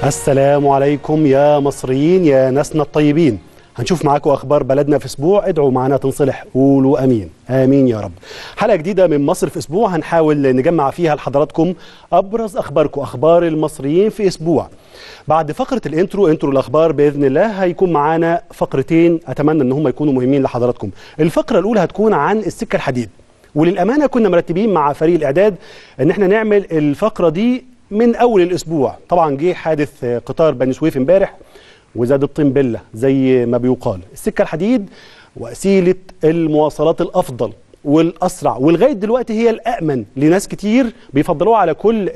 السلام عليكم يا مصريين يا ناسنا الطيبين هنشوف معاكم اخبار بلدنا في اسبوع ادعوا معنا تنصلح قولوا امين امين يا رب حلقه جديده من مصر في اسبوع هنحاول نجمع فيها لحضراتكم ابرز اخباركم اخبار المصريين في اسبوع بعد فقره الانترو انترو الاخبار باذن الله هيكون معانا فقرتين اتمنى ان هم يكونوا مهمين لحضراتكم الفقره الاولى هتكون عن السكه الحديد وللامانه كنا مرتبين مع فريق الاعداد ان احنا نعمل الفقره دي من اول الاسبوع طبعا جه حادث قطار بني سويف امبارح وزاد الطين بله زي ما بيقال السكه الحديد وسيله المواصلات الافضل والاسرع ولغايه دلوقتي هي الامن لناس كتير بيفضلوها على كل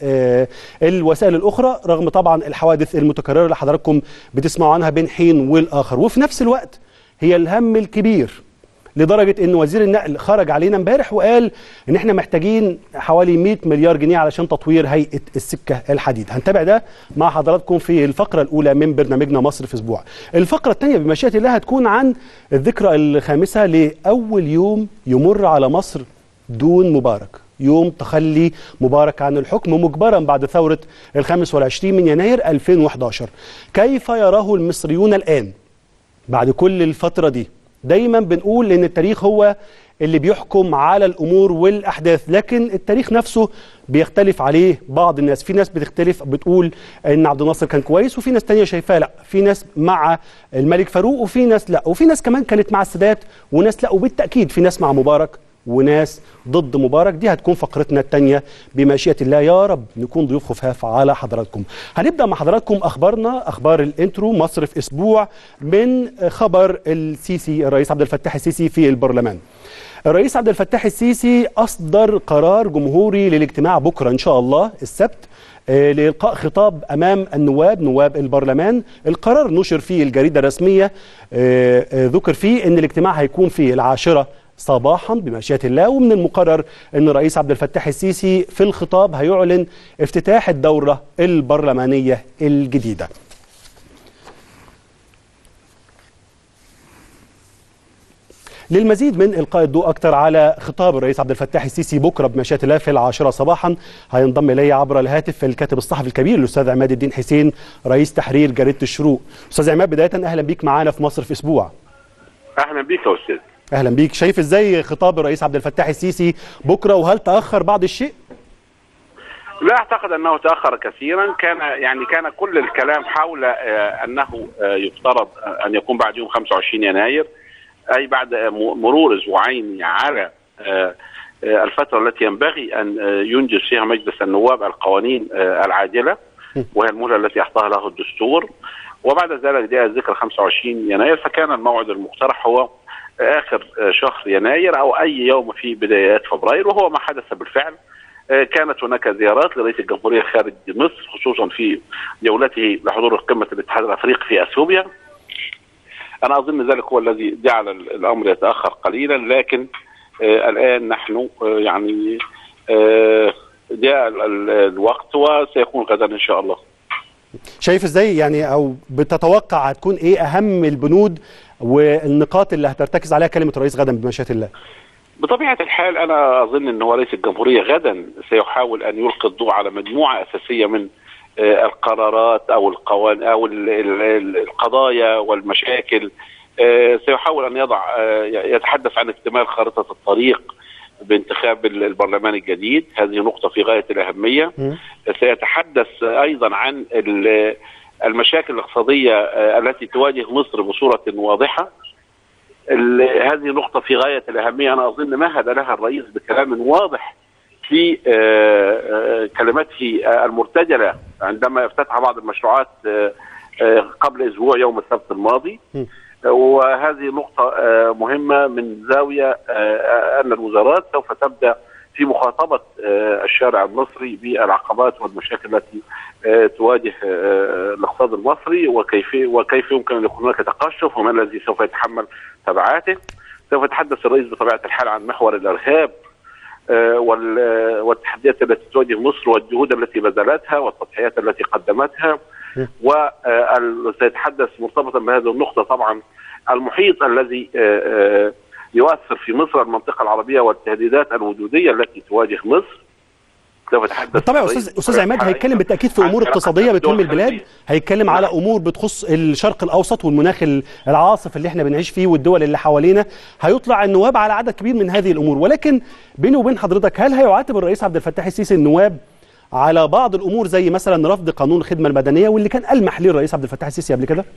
الوسائل الاخرى رغم طبعا الحوادث المتكرره اللي حضراتكم بتسمعوا عنها بين حين والاخر وفي نفس الوقت هي الهم الكبير لدرجه ان وزير النقل خرج علينا امبارح وقال ان احنا محتاجين حوالي 100 مليار جنيه علشان تطوير هيئه السكه الحديد هنتابع ده مع حضراتكم في الفقره الاولى من برنامجنا مصر في اسبوع الفقره الثانيه بمشيئه الله هتكون عن الذكرى الخامسه لاول يوم يمر على مصر دون مبارك يوم تخلي مبارك عن الحكم مجبرا بعد ثوره ال 25 من يناير 2011 كيف يراه المصريون الان بعد كل الفتره دي دايما بنقول ان التاريخ هو اللي بيحكم على الامور والاحداث لكن التاريخ نفسه بيختلف عليه بعض الناس في ناس بتختلف بتقول ان عبد الناصر كان كويس وفي ناس تانية شايفاه لا في ناس مع الملك فاروق وفي ناس لا وفي ناس كمان كانت مع السادات وناس لا وبالتاكيد في ناس مع مبارك وناس ضد مبارك دي هتكون فقرتنا الثانيه بمشيئه الله يا رب نكون ضيوف خفاف على حضراتكم هنبدا مع حضراتكم اخبارنا اخبار الانترو مصر في اسبوع من خبر السيسي الرئيس عبد الفتاح السيسي في البرلمان الرئيس عبد الفتاح السيسي اصدر قرار جمهوري للاجتماع بكره ان شاء الله السبت لإلقاء خطاب أمام النواب نواب البرلمان القرار نشر في الجريدة الرسمية ذكر فيه أن الاجتماع هيكون في العاشرة صباحا بمشيئة الله ومن المقرر أن الرئيس عبد الفتاح السيسي في الخطاب هيعلن افتتاح الدورة البرلمانية الجديدة للمزيد من إلقاء الضوء أكثر على خطاب الرئيس عبد الفتاح السيسي بكرة بمشيئة الله في العاشرة صباحا هينضم إلي عبر الهاتف الكاتب الصحفي الكبير الأستاذ عماد الدين حسين رئيس تحرير جريدة الشروق أستاذ عماد بداية أهلا بيك معانا في مصر في أسبوع أهلا بيك يا أستاذ اهلا بيك شايف ازاي خطاب الرئيس عبد الفتاح السيسي بكره وهل تاخر بعض الشيء لا اعتقد انه تاخر كثيرا كان يعني كان كل الكلام حول انه يفترض ان يكون بعد يوم 25 يناير اي بعد مرور اسبوعين على الفتره التي ينبغي ان ينجز فيها مجلس النواب القوانين العاجله وهي المهله التي اعطاها له الدستور وبعد ذلك جاء ذكر 25 يناير فكان الموعد المقترح هو اخر شهر يناير او اي يوم في بدايات فبراير وهو ما حدث بالفعل كانت هناك زيارات لرئيس الجمهوريه خارج مصر خصوصا في جولته لحضور قمه الاتحاد الافريقي في اثيوبيا انا اظن ذلك هو الذي جعل الامر يتاخر قليلا لكن آه الان نحن آه يعني آه جاء الوقت وسيكون غدا ان شاء الله شايف ازاي يعني او بتتوقع هتكون ايه اهم البنود والنقاط اللي هترتكز عليها كلمه الرئيس غدا بمشيئه الله بطبيعه الحال انا اظن ان هو رئيس الجمهوريه غدا سيحاول ان يلقي الضوء على مجموعه اساسيه من القرارات او القوانين او القضايا والمشاكل سيحاول ان يضع يتحدث عن اكتمال خارطه الطريق بانتخاب البرلمان الجديد هذه نقطه في غايه الاهميه سيتحدث ايضا عن المشاكل الاقتصاديه التي تواجه مصر بصوره واضحه هذه نقطه في غايه الاهميه انا اظن مهد لها الرئيس بكلام واضح في كلمته المرتجله عندما افتتح بعض المشروعات قبل اسبوع يوم السبت الماضي وهذه نقطه مهمه من زاويه ان الوزارات سوف تبدا في مخاطبه الشارع المصري بالعقبات والمشاكل التي تواجه الاقتصاد المصري وكيف وكيف يمكن ان يكون هناك تقشف ومن الذي سوف يتحمل تبعاته سوف يتحدث الرئيس بطبيعه الحال عن محور الارهاب والتحديات التي تواجه مصر والجهود التي بذلتها والتضحيات التي قدمتها وسيتحدث مرتبطا بهذه النقطه طبعا المحيط الذي يؤثر في مصر المنطقه العربيه والتهديدات الوجوديه التي تواجه مصر سوف يتحدث بالطبع يا الرئيس استاذ استاذ عماد هيتكلم بالتاكيد في عن امور علاقات اقتصاديه بتهم الدول البلاد الخليجية. هيتكلم على نعم. امور بتخص الشرق الاوسط والمناخ ال- العاصف اللي احنا بنعيش فيه والدول اللي حوالينا هيطلع النواب على عدد كبير من هذه الامور ولكن بيني وبين حضرتك هل هيعاتب الرئيس عبد الفتاح السيسي النواب على بعض الامور زي مثلا رفض قانون الخدمه المدنيه واللي كان المح ليه الرئيس عبد الفتاح السيسي قبل كده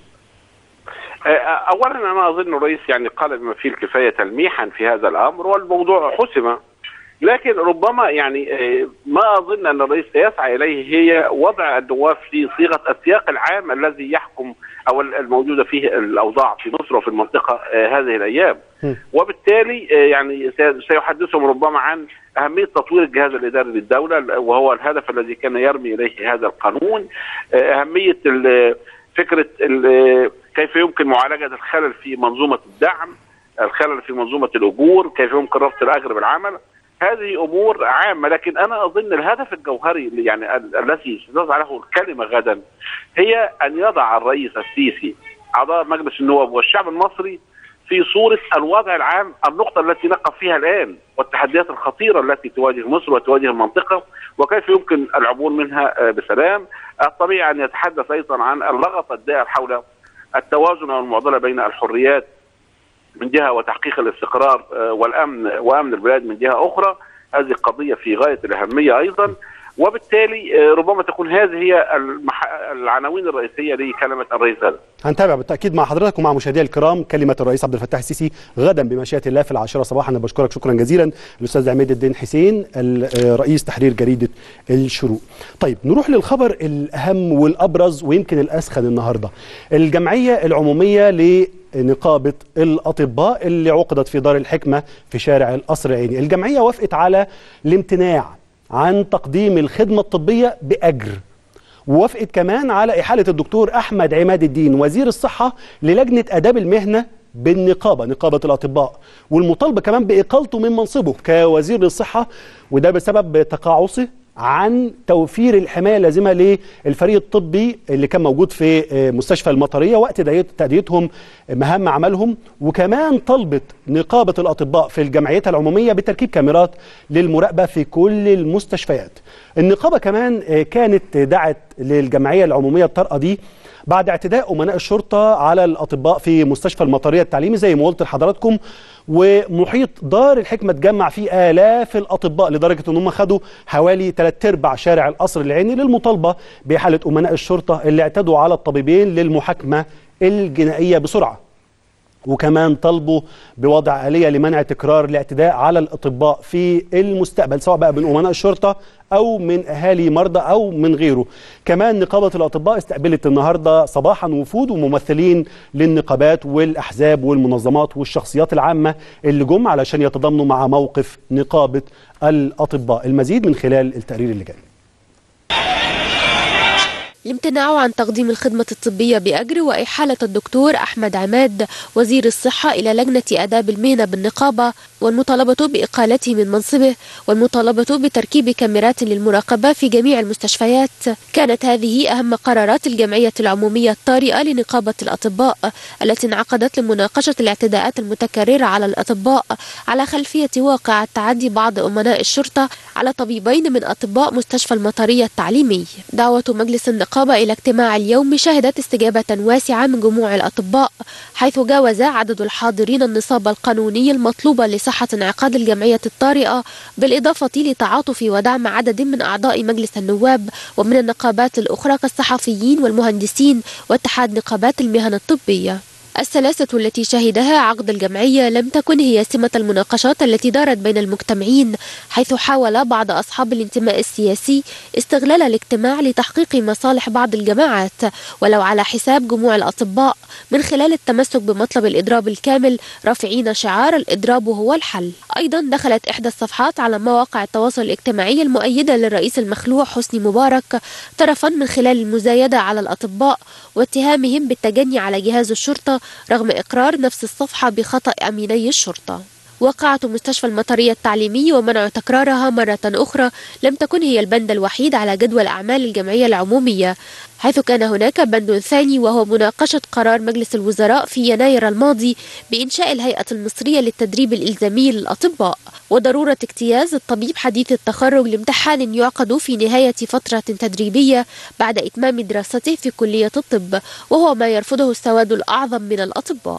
آه، اولا انا اظن الرئيس يعني قال بما فيه الكفايه تلميحا في هذا الامر والموضوع حسم لكن ربما يعني آه، ما اظن ان الرئيس سيسعى اليه هي وضع النواب في صيغه السياق العام الذي يحكم او الموجوده فيه الاوضاع في مصر وفي المنطقه آه، هذه الايام م. وبالتالي آه، يعني سي- سيحدثهم ربما عن اهميه تطوير الجهاز الاداري للدوله وهو الهدف الذي كان يرمي اليه هذا القانون آه، اهميه ال- فكره ال- كيف يمكن معالجه الخلل في منظومه الدعم الخلل في منظومه الاجور كيف يمكن ربط الاجر بالعمل هذه امور عامه لكن انا اظن الهدف الجوهري اللي يعني ال- الذي ستضع له الكلمه غدا هي ان يضع الرئيس السيسي اعضاء مجلس النواب والشعب المصري في صوره الوضع العام النقطه التي نقف فيها الان والتحديات الخطيره التي تواجه مصر وتواجه المنطقه وكيف يمكن العبور منها آه، بسلام الطبيعي ان يتحدث ايضا عن اللغط الدائر حول التوازن والمعضله بين الحريات من جهه وتحقيق الاستقرار آه، والامن وامن البلاد من جهه اخرى هذه قضيه في غايه الاهميه ايضا وبالتالي آه، ربما تكون هذه هي المح... العناوين الرئيسيه لكلمه الرئيس غدا هنتابع بالتاكيد مع حضرتك ومع مشاهدينا الكرام كلمه الرئيس عبد الفتاح السيسي غدا بمشيئه الله في العاشره صباحا انا بشكرك شكرا جزيلا الاستاذ عماد الدين حسين ال- رئيس تحرير جريده الشروق. طيب نروح للخبر الاهم والابرز ويمكن الاسخن النهارده. الجمعيه العموميه لنقابه الاطباء اللي عقدت في دار الحكمه في شارع القصر العيني. الجمعيه وافقت على الامتناع عن تقديم الخدمه الطبيه باجر. ووافقت كمان على إحالة الدكتور أحمد عماد الدين وزير الصحة للجنة آداب المهنة بالنقابة نقابة الأطباء والمطالبة كمان بإقالته من منصبه كوزير للصحة وده بسبب تقاعسه عن توفير الحماية اللازمة للفريق الطبي اللي كان موجود في آه، مستشفى المطرية وقت تأدية- تأديتهم مهام عملهم وكمان طلبت نقابة الأطباء في الجمعيتها العمومية بتركيب كاميرات للمراقبة في كل المستشفيات النقابة كمان آه، كانت دعت للجمعية العمومية الطارئة دي بعد اعتداء أمناء الشرطة على الأطباء في مستشفى المطرية التعليمي زي ما قلت لحضراتكم ومحيط دار الحكمة تجمع فيه آلاف الأطباء لدرجة أن هم خدوا حوالي ثلاث أرباع شارع القصر العيني للمطالبة بإحالة أمناء الشرطة اللي اعتدوا على الطبيبين للمحاكمة الجنائية بسرعة وكمان طلبوا بوضع آلية لمنع تكرار الاعتداء على الأطباء في المستقبل سواء بقى من أمناء الشرطة أو من أهالي مرضى أو من غيره كمان نقابة الأطباء استقبلت النهاردة صباحا وفود وممثلين للنقابات والأحزاب والمنظمات والشخصيات العامة اللي جم علشان يتضامنوا مع موقف نقابة الأطباء المزيد من خلال التقرير اللي جاي الامتناع عن تقديم الخدمة الطبية بأجر وإحالة الدكتور أحمد عماد وزير الصحة إلى لجنة آداب المهنة بالنقابة والمطالبة بإقالته من منصبه والمطالبة بتركيب كاميرات للمراقبة في جميع المستشفيات كانت هذه أهم قرارات الجمعية العمومية الطارئة لنقابة الأطباء التي انعقدت لمناقشة الاعتداءات المتكررة على الأطباء على خلفية واقع تعدي بعض أمناء الشرطة على طبيبين من أطباء مستشفى المطرية التعليمي دعوة مجلس النقابة إلى اجتماع اليوم شهدت استجابة واسعة من جموع الأطباء حيث جاوز عدد الحاضرين النصاب القانوني المطلوب لصحة انعقاد الجمعية الطارئة بالإضافة لتعاطف ودعم عدد من أعضاء مجلس النواب ومن النقابات الأخرى كالصحفيين والمهندسين واتحاد نقابات المهن الطبية السلاسة التي شهدها عقد الجمعية لم تكن هي سمة المناقشات التي دارت بين المجتمعين حيث حاول بعض أصحاب الانتماء السياسي استغلال الاجتماع لتحقيق مصالح بعض الجماعات ولو على حساب جموع الأطباء من خلال التمسك بمطلب الإضراب الكامل رافعين شعار الإضراب هو الحل أيضا دخلت إحدى الصفحات على مواقع التواصل الاجتماعي المؤيدة للرئيس المخلوع حسني مبارك طرفا من خلال المزايدة على الأطباء واتهامهم بالتجني على جهاز الشرطة رغم إقرار نفس الصفحة بخطأ أميني الشرطة وقعة مستشفى المطرية التعليمي ومنع تكرارها مرة أخرى لم تكن هي البند الوحيد على جدول أعمال الجمعية العمومية حيث كان هناك بند ثاني وهو مناقشة قرار مجلس الوزراء في يناير الماضي بإنشاء الهيئة المصرية للتدريب الإلزامي للأطباء وضرورة اجتياز الطبيب حديث التخرج لامتحان يعقد في نهاية فترة تدريبية بعد إتمام دراسته في كلية الطب وهو ما يرفضه السواد الأعظم من الأطباء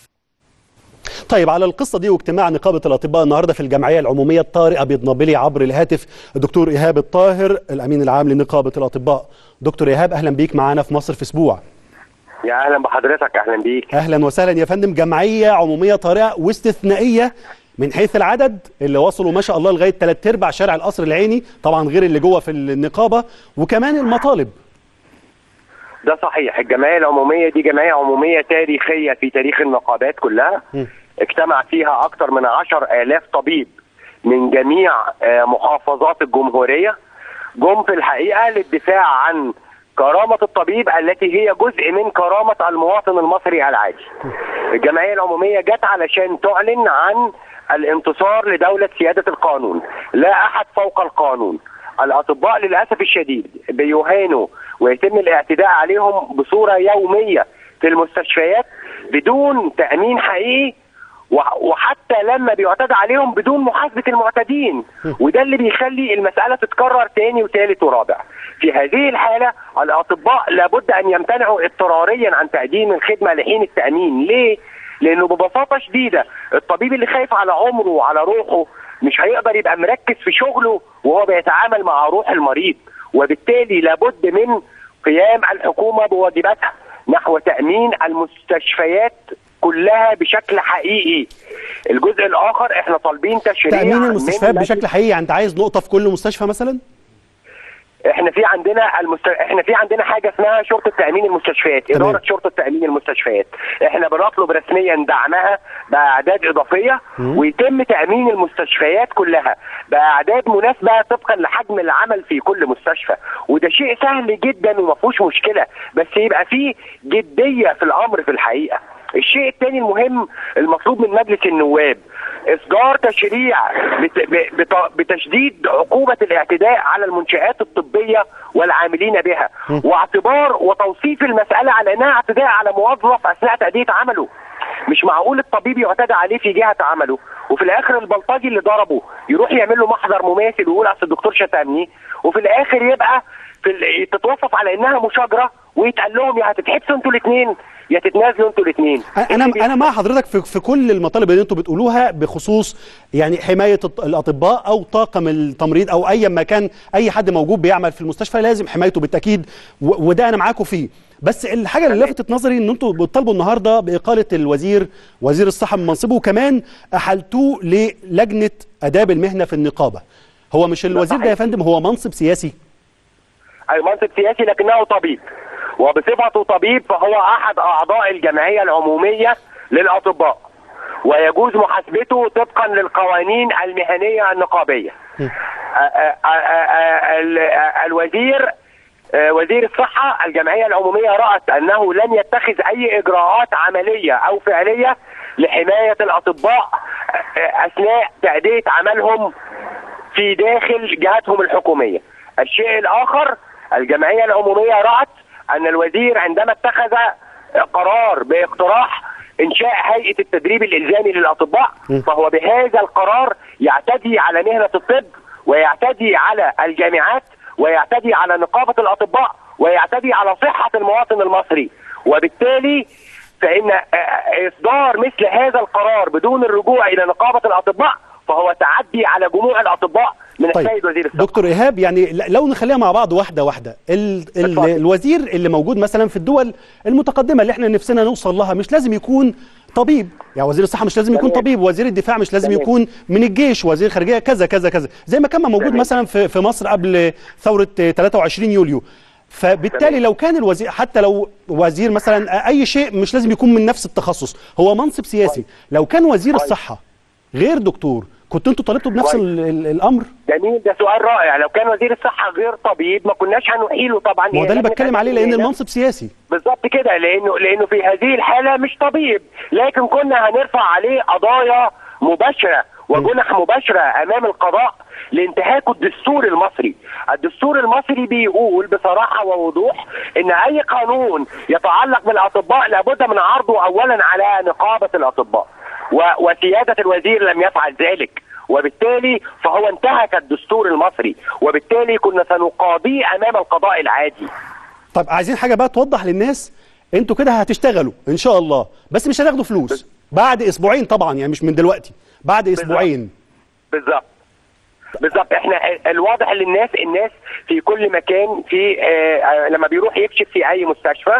طيب على القصة دي واجتماع نقابة الأطباء النهاردة في الجمعية العمومية الطارئة بيضنبلي عبر الهاتف الدكتور إيهاب الطاهر الأمين العام لنقابة الأطباء دكتور إيهاب أهلا بيك معانا في مصر في أسبوع يا اهلا بحضرتك اهلا بيك أهلا وسهلا يا فندم جمعية عمومية طارئة واستثنائية من حيث العدد اللي وصلوا ما شاء الله لغاية ثلاث أرباع شارع القصر العيني طبعا غير اللي جوه في النقابة وكمان المطالب ده صحيح الجمعيه العموميه دي جمعيه عموميه تاريخيه في تاريخ النقابات كلها م. اجتمع فيها اكثر من عشر الاف طبيب من جميع آه، محافظات الجمهوريه جم في الحقيقه للدفاع عن كرامة الطبيب التي هي جزء من كرامة المواطن المصري العادي. الجمعية العمومية جت علشان تعلن عن الانتصار لدولة سيادة القانون، لا أحد فوق القانون. الأطباء للأسف الشديد بيهانوا ويتم الاعتداء عليهم بصورة يومية في المستشفيات بدون تأمين حقيقي وح- وحتى لما بيعتدى عليهم بدون محاسبة المعتدين وده اللي بيخلي المسألة تتكرر تاني وتالت ورابع في هذه الحالة الأطباء لابد أن يمتنعوا اضطراريا عن تقديم الخدمة لحين التأمين ليه؟ لأنه ببساطة شديدة الطبيب اللي خايف على عمره وعلى روحه مش هيقدر يبقى مركز في شغله وهو بيتعامل مع روح المريض وبالتالي لابد من قيام الحكومة بواجباتها نحو تأمين المستشفيات كلها بشكل حقيقي الجزء الآخر احنا طالبين تشريع تأمين من المستشفيات مجلس- بشكل حقيقي يعني أنت عايز نقطة في كل مستشفى مثلا احنا في عندنا المست... احنا في عندنا حاجه اسمها شرطه تامين المستشفيات تمام. اداره شرطه تامين المستشفيات احنا بنطلب رسميا دعمها باعداد اضافيه ويتم تامين المستشفيات كلها باعداد مناسبه طبقا لحجم العمل في كل مستشفى وده شيء سهل جدا وما فيهوش مشكله بس يبقى فيه جديه في الامر في الحقيقه الشيء الثاني المهم المطلوب من مجلس النواب اصدار تشريع بت- ب- بت- بتشديد عقوبه الاعتداء على المنشات الطبيه والعاملين بها واعتبار وتوصيف المساله على انها اعتداء على موظف اثناء تاديه عمله مش معقول الطبيب يعتدى عليه في جهه عمله وفي الاخر البلطجي اللي ضربه يروح يعمل له محضر مماثل ويقول اصل الدكتور شتمني وفي الاخر يبقى في ال- تتوصف على انها مشاجره ويتقال لهم يا هتتحبسوا انتوا الاثنين يا تتنازلوا انتوا الاثنين انا انا مع حضرتك في في كل المطالب اللي انتم بتقولوها بخصوص يعني حمايه الط- الاطباء او طاقم التمريض او اي ما كان اي حد موجود بيعمل في المستشفى لازم حمايته بالتاكيد و- وده انا معاكم فيه بس الحاجه اللي لفتت نظري ان انتم بتطالبوا النهارده باقاله الوزير وزير الصحه من منصبه وكمان احلتوه للجنه اداب المهنه في النقابه هو مش الوزير ده يا فندم هو منصب سياسي اي منصب سياسي لكنه طبيب وبصفته طبيب فهو احد اعضاء الجمعيه العموميه للاطباء ويجوز محاسبته طبقا للقوانين المهنيه النقابيه آ- آ- آ- آ- ال- آ- الوزير آ، وزير الصحة الجمعية العمومية رأت أنه لن يتخذ أي إجراءات عملية أو فعلية لحماية الأطباء آ، أثناء تأدية عملهم في داخل جهاتهم الحكومية الشيء الآخر الجمعية العمومية رأت أن الوزير عندما اتخذ قرار باقتراح إنشاء هيئة التدريب الإلزامي للأطباء فهو بهذا القرار يعتدي على مهنة الطب ويعتدي على الجامعات ويعتدي على نقابة الأطباء ويعتدي على صحة المواطن المصري وبالتالي فإن آه، إصدار مثل هذا القرار بدون الرجوع إلى نقابة الأطباء فهو تعدي على جموع الأطباء من طيب السيد وزير الصحة دكتور ايهاب يعني ل- لو نخليها مع بعض واحده واحده ال ال اتفضل. الوزير اللي موجود مثلا في الدول المتقدمه اللي احنا نفسنا نوصل لها مش لازم يكون طبيب يعني وزير الصحه مش لازم يكون تمام. طبيب وزير الدفاع مش لازم تمام. يكون من الجيش وزير خارجيه كذا كذا كذا زي ما كان موجود تمام. مثلا في في مصر قبل ثوره 23 يوليو فبالتالي تمام. لو كان الوزير حتى لو وزير مثلا اي شيء مش لازم يكون من نفس التخصص هو منصب سياسي لو كان وزير كويس. الصحه غير دكتور كنتوا انتوا طالبتوا بنفس كويس. ال- ال- الامر جميل ده سؤال رائع لو كان وزير الصحة غير طبيب ما كناش هنحيله طبعا ما هو ده اللي لجنة بتكلم عليه لان الأدوية. المنصب سياسي بالظبط كده لانه لانه في هذه الحاله مش طبيب لكن كنا هنرفع عليه قضايا مباشره وجنح مباشره امام القضاء لانتهاك الدستور المصري الدستور المصري بيقول بصراحه ووضوح ان اي قانون يتعلق بالاطباء لابد من عرضه اولا على نقابه الاطباء و- وسياده الوزير لم يفعل ذلك وبالتالي فهو انتهك الدستور المصري وبالتالي كنا سنقاضيه امام القضاء العادي طيب عايزين حاجه بقى توضح للناس انتوا كده هتشتغلوا ان شاء الله بس مش هتاخدوا فلوس بعد اسبوعين طبعا يعني مش من دلوقتي بعد اسبوعين بالظبط بالظبط احنا ال- الواضح للناس الناس في كل مكان في آه آه، لما بيروح يكشف في اي مستشفى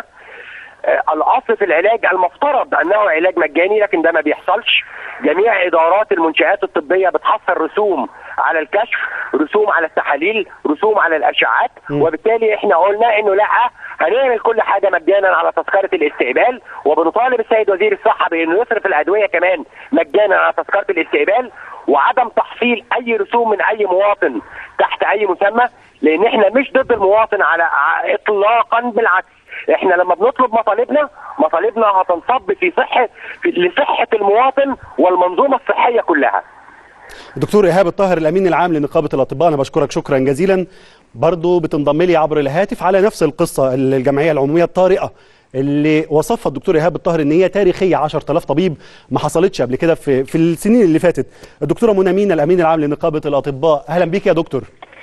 آه الاصل في العلاج المفترض انه علاج مجاني لكن ده ما بيحصلش جميع ادارات المنشات الطبيه بتحصل رسوم على الكشف رسوم على التحاليل رسوم على الاشعات وبالتالي احنا قلنا انه لا هنعمل كل حاجه مجانا على تذكره الاستقبال وبنطالب السيد وزير الصحه بانه يصرف الادويه كمان مجانا على تذكره الاستقبال وعدم تحصيل اي رسوم من اي مواطن تحت اي مسمى لان احنا مش ضد المواطن على ع- اطلاقا بالعكس احنا لما بنطلب مطالبنا مطالبنا هتنصب في صحه في لصحه المواطن والمنظومه الصحيه كلها دكتور ايهاب الطاهر الامين العام لنقابه الاطباء انا بشكرك شكرا جزيلا برضو بتنضم لي عبر الهاتف على نفس القصه الجمعيه العموميه الطارئه اللي وصفها الدكتور ايهاب الطاهر ان هي تاريخيه 10000 طبيب ما حصلتش قبل كده في في السنين اللي فاتت الدكتوره منى مين الامين العام لنقابه الاطباء اهلا بيك يا دكتور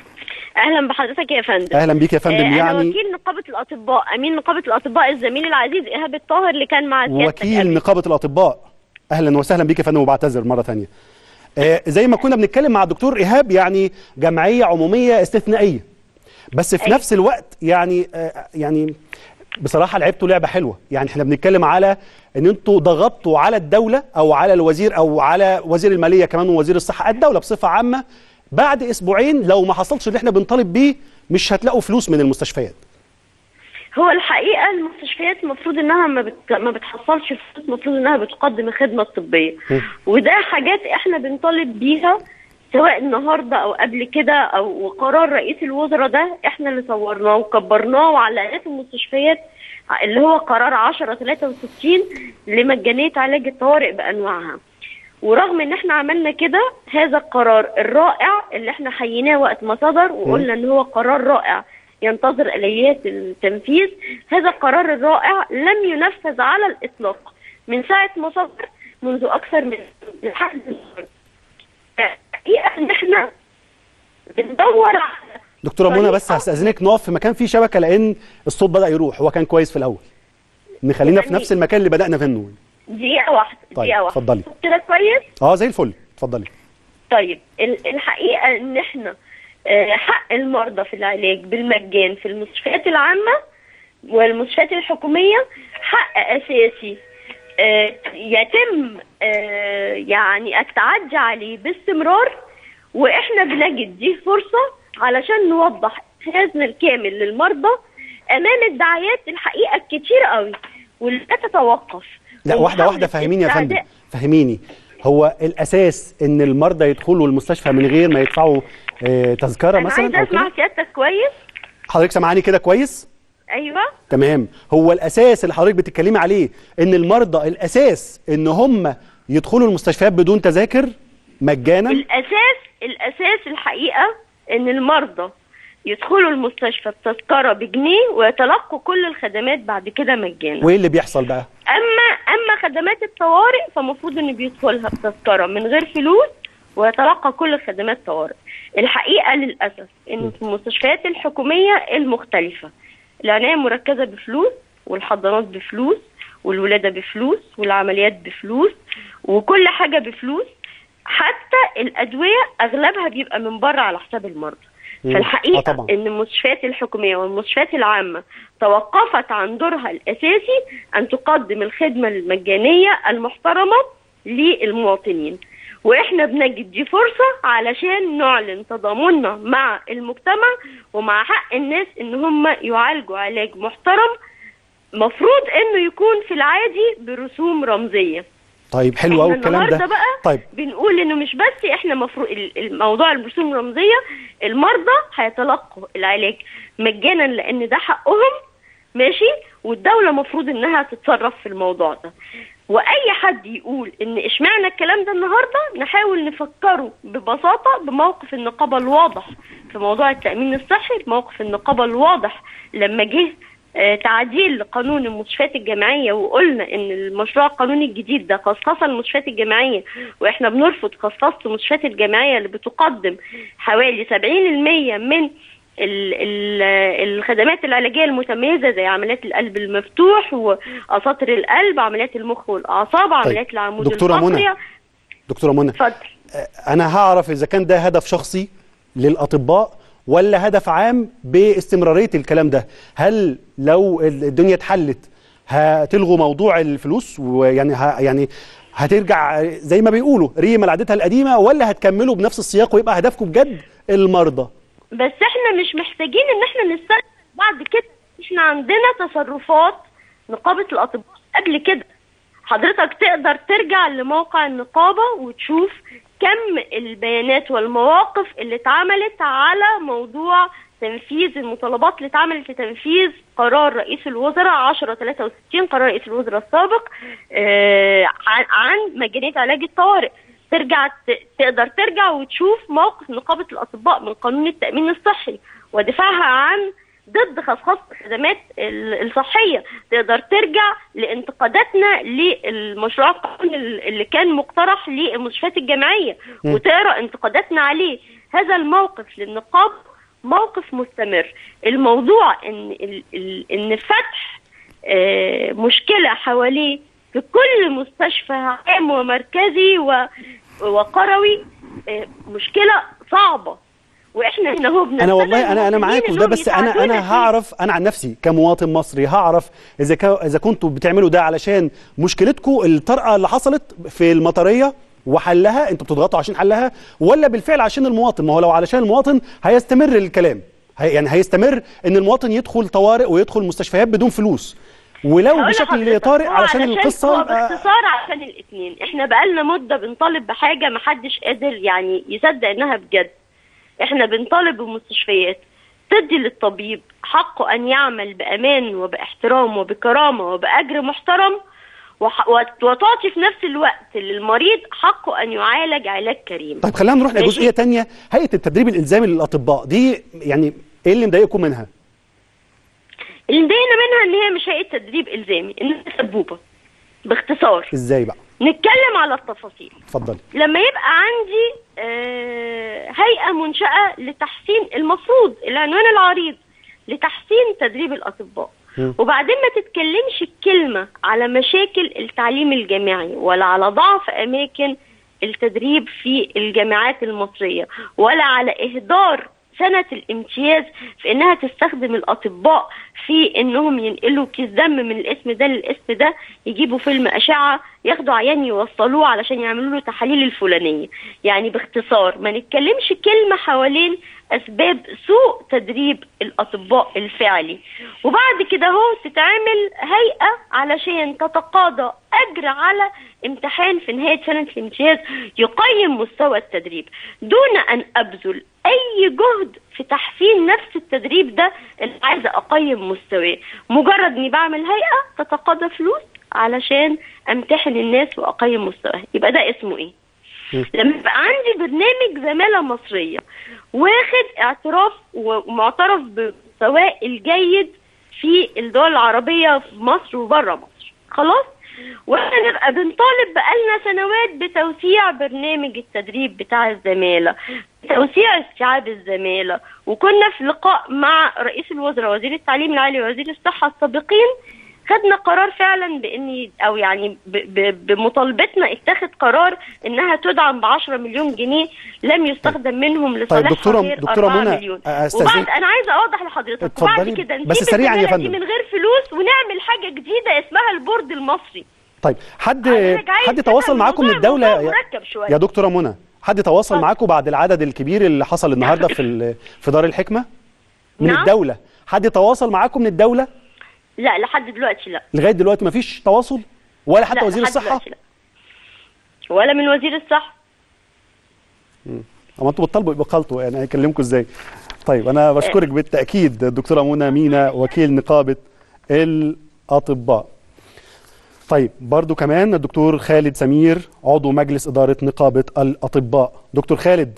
اهلا بحضرتك يا فندم اهلا بيك يا فندم آه، انا يعني وكيل نقابه الاطباء امين نقابه الاطباء الزميل العزيز ايهاب الطاهر اللي كان مع سيادتك وكيل قبل. نقابه الاطباء اهلا وسهلا بيك يا فندم وبعتذر مره ثانيه آه زي ما كنا بنتكلم مع الدكتور ايهاب يعني جمعيه عموميه استثنائيه بس في أيوة. نفس الوقت يعني آه يعني بصراحه لعبتوا لعبه حلوه يعني احنا بنتكلم على ان انتوا ضغطتوا على الدوله او على الوزير او على وزير الماليه كمان ووزير الصحه الدوله بصفه عامه بعد اسبوعين لو ما حصلش اللي احنا بنطالب بيه مش هتلاقوا فلوس من المستشفيات هو الحقيقه المستشفيات المفروض انها ما, بت... ما بتحصلش فلوس المفروض انها بتقدم الخدمه الطبيه وده حاجات احنا بنطالب بيها سواء النهارده او قبل كده او قرار رئيس الوزراء ده احنا اللي صورناه وكبرناه وعلى آلاف المستشفيات اللي هو قرار 1063 لمجانيه علاج الطوارئ بانواعها ورغم ان احنا عملنا كده هذا القرار الرائع اللي احنا حييناه وقت ما صدر وقلنا ان هو قرار رائع ينتظر اليات التنفيذ هذا القرار الرائع لم ينفذ على الاطلاق من ساعه ما صدر منذ اكثر من لحد النهارده الحقيقه ان احنا بندور على دكتوره منى بس طريقة- هستاذنك نقف في مكان فيه شبكه لان الصوت بدا يروح هو كان كويس في الاول نخلينا في يعني- نفس المكان اللي بدانا منه دقيقه واحده طيب، دقيقه واحده اتفضلي. كده كويس اه زي الفل اتفضلي طيب ال- الحقيقه ان احنا آه، حق المرضى في العلاج بالمجان في المستشفيات العامه والمستشفيات الحكوميه حق اساسي آه، يتم آه، يعني التعدي عليه باستمرار واحنا بنجد دي فرصه علشان نوضح هذا الكامل للمرضى امام الدعايات الحقيقه الكتيره قوي واللي لا تتوقف لا واحده واحده ومحاولة فهميني يا فندم استعداء- فهميني هو الاساس ان المرضى يدخلوا المستشفى من غير ما يدفعوا آه، تذكره انا مثلا عايزه او اسمع كده سيادتك كويس حضرتك سامعاني كده كويس ايوه تمام هو الاساس اللي حضرتك بتتكلمي عليه ان المرضى الاساس ان هم يدخلوا المستشفيات بدون تذاكر مجانا الاساس الاساس الحقيقه ان المرضى يدخلوا المستشفى بتذكره بجنيه ويتلقوا كل الخدمات بعد كده مجانا وايه اللي بيحصل بقى اما اما خدمات الطوارئ فمفروض انه بيدخلها بتذكره من غير فلوس ويتلقى كل خدمات طوارئ الحقيقه للاسف ان في المستشفيات الحكوميه المختلفه العنايه المركزه بفلوس والحضانات بفلوس والولاده بفلوس والعمليات بفلوس وكل حاجه بفلوس حتى الادويه اغلبها بيبقى من بره على حساب المرضى مم. آه فالحقيقه طبعا. ان المستشفيات الحكوميه والمستشفيات العامه توقفت عن دورها الاساسي ان تقدم الخدمه المجانيه المحترمه للمواطنين واحنا بنجد دي فرصه علشان نعلن تضامننا مع المجتمع ومع حق الناس ان هم يعالجوا علاج محترم مفروض انه يكون في العادي برسوم رمزيه طيب حلو قوي احنا الكلام النهارده ده بقى طيب بنقول انه مش بس احنا مفروض الموضوع الرسوم الرمزيه المرضى هيتلقوا العلاج مجانا لان ده حقهم ماشي والدوله مفروض انها تتصرف في الموضوع ده واي حد يقول ان اشمعنى الكلام ده النهارده نحاول نفكره ببساطه بموقف النقابه الواضح في موضوع التامين الصحي موقف النقابه الواضح لما جه آه، تعديل لقانون المستشفيات الجامعيه وقلنا ان المشروع القانوني الجديد ده قصقصه المستشفيات الجامعيه واحنا بنرفض قصقصه المستشفيات الجامعيه اللي بتقدم حوالي 70% من ال- ال- الخدمات العلاجيه المتميزه زي عمليات القلب المفتوح واساطر القلب عمليات المخ والاعصاب عمليات العمود دكتورة منى. الفقري دكتوره منى اتفضل انا هعرف اذا كان ده هدف شخصي للاطباء ولا هدف عام باستمراريه الكلام ده هل لو الدنيا اتحلت هتلغوا موضوع الفلوس ويعني ه... يعني هترجع زي ما بيقولوا ريما لعادتها القديمه ولا هتكملوا بنفس السياق ويبقى هدفكم بجد المرضى بس احنا مش محتاجين ان احنا نستنى بعد كده احنا عندنا تصرفات نقابة الاطباء قبل كده حضرتك تقدر ترجع لموقع النقابة وتشوف كم البيانات والمواقف اللي اتعملت على موضوع تنفيذ المطالبات اللي اتعملت لتنفيذ قرار رئيس الوزراء 1063 قرار رئيس الوزراء السابق آه، عن عن مجانية علاج الطوارئ ترجع ت- تقدر ترجع وتشوف موقف نقابة الأطباء من قانون التأمين الصحي ودفاعها عن ضد خصخصة الخدمات ال- الصحية تقدر ترجع لانتقاداتنا للمشروع القانوني اللي كان مقترح للمستشفيات الجامعية وتقرأ انتقاداتنا عليه هذا الموقف للنقابة موقف مستمر الموضوع ان ال- ال- ان فتح آه، مشكلة حواليه في كل مستشفى عام ومركزي و- وقروي آه، مشكلة صعبة واحنا هنا هو انا والله انا انا معاك وده بس انا انا هعرف انا عن نفسي كمواطن مصري هعرف اذا كا اذا كنتوا بتعملوا ده علشان مشكلتكم الطرقه اللي حصلت في المطريه وحلها انتوا بتضغطوا عشان حلها ولا بالفعل عشان المواطن ما هو لو علشان المواطن هيستمر الكلام هي يعني هيستمر ان المواطن يدخل طوارئ ويدخل مستشفيات بدون فلوس ولو هقول بشكل لحضرتك، طارئ هو علشان هو القصه آه، باختصار عشان الاثنين احنا بقالنا مده بنطالب بحاجه محدش قادر يعني يصدق انها بجد احنا بنطالب بمستشفيات تدي للطبيب حقه ان يعمل بامان وباحترام وبكرامه وباجر محترم وح- وت- وتعطي في نفس الوقت للمريض حقه ان يعالج علاج كريم طيب خلينا نروح ماشي. لجزئيه تانية هيئه التدريب الالزامي للاطباء دي يعني ايه اللي مضايقكم منها اللي مضايقنا منها ان هي مش هيئه تدريب الزامي انها سبوبه باختصار ازاي بقى نتكلم على التفاصيل اتفضلي لما يبقى عندي آه، هيئة منشأة لتحسين المفروض العنوان العريض لتحسين تدريب الأطباء مم. وبعدين ما تتكلمش الكلمة على مشاكل التعليم الجامعي ولا على ضعف أماكن التدريب في الجامعات المصرية ولا على إهدار سنة الامتياز في انها تستخدم الاطباء في انهم ينقلوا كيس دم من الاسم ده للاسم ده يجيبوا فيلم اشعة ياخدوا عيان يوصلوه علشان يعملوا له تحاليل الفلانية يعني باختصار ما نتكلمش كلمة حوالين اسباب سوء تدريب الاطباء الفعلي وبعد كده هو تتعمل هيئة علشان تتقاضى اجر على امتحان في نهاية سنة الامتياز يقيم مستوى التدريب دون ان ابذل اي جهد في تحسين نفس التدريب ده اللي عايزه اقيم مستواه مجرد اني بعمل هيئه تتقاضى فلوس علشان امتحن الناس واقيم مستواها يبقى ده اسمه ايه لما يبقى عندي برنامج زماله مصريه واخد اعتراف ومعترف بمستواه الجيد في الدول العربيه في مصر وبره مصر خلاص واحنا نبقى بنطالب بقالنا سنوات بتوسيع برنامج التدريب بتاع الزمالة توسيع استيعاب الزمالة وكنا في لقاء مع رئيس الوزراء وزير التعليم العالي ووزير الصحة السابقين خدنا قرار فعلا بان او يعني ب ب بمطالبتنا اتخذ قرار انها تدعم ب 10 مليون جنيه لم يستخدم منهم لصالحها دكتورة- غير دكتورة 4 منى، مليون أستاذن- وبعد انا عايزه اوضح لحضرتك وبعد اتفضلي، كده بس نسيب سريعاً يا الزمالة دي فندم. من غير فلوس ونعمل حاجه جديده اسمها البورد المصري طيب حد أنا جاي حد أفهم تواصل معاكم من الموضوع- الدوله الموضوع يا- مركب شوية. يا دكتوره منى حد تواصل اتفضل. معاكم بعد العدد الكبير اللي حصل النهارده في ال- في دار الحكمه من نعم. الدوله حد تواصل معاكم من الدوله لا لحد دلوقتي لا لغايه دلوقتي مفيش تواصل ولا حتى لا وزير لحد الصحه دلوقتي لا. ولا من وزير الصحه اما انتوا بتطالبوا باقالته يعني هيكلمكم ازاي طيب انا بشكرك بالتاكيد الدكتوره منى مينا وكيل نقابه الاطباء طيب برضو كمان الدكتور خالد سمير عضو مجلس إدارة نقابة الأطباء دكتور خالد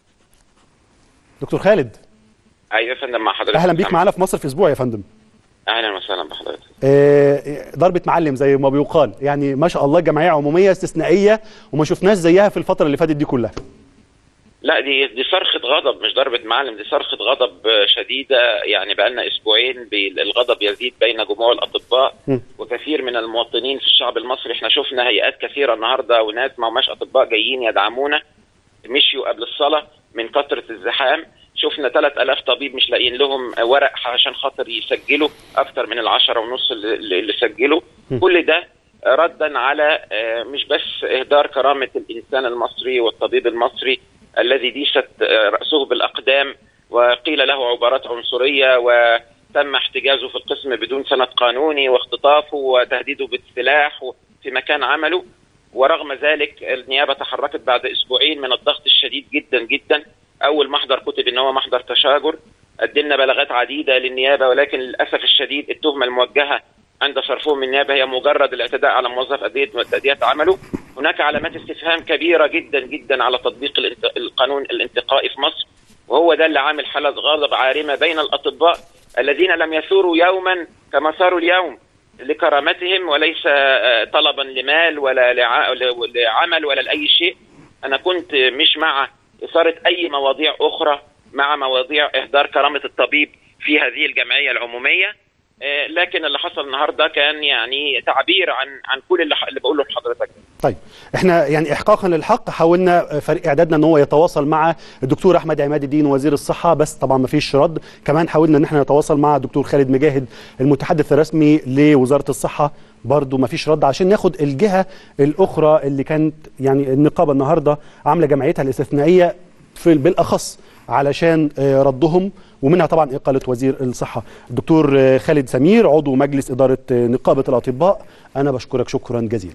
دكتور خالد ايوه يا فندم مع حضرتك أهلا بيك معانا في مصر في أسبوع يا فندم اهلا وسهلا بحضرتك آه، ضربة معلم زي ما بيقال يعني ما شاء الله جمعية عمومية استثنائية وما شفناش زيها في الفترة اللي فاتت دي كلها لا دي دي صرخه غضب مش ضربه معلم دي صرخه غضب آه، شديده يعني بقى لنا اسبوعين بي- الغضب يزيد بين جموع الاطباء م. وكثير من المواطنين في الشعب المصري احنا شفنا هيئات كثيره النهارده وناس ما هماش اطباء جايين يدعمونا مشيوا قبل الصلاه من كثره الزحام شفنا 3000 طبيب مش لاقيين لهم ورق عشان خاطر يسجلوا اكتر من العشرة ونص اللي, اللي سجلوا كل ده ردا على آه، مش بس اهدار كرامه الانسان المصري والطبيب المصري الذي ديست آه، راسه بالاقدام وقيل له عبارات عنصريه وتم احتجازه في القسم بدون سند قانوني واختطافه وتهديده بالسلاح في مكان عمله ورغم ذلك النيابه تحركت بعد اسبوعين من الضغط الشديد جدا جدا اول محضر كتب ان هو محضر تشاجر قدمنا بلاغات عديده للنيابه ولكن للاسف الشديد التهمه الموجهه عند صرفهم من النيابه هي مجرد الاعتداء على موظف اديه تاديه عمله هناك علامات استفهام كبيره جدا جدا على تطبيق الانت- القانون الانتقائي في مصر وهو ده اللي عامل حاله غضب عارمه بين الاطباء الذين لم يثوروا يوما كما ثاروا اليوم لكرامتهم وليس آه، طلبا لمال ولا لع- لعمل ولا لاي شيء انا كنت مش مع اثاره اي مواضيع اخرى مع مواضيع اهدار كرامه الطبيب في هذه الجمعيه العموميه آه، لكن اللي حصل النهارده كان يعني تعبير عن عن كل اللي, اللي بقوله لحضرتك طيب احنا يعني احقاقا للحق حاولنا فريق اعدادنا ان هو يتواصل مع الدكتور احمد عماد الدين وزير الصحه بس طبعا ما فيش رد كمان حاولنا ان احنا نتواصل مع الدكتور خالد مجاهد المتحدث الرسمي لوزاره الصحه برضه ما فيش رد عشان ناخد الجهه الاخرى اللي كانت يعني النقابه النهارده عامله جمعيتها الاستثنائيه في بالاخص علشان آه، ردهم ومنها طبعا اقاله وزير الصحه الدكتور آه، خالد سمير عضو مجلس اداره آه، نقابه الاطباء انا بشكرك شكرا جزيلا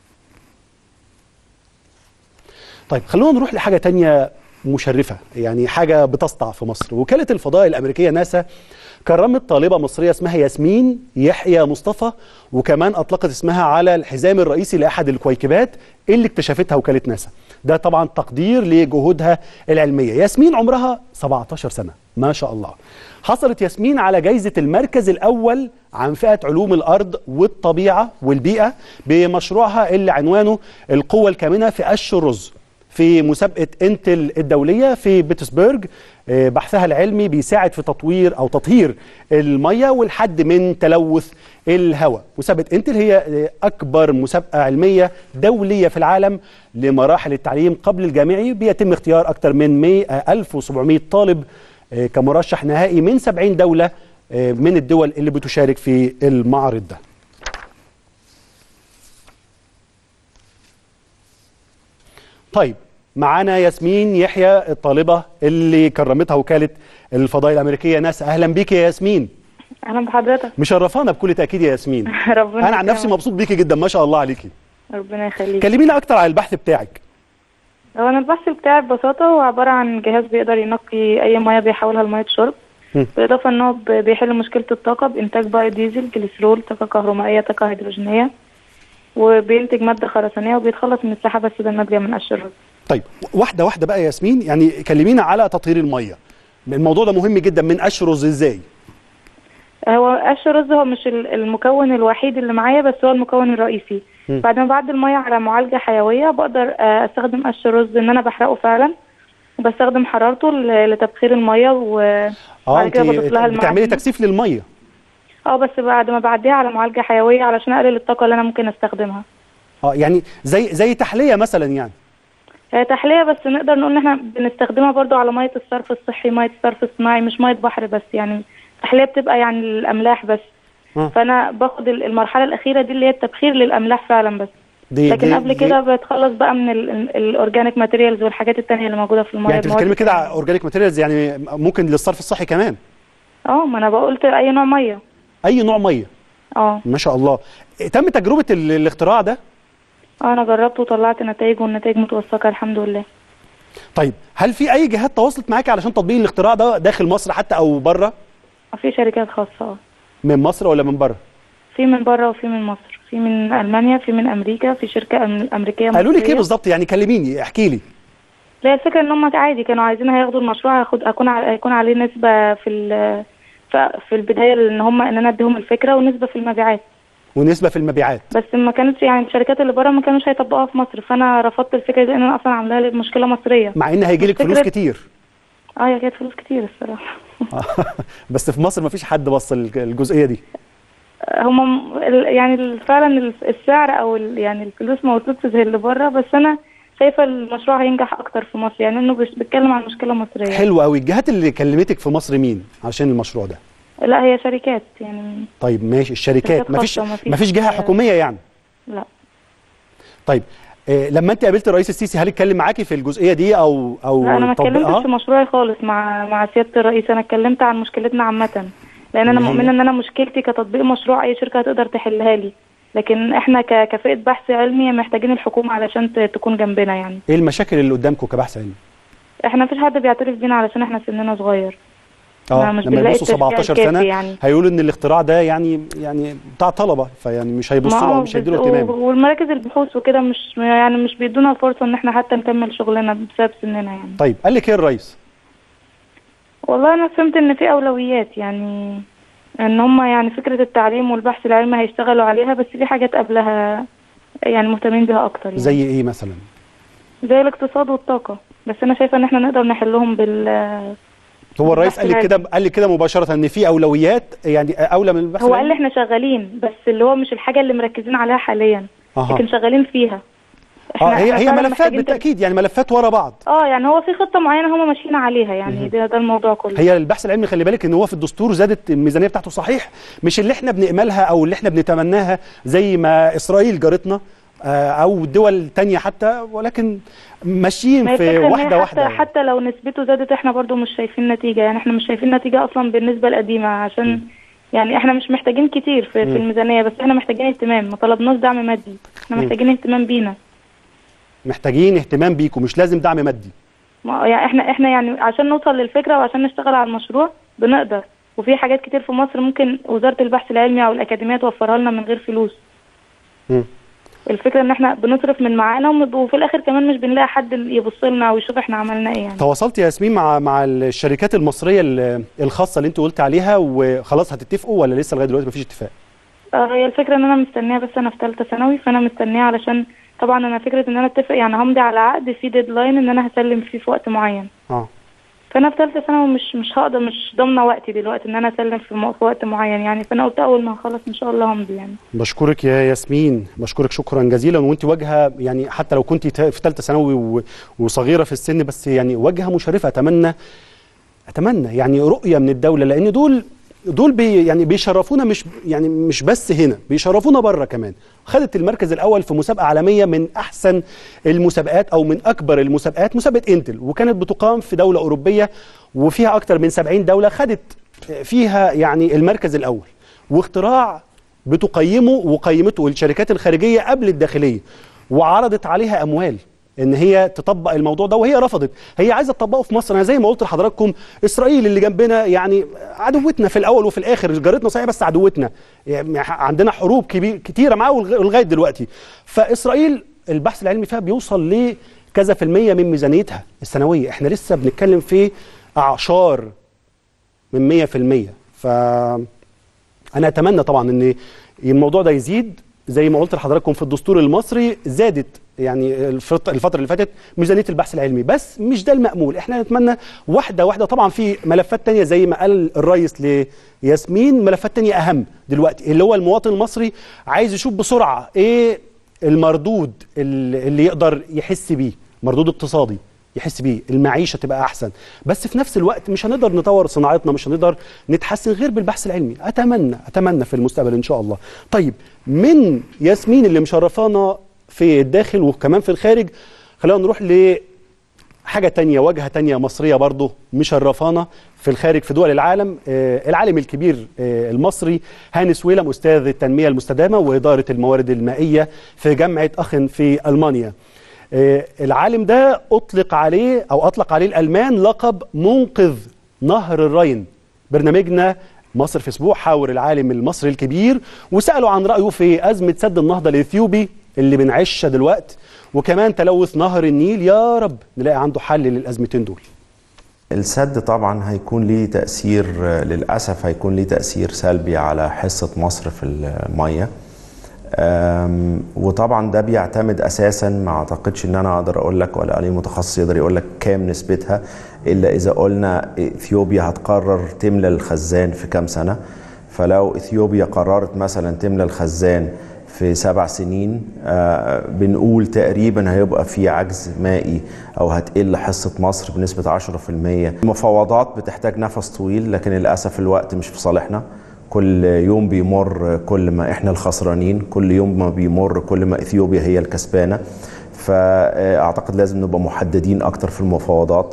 طيب خلونا نروح لحاجة تانية مشرفة يعني حاجة بتسطع في مصر وكالة الفضاء الأمريكية ناسا كرمت طالبة مصرية اسمها ياسمين يحيى مصطفى وكمان أطلقت اسمها على الحزام الرئيسي لأحد الكويكبات اللي اكتشفتها وكالة ناسا ده طبعا تقدير لجهودها العلمية ياسمين عمرها 17 سنة ما شاء الله حصلت ياسمين على جايزة المركز الأول عن فئة علوم الأرض والطبيعة والبيئة بمشروعها اللي عنوانه القوة الكامنة في قش الرز في مسابقة انتل الدولية في بيتسبرج آه، بحثها العلمي بيساعد في تطوير أو تطهير المية والحد من تلوث الهواء مسابقة انتل هي آه، أكبر مسابقة علمية دولية في العالم لمراحل التعليم قبل الجامعي بيتم اختيار أكثر من 100 آه، 1700 طالب آه، كمرشح نهائي من 70 دولة آه، من الدول اللي بتشارك في المعرض ده طيب معانا ياسمين يحيى الطالبة اللي كرمتها وكالة الفضاء الأمريكية ناسا أهلا بيك يا ياسمين اهلا بحضرتك مشرفانا بكل تأكيد يا ياسمين ربنا أنا عن نفسي يكرمك. مبسوط بيكي جدا ما شاء الله عليكي ربنا يخليك كلمينا أكتر عن البحث بتاعك هو انا البحث بتاعي ببساطه هو عباره عن جهاز بيقدر ينقي اي ميه بيحولها لميه شرب مم. بالاضافه ان هو ب- بيحل مشكله الطاقه بانتاج بايو ديزل جليسرول طاقه كهرومائيه طاقه هيدروجينيه وبينتج ماده خرسانيه وبيتخلص من السحابه السوداء الناتجه من قش الرز طيب واحدة واحدة بقى يا ياسمين يعني كلمينا على تطهير المية الموضوع ده مهم جدا من أشرز إزاي هو قش الرز هو مش ال- المكون الوحيد اللي معايا بس هو المكون الرئيسي مم. بعد ما بعد الميه على معالجه حيويه بقدر آه، استخدم قش الرز ان انا بحرقه فعلا وبستخدم حرارته ل- لتبخير الميه و اه بعد انت كده بضيف لها بتعملي المعادن. تكثيف للمية اه بس بعد ما بعديها على معالجه حيويه علشان اقلل الطاقه اللي انا ممكن استخدمها اه يعني زي زي تحلية مثلا يعني هي تحليه بس نقدر نقول ان احنا بنستخدمها برضو على ميه الصرف الصحي ميه الصرف الصناعي مش ميه بحر بس يعني التحليه بتبقى يعني الاملاح بس آه. فانا باخد ال- المرحله الاخيره دي اللي هي التبخير للاملاح فعلا بس دي لكن دي قبل دي- كده بتخلص بقى من الاورجانيك ماتيريالز والحاجات التانية اللي موجوده في الميه يعني انت المواد بتتكلمي كده التانية. على اورجانيك ماتيريالز يعني ممكن للصرف الصحي كمان اه ما انا بقولت اي نوع ميه اي نوع ميه اه ما شاء الله تم تجربه ال- الاختراع ده اه انا جربت وطلعت نتائج والنتائج متوثقه الحمد لله طيب هل في اي جهات تواصلت معاكي علشان تطبيق الاختراع ده داخل مصر حتى او بره في شركات خاصه اه من مصر ولا من بره في من بره وفي من مصر في من المانيا في من امريكا في شركه أم- امريكيه قالوا لك ايه مصرية. بالظبط يعني كلميني احكي لي لا الفكره ان هم عادي كانوا عايزين هياخدوا المشروع هياخد اكون ع- هيكون عليه نسبه في ال- ف- في البدايه ان هم ان انا اديهم الفكره ونسبه في المبيعات ونسبه في المبيعات بس ما كانتش يعني الشركات اللي بره ما كانوش هيطبقوها في مصر فانا رفضت الفكره دي لان انا اصلا عاملاها مشكله مصريه مع ان هيجي لك فكرة- فلوس كتير اه هي كانت فلوس كتير الصراحه بس في مصر ما فيش حد بص ال- الجزئيه دي هم يعني ال- فعلا ال- السعر او ال- يعني الفلوس ما وصلتش زي اللي بره بس انا شايفه المشروع هينجح اكتر في مصر يعني انه بيش- بيتكلم عن مشكله مصريه حلو قوي الجهات اللي كلمتك في مصر مين عشان المشروع ده لا هي شركات يعني طيب ماشي الشركات شركات ما فيش خاصة، مفيش- ما فيش جهه حكوميه يعني لا طيب آه، لما انت قابلت الرئيس السيسي هل اتكلم معاكي في الجزئيه دي او او لا انا ما اتكلمتش تطبيقها؟ في مشروعي خالص مع مع سياده الرئيس انا اتكلمت عن مشكلتنا عامه لان انا اللي هي؟ مؤمنه ان انا مشكلتي كتطبيق مشروع اي شركه هتقدر تحلها لي لكن احنا ك- كفئه بحث علمي محتاجين الحكومه علشان ت- تكون جنبنا يعني ايه المشاكل اللي قدامكم كبحث علمي؟ احنا مفيش حد بيعترف بينا علشان احنا سننا صغير اه لا، مش لما بنلاقي يبصوا التشجيع 17 الكافي سنه يعني. هيقولوا ان الاختراع ده يعني يعني بتاع طلبه فيعني مش هيبصوا له ما او هو مش هيدوا له بز- اهتمام و- والمراكز البحوث وكده مش يعني مش بيدونا فرصه ان احنا حتى نكمل شغلنا بسبب سننا يعني طيب قال لك ايه الرئيس؟ والله انا فهمت ان في اولويات يعني ان هم يعني فكره التعليم والبحث العلمي هيشتغلوا عليها بس في حاجات قبلها يعني مهتمين بيها اكتر يعني زي ايه مثلا؟ زي الاقتصاد والطاقه بس انا شايفه ان احنا نقدر نحلهم بال هو الرئيس قال لك البحث كده قال لك كده مباشره ان في اولويات يعني اولى من البحث هو قال لي العلمي؟ احنا شغالين بس اللي هو مش الحاجه اللي مركزين عليها حاليا أها. لكن شغالين فيها اه إحنا- هي إحنا هي فعلاً ملفات محتاجين بالتاكيد يعني ملفات ورا بعض اه يعني هو في خطه معينه هم ماشيين عليها يعني ده, ده الموضوع كله هي البحث العلمي خلي بالك ان هو في الدستور زادت الميزانيه بتاعته صحيح مش اللي احنا بنأملها او اللي احنا بنتمناها زي ما اسرائيل جارتنا آه، او دول تانية حتى ولكن ماشيين ما هي في الفكرة إن هي واحده حتى واحده يعني. حتى لو نسبته زادت احنا برضو مش شايفين نتيجة يعني احنا مش شايفين نتيجة اصلا بالنسبة القديمة عشان يعني احنا مش محتاجين كتير في, في الميزانية بس احنا محتاجين اهتمام ما طلبناش دعم مادي احنا محتاجين اهتمام بينا محتاجين اهتمام بيكم مش لازم دعم مادي ما- يعني احنا احنا يعني عشان نوصل للفكرة وعشان نشتغل على المشروع بنقدر وفي حاجات كتير في مصر ممكن وزارة البحث العلمي او الأكاديمية توفرها لنا من غير فلوس مم. الفكرة ان احنا بنصرف من معانا وم- وفي الاخر كمان مش بنلاقي حد يبص لنا ويشوف احنا عملنا ايه يعني تواصلت يا ياسمين مع مع الشركات المصريه ال- الخاصه اللي انت قلت عليها وخلاص هتتفقوا ولا لسه لغايه دلوقتي مفيش اتفاق اه هي الفكرة ان انا مستنية بس انا في ثالثة ثانوي فانا مستنية علشان طبعا انا فكرة ان انا اتفق يعني همضي على عقد في ديدلاين ان انا هسلم فيه في وقت معين اه فانا في ثالثة ثانوي مش مش هقدر مش ضامنة وقتي دلوقتي ان انا اسلم في, م- في وقت معين يعني فانا قلت اول ما اخلص ان شاء الله همضي يعني بشكرك يا ياسمين بشكرك شكرا جزيلا وانت واجهه يعني حتى لو كنت تا- في ثالثه ثانوي و- وصغيره في السن بس يعني واجهه مشرفه اتمنى اتمنى يعني رؤيه من الدوله لان دول دول بي يعني بيشرفونا مش يعني مش بس هنا بيشرفونا بره كمان خدت المركز الاول في مسابقه عالميه من احسن المسابقات او من اكبر المسابقات مسابقه انتل وكانت بتقام في دوله اوروبيه وفيها اكتر من 70 دوله خدت فيها يعني المركز الاول واختراع بتقيمه وقيمته الشركات الخارجيه قبل الداخليه وعرضت عليها اموال ان هي تطبق الموضوع ده وهي رفضت هي عايزه تطبقه في مصر انا زي ما قلت لحضراتكم اسرائيل اللي جنبنا يعني عدوتنا في الاول وفي الاخر جارتنا صحيح بس عدوتنا يعني عندنا حروب كبير كتيره معاه ولغ- ولغايه دلوقتي فاسرائيل البحث العلمي فيها بيوصل لكذا في المية من ميزانيتها السنويه احنا لسه بنتكلم في اعشار من 100% ف انا اتمنى طبعا ان الموضوع ده يزيد زي ما قلت لحضراتكم في الدستور المصري زادت يعني الفت- الفتره اللي فاتت ميزانيه البحث العلمي بس مش ده المأمول احنا نتمنى واحده واحده طبعا في ملفات تانية زي ما قال الرئيس لياسمين ملفات تانية اهم دلوقتي اللي هو المواطن المصري عايز يشوف بسرعه ايه المردود اللي اللي يقدر يحس بيه مردود اقتصادي يحس بيه المعيشه تبقى احسن بس في نفس الوقت مش هنقدر نطور صناعتنا مش هنقدر نتحسن غير بالبحث العلمي اتمنى اتمنى في المستقبل ان شاء الله طيب من ياسمين اللي مشرفانا في الداخل وكمان في الخارج خلينا نروح ل حاجة تانية واجهة تانية مصرية برضه مشرفانا في الخارج في دول العالم آه العالم الكبير آه المصري هاني سويلم أستاذ التنمية المستدامة وإدارة الموارد المائية في جامعة أخن في ألمانيا آه العالم ده أطلق عليه أو أطلق عليه الألمان لقب منقذ نهر الراين برنامجنا مصر في اسبوع حاور العالم المصري الكبير وساله عن رايه في ازمه سد النهضه الاثيوبي اللي بنعيشها دلوقتي وكمان تلوث نهر النيل يا رب نلاقي عنده حل للازمتين دول السد طبعا هيكون ليه تأثير للأسف هيكون ليه تأثير سلبي على حصة مصر في المية أم، وطبعا ده بيعتمد اساسا ما اعتقدش ان انا اقدر اقول لك ولا اي متخصص يقدر يقول لك كام نسبتها الا اذا قلنا اثيوبيا هتقرر تملى الخزان في كام سنه فلو اثيوبيا قررت مثلا تملى الخزان في سبع سنين آه بنقول تقريبا هيبقى في عجز مائي او هتقل حصه مصر بنسبه 10% المفاوضات بتحتاج نفس طويل لكن للاسف الوقت مش في صالحنا كل يوم بيمر كل ما احنا الخسرانين كل يوم ما بيمر كل ما اثيوبيا هي الكسبانه فاعتقد لازم نبقى محددين اكتر في المفاوضات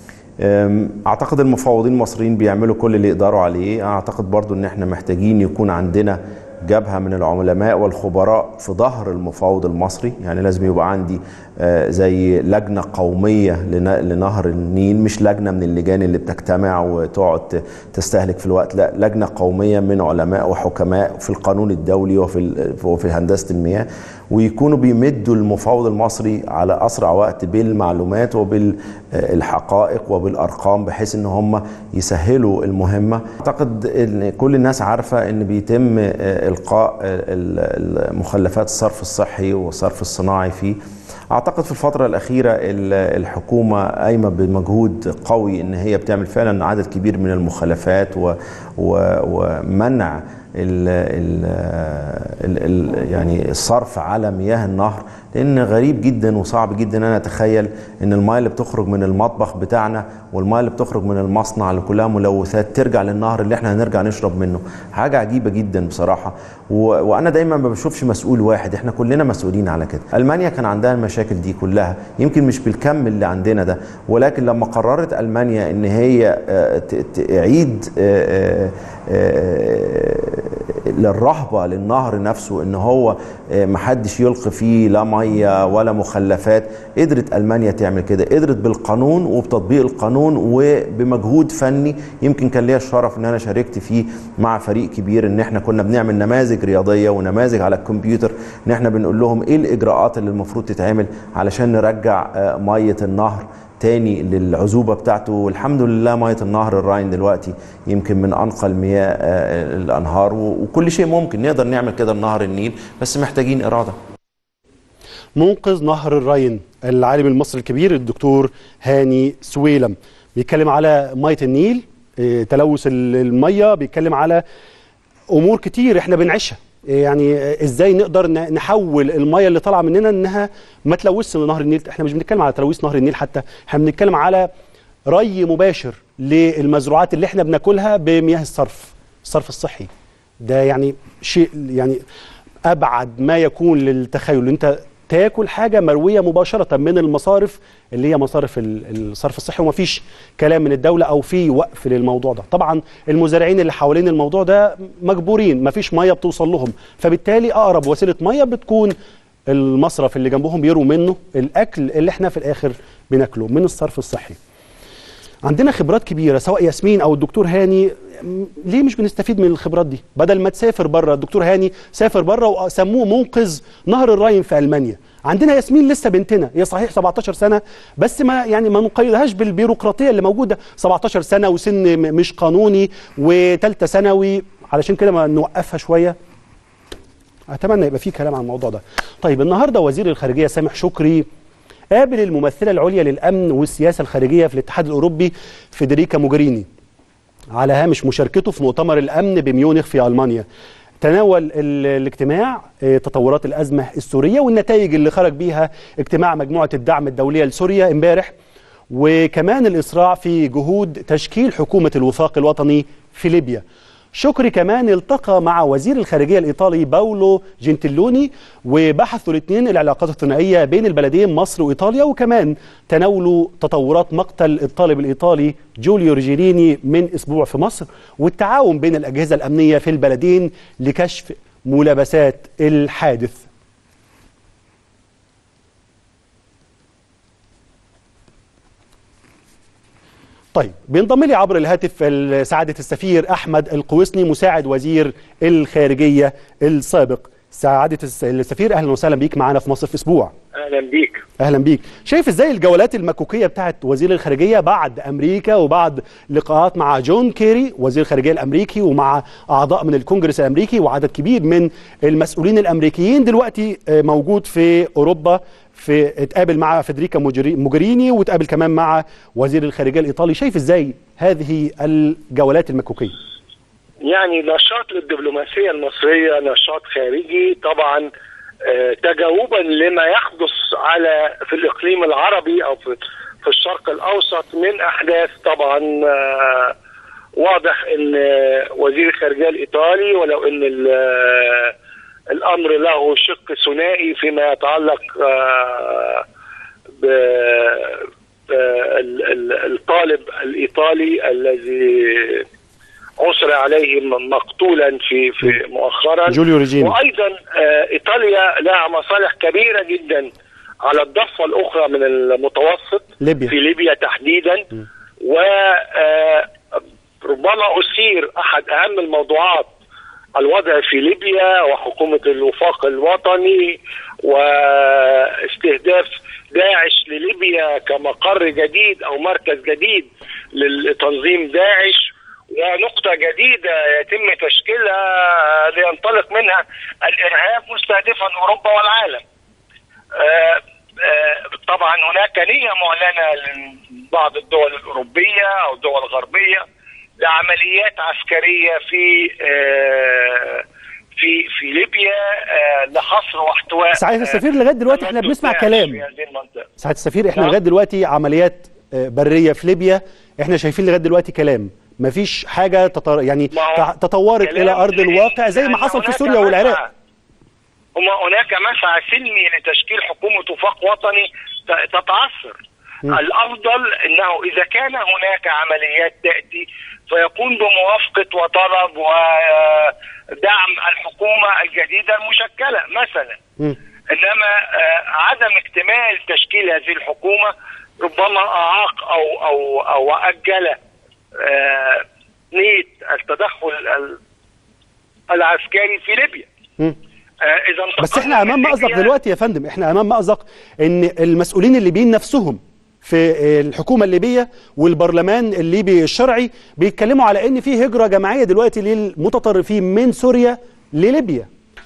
اعتقد المفاوضين المصريين بيعملوا كل اللي يقدروا عليه اعتقد برضو ان احنا محتاجين يكون عندنا جبهه من العلماء والخبراء في ظهر المفاوض المصري يعني لازم يبقى عندي زي لجنه قوميه لنهر النيل مش لجنه من اللجان اللي بتجتمع وتقعد تستهلك في الوقت لا لجنه قوميه من علماء وحكماء في القانون الدولي وفي وفي هندسه المياه ويكونوا بيمدوا المفاوض المصري على اسرع وقت بالمعلومات وبالحقائق وبالارقام بحيث ان هم يسهلوا المهمه اعتقد ان كل الناس عارفه ان بيتم القاء مخلفات الصرف الصحي والصرف الصناعي فيه اعتقد في الفتره الاخيره الحكومه قايمه بمجهود قوي ان هي بتعمل فعلا عدد كبير من المخالفات و ومنع ال ال ال ال يعني الصرف على مياه النهر لان غريب جدا وصعب جدا ان انا اتخيل ان المياه اللي بتخرج من المطبخ بتاعنا والمياه اللي بتخرج من المصنع اللي كلها ملوثات ترجع للنهر اللي احنا هنرجع نشرب منه حاجه عجيبه جدا بصراحه و... وانا دايما ما بشوفش مسؤول واحد احنا كلنا مسؤولين على كده المانيا كان عندها المشاكل دي كلها يمكن مش بالكم اللي عندنا ده ولكن لما قررت المانيا ان هي تعيد للرهبه للنهر نفسه ان هو محدش يلقي فيه لا ميه ولا مخلفات قدرت المانيا تعمل كده قدرت بالقانون وبتطبيق القانون وبمجهود فني يمكن كان ليا الشرف ان انا شاركت فيه مع فريق كبير ان احنا كنا بنعمل نماذج رياضيه ونماذج على الكمبيوتر ان احنا بنقول لهم ايه الاجراءات اللي المفروض تتعمل علشان نرجع ميه النهر تاني للعذوبة بتاعته والحمد لله مية النهر الراين دلوقتي يمكن من أنقى المياه الأنهار وكل شيء ممكن نقدر نعمل كده لنهر النيل بس محتاجين إرادة منقذ نهر الراين العالم المصري الكبير الدكتور هاني سويلم بيتكلم على مية النيل تلوث المية بيتكلم على أمور كتير احنا بنعيشها يعني ازاي نقدر نحول الميه اللي طالعه مننا انها ما تلوثش نهر النيل احنا مش بنتكلم على تلوث نهر النيل حتى احنا بنتكلم على ري مباشر للمزروعات اللي احنا بناكلها بمياه الصرف الصرف الصحي ده يعني شيء يعني ابعد ما يكون للتخيل انت تاكل حاجه مرويه مباشره من المصارف اللي هي مصارف الصرف الصحي ومفيش كلام من الدوله او في وقف للموضوع ده طبعا المزارعين اللي حوالين الموضوع ده مجبورين مفيش ميه بتوصل لهم فبالتالي اقرب وسيله ميه بتكون المصرف اللي جنبهم بيروا منه الاكل اللي احنا في الاخر بناكله من الصرف الصحي عندنا خبرات كبيره سواء ياسمين او الدكتور هاني ليه مش بنستفيد من الخبرات دي بدل ما تسافر بره الدكتور هاني سافر بره وسموه منقذ نهر الراين في المانيا عندنا ياسمين لسه بنتنا هي صحيح 17 سنه بس ما يعني ما نقيدهاش بالبيروقراطيه اللي موجوده 17 سنه وسن مش قانوني وثالثه ثانوي علشان كده ما نوقفها شويه اتمنى يبقى في كلام عن الموضوع ده طيب النهارده وزير الخارجيه سامح شكري قابل الممثله العليا للامن والسياسه الخارجيه في الاتحاد الاوروبي فيدريكا موجريني على هامش مشاركته في مؤتمر الامن بميونخ في المانيا تناول الاجتماع تطورات الازمه السوريه والنتائج اللي خرج بيها اجتماع مجموعه الدعم الدوليه لسوريا امبارح وكمان الاسراع في جهود تشكيل حكومه الوفاق الوطني في ليبيا شكري كمان التقى مع وزير الخارجية الإيطالي باولو جنتلوني وبحثوا الاثنين العلاقات الثنائية بين البلدين مصر وإيطاليا وكمان تناولوا تطورات مقتل الطالب الإيطالي جوليو ريجيريني من أسبوع في مصر والتعاون بين الأجهزة الأمنية في البلدين لكشف ملابسات الحادث طيب بينضم لي عبر الهاتف ال- سعادة السفير أحمد القويسني مساعد وزير الخارجية السابق سعادة الس- السفير أهلا وسهلا بيك معنا في مصر في أسبوع اهلا بيك أهلا بيك شايف إزاي الجولات المكوكية بتاعت وزير الخارجية بعد أمريكا وبعد لقاءات مع جون كيري وزير الخارجية الأمريكي ومع أعضاء من الكونجرس الأمريكي وعدد كبير من المسؤولين الأمريكيين دلوقتي آه، موجود في أوروبا في اتقابل مع فيدريكا موجري- موجريني وتقابل كمان مع وزير الخارجية الإيطالي شايف إزاي هذه الجولات المكوكية يعني نشاط للدبلوماسيه المصريه نشاط خارجي طبعا آه، تجاوبا لما يحدث على في الاقليم العربي او في في الشرق الاوسط من احداث طبعا آه، واضح ان آه، وزير الخارجيه الايطالي ولو ان ال- آه، الامر له شق ثنائي فيما يتعلق آه، ب ب- ال- ال- الطالب الايطالي الذي عثر عليه م- مقتولا في في مؤخرا جوليو ريجيني. وايضا آه، ايطاليا لها مصالح كبيره جدا على الضفه الاخرى من المتوسط ليبيا. في ليبيا تحديدا و آه، ربما اثير احد اهم الموضوعات الوضع في ليبيا وحكومه الوفاق الوطني واستهداف داعش لليبيا كمقر جديد او مركز جديد لتنظيم داعش ونقطة جديدة يتم تشكيلها لينطلق منها الإرهاب مستهدفا أوروبا والعالم آه، آه، طبعا هناك نية معلنة لبعض الدول الأوروبية أو الدول الغربية لعمليات عسكرية في آه، في في ليبيا آه، لحصر واحتواء سعادة السفير لغاية دلوقتي احنا تمدد بنسمع داعش كلام في هذه المنطقة سعادة السفير احنا نعم. لغايه دلوقتي عمليات آه، بريه في ليبيا احنا شايفين لغايه دلوقتي كلام مفيش حاجه تطر... يعني ما هو تع- تطورت كلام الى ارض لأن- الواقع زي ما لأن حصل في هناك سوريا والعراق مسعى- هما هناك مسعى سلمي لتشكيل حكومة وفاق وطني ت- تتعثر الأفضل أنه إذا كان هناك عمليات تأتي فيكون بموافقة وطلب ودعم الحكومة الجديدة المشكلة مثلا مم. انما آه، عدم اكتمال تشكيل هذه الحكومه ربما اعاق او او او اجل آه، نيه التدخل ال- العسكري في ليبيا مم. آه، اذا بس احنا امام مأزق ليبيا- دلوقتي يا فندم احنا امام مأزق ان المسؤولين الليبيين نفسهم في الحكومه الليبيه والبرلمان الليبي الشرعي بيتكلموا على ان في هجره جماعيه دلوقتي للمتطرفين من سوريا لليبيا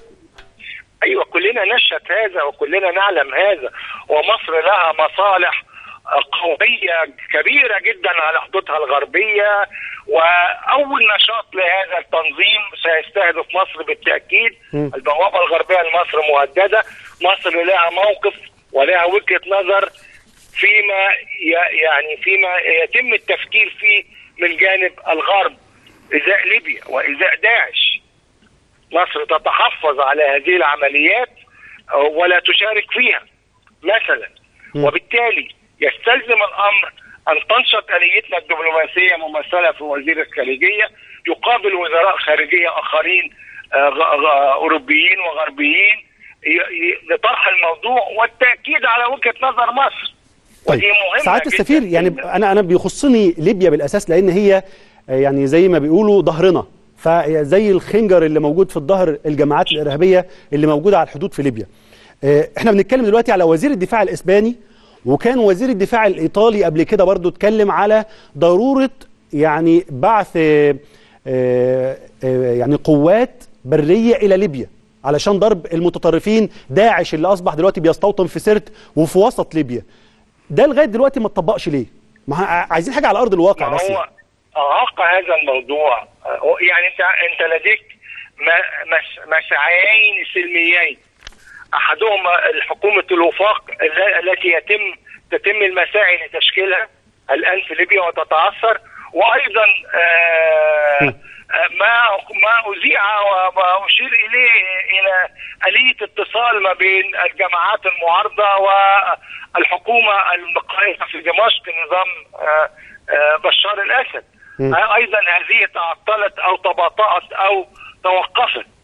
ايوه كلنا نشهد هذا وكلنا نعلم هذا ومصر لها مصالح قوميه كبيره جدا على حدودها الغربيه واول نشاط لهذا التنظيم سيستهدف مصر بالتاكيد م. البوابه الغربيه لمصر مهدده مصر لها موقف ولها وجهه نظر فيما ي- يعني فيما يتم التفكير فيه من جانب الغرب ازاء ليبيا وازاء داعش مصر تتحفظ على هذه العمليات آه، ولا تشارك فيها مثلا وبالتالي يستلزم الامر ان تنشط اليتنا الدبلوماسيه ممثله في وزير الخارجيه يقابل وزراء خارجيه اخرين آه، غ- غ- اوروبيين وغربيين ي- ي- لطرح الموضوع والتاكيد على وجهه نظر مصر طيب ودي مهمة سعاده جداً السفير يعني جداً. انا انا بيخصني ليبيا بالاساس لان هي آه، يعني زي ما بيقولوا ظهرنا فزي الخنجر اللي موجود في الظهر الجماعات الارهابيه اللي موجوده على الحدود في ليبيا آه، احنا بنتكلم دلوقتي على وزير الدفاع الاسباني وكان وزير الدفاع الايطالي قبل كده برضو اتكلم على ضروره يعني بعث آه، آه، آه، يعني قوات بريه الى ليبيا علشان ضرب المتطرفين داعش اللي اصبح دلوقتي بيستوطن في سرت وفي وسط ليبيا ده لغايه دلوقتي ما اتطبقش ليه؟ ما ه- عايزين حاجه على ارض الواقع ما بس هو يعني. أعاق هذا الموضوع آه، يعني انت انت لديك م- مس- مسعيين سلميين احدهما حكومه الوفاق الل- التي يتم تتم المساعي لتشكيلها الان في ليبيا وتتعثر وايضا آه، م. آه، ما ما اذيع وما اشير اليه الى اليه اتصال ما بين الجماعات المعارضه والحكومه القائمه في دمشق نظام آه، آه، بشار الاسد م. آه، ايضا هذه تعطلت او تباطات او توقفت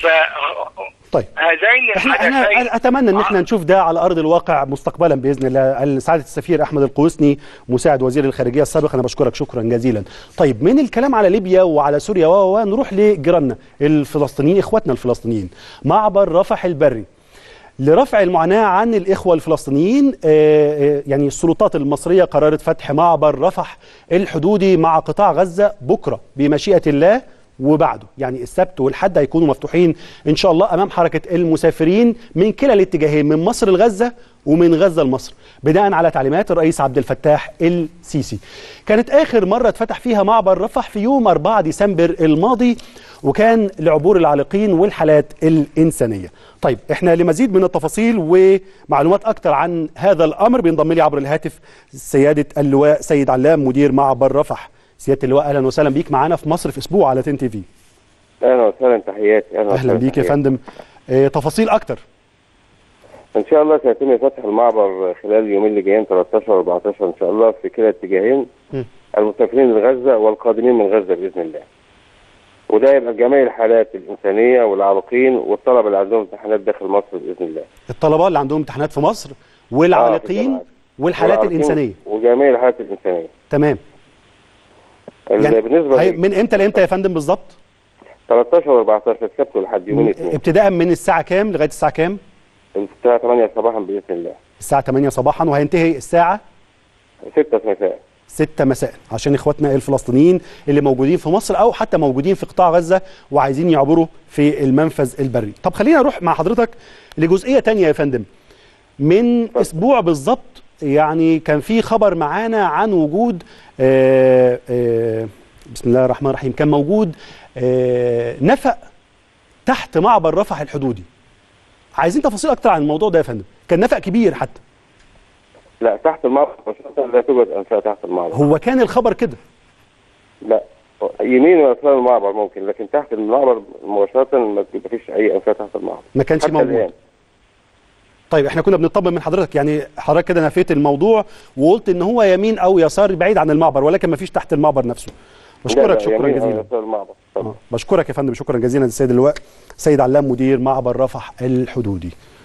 طيب فهذين احنا الحدثين انا اتمنى ان احنا نشوف ده على ارض الواقع مستقبلا باذن الله سعاده السفير احمد القوسني مساعد وزير الخارجيه السابق انا بشكرك شكرا جزيلا طيب من الكلام على ليبيا وعلى سوريا و و- نروح لجيراننا الفلسطينيين اخواتنا الفلسطينيين معبر رفح البري لرفع المعاناة عن الإخوة الفلسطينيين آه، آه، يعني السلطات المصرية قررت فتح معبر رفح الحدودي مع قطاع غزة بكرة بمشيئة الله وبعده يعني السبت والحد هيكونوا مفتوحين إن شاء الله أمام حركة المسافرين من كلا الاتجاهين من مصر لغزة ومن غزة لمصر بناء على تعليمات الرئيس عبد الفتاح السيسي كانت آخر مرة اتفتح فيها معبر رفح في يوم 4 ديسمبر الماضي وكان لعبور العالقين والحالات الإنسانية طيب احنا لمزيد من التفاصيل ومعلومات أكتر عن هذا الأمر بينضم لي عبر الهاتف سيادة اللواء سيد علام مدير معبر رفح سيادة اللواء أهلا وسهلا بيك معانا في مصر في أسبوع على تن تي في اهلا وسهلا تحياتي اهلا, أهلا وسهلا بيك يا تحياتي. فندم اه تفاصيل أكتر ان شاء الله سيتم فتح المعبر خلال اليومين اللي جايين 13 و 14 ان شاء الله في كلا الاتجاهين م. المسافرين لغزه والقادمين من غزه باذن الله وده يبقى جميع الحالات الانسانيه والعالقين والطلبه اللي عندهم امتحانات داخل مصر باذن الله الطلبة اللي عندهم امتحانات في مصر والعالقين الجامعات. والحالات والعالقين الإنسانية وجميع الحالات الانسانيه تمام اللي يعني بالنسبه هي لي من امتى لامتى يا فندم بالظبط 13 و 14 السبت والحد يومين اثنين ابتداء من الساعة كام لغاية الساعة كام الساعه 8 صباحا باذن الله الساعة 8 صباحا وهينتهي الساعة 6 مساء 6 مساء عشان اخواتنا الفلسطينيين اللي موجودين في مصر او حتى موجودين في قطاع غزه وعايزين يعبروا في المنفذ البري. طب خلينا نروح مع حضرتك لجزئيه تانية يا فندم. من اسبوع بالظبط يعني كان في خبر معانا عن وجود آآ آآ بسم الله الرحمن الرحيم كان موجود آه، نفق تحت معبر رفح الحدودي. عايزين تفاصيل اكتر عن الموضوع ده يا فندم. كان نفق كبير حتى. لا تحت المعبر مباشرة لا توجد انفاق تحت المعبر هو كان الخبر كده. لا يمين ويسار المعبر ممكن لكن تحت المعبر مباشرة ما فيش أي أنفاق تحت المعبر ما كانش حتى موجود. الآن. طيب احنا كنا بنطمن من حضرتك يعني حضرتك كده نفيت الموضوع وقلت ان هو يمين او يسار بعيد عن المعبر ولكن ما فيش تحت المعبر نفسه لا، بشكرك لا، شكرا يمين أو جزيلا يسار المعبر آه، بشكرك يا فندم شكرا جزيلا للسيد اللواء سيد علام مدير معبر رفح الحدودي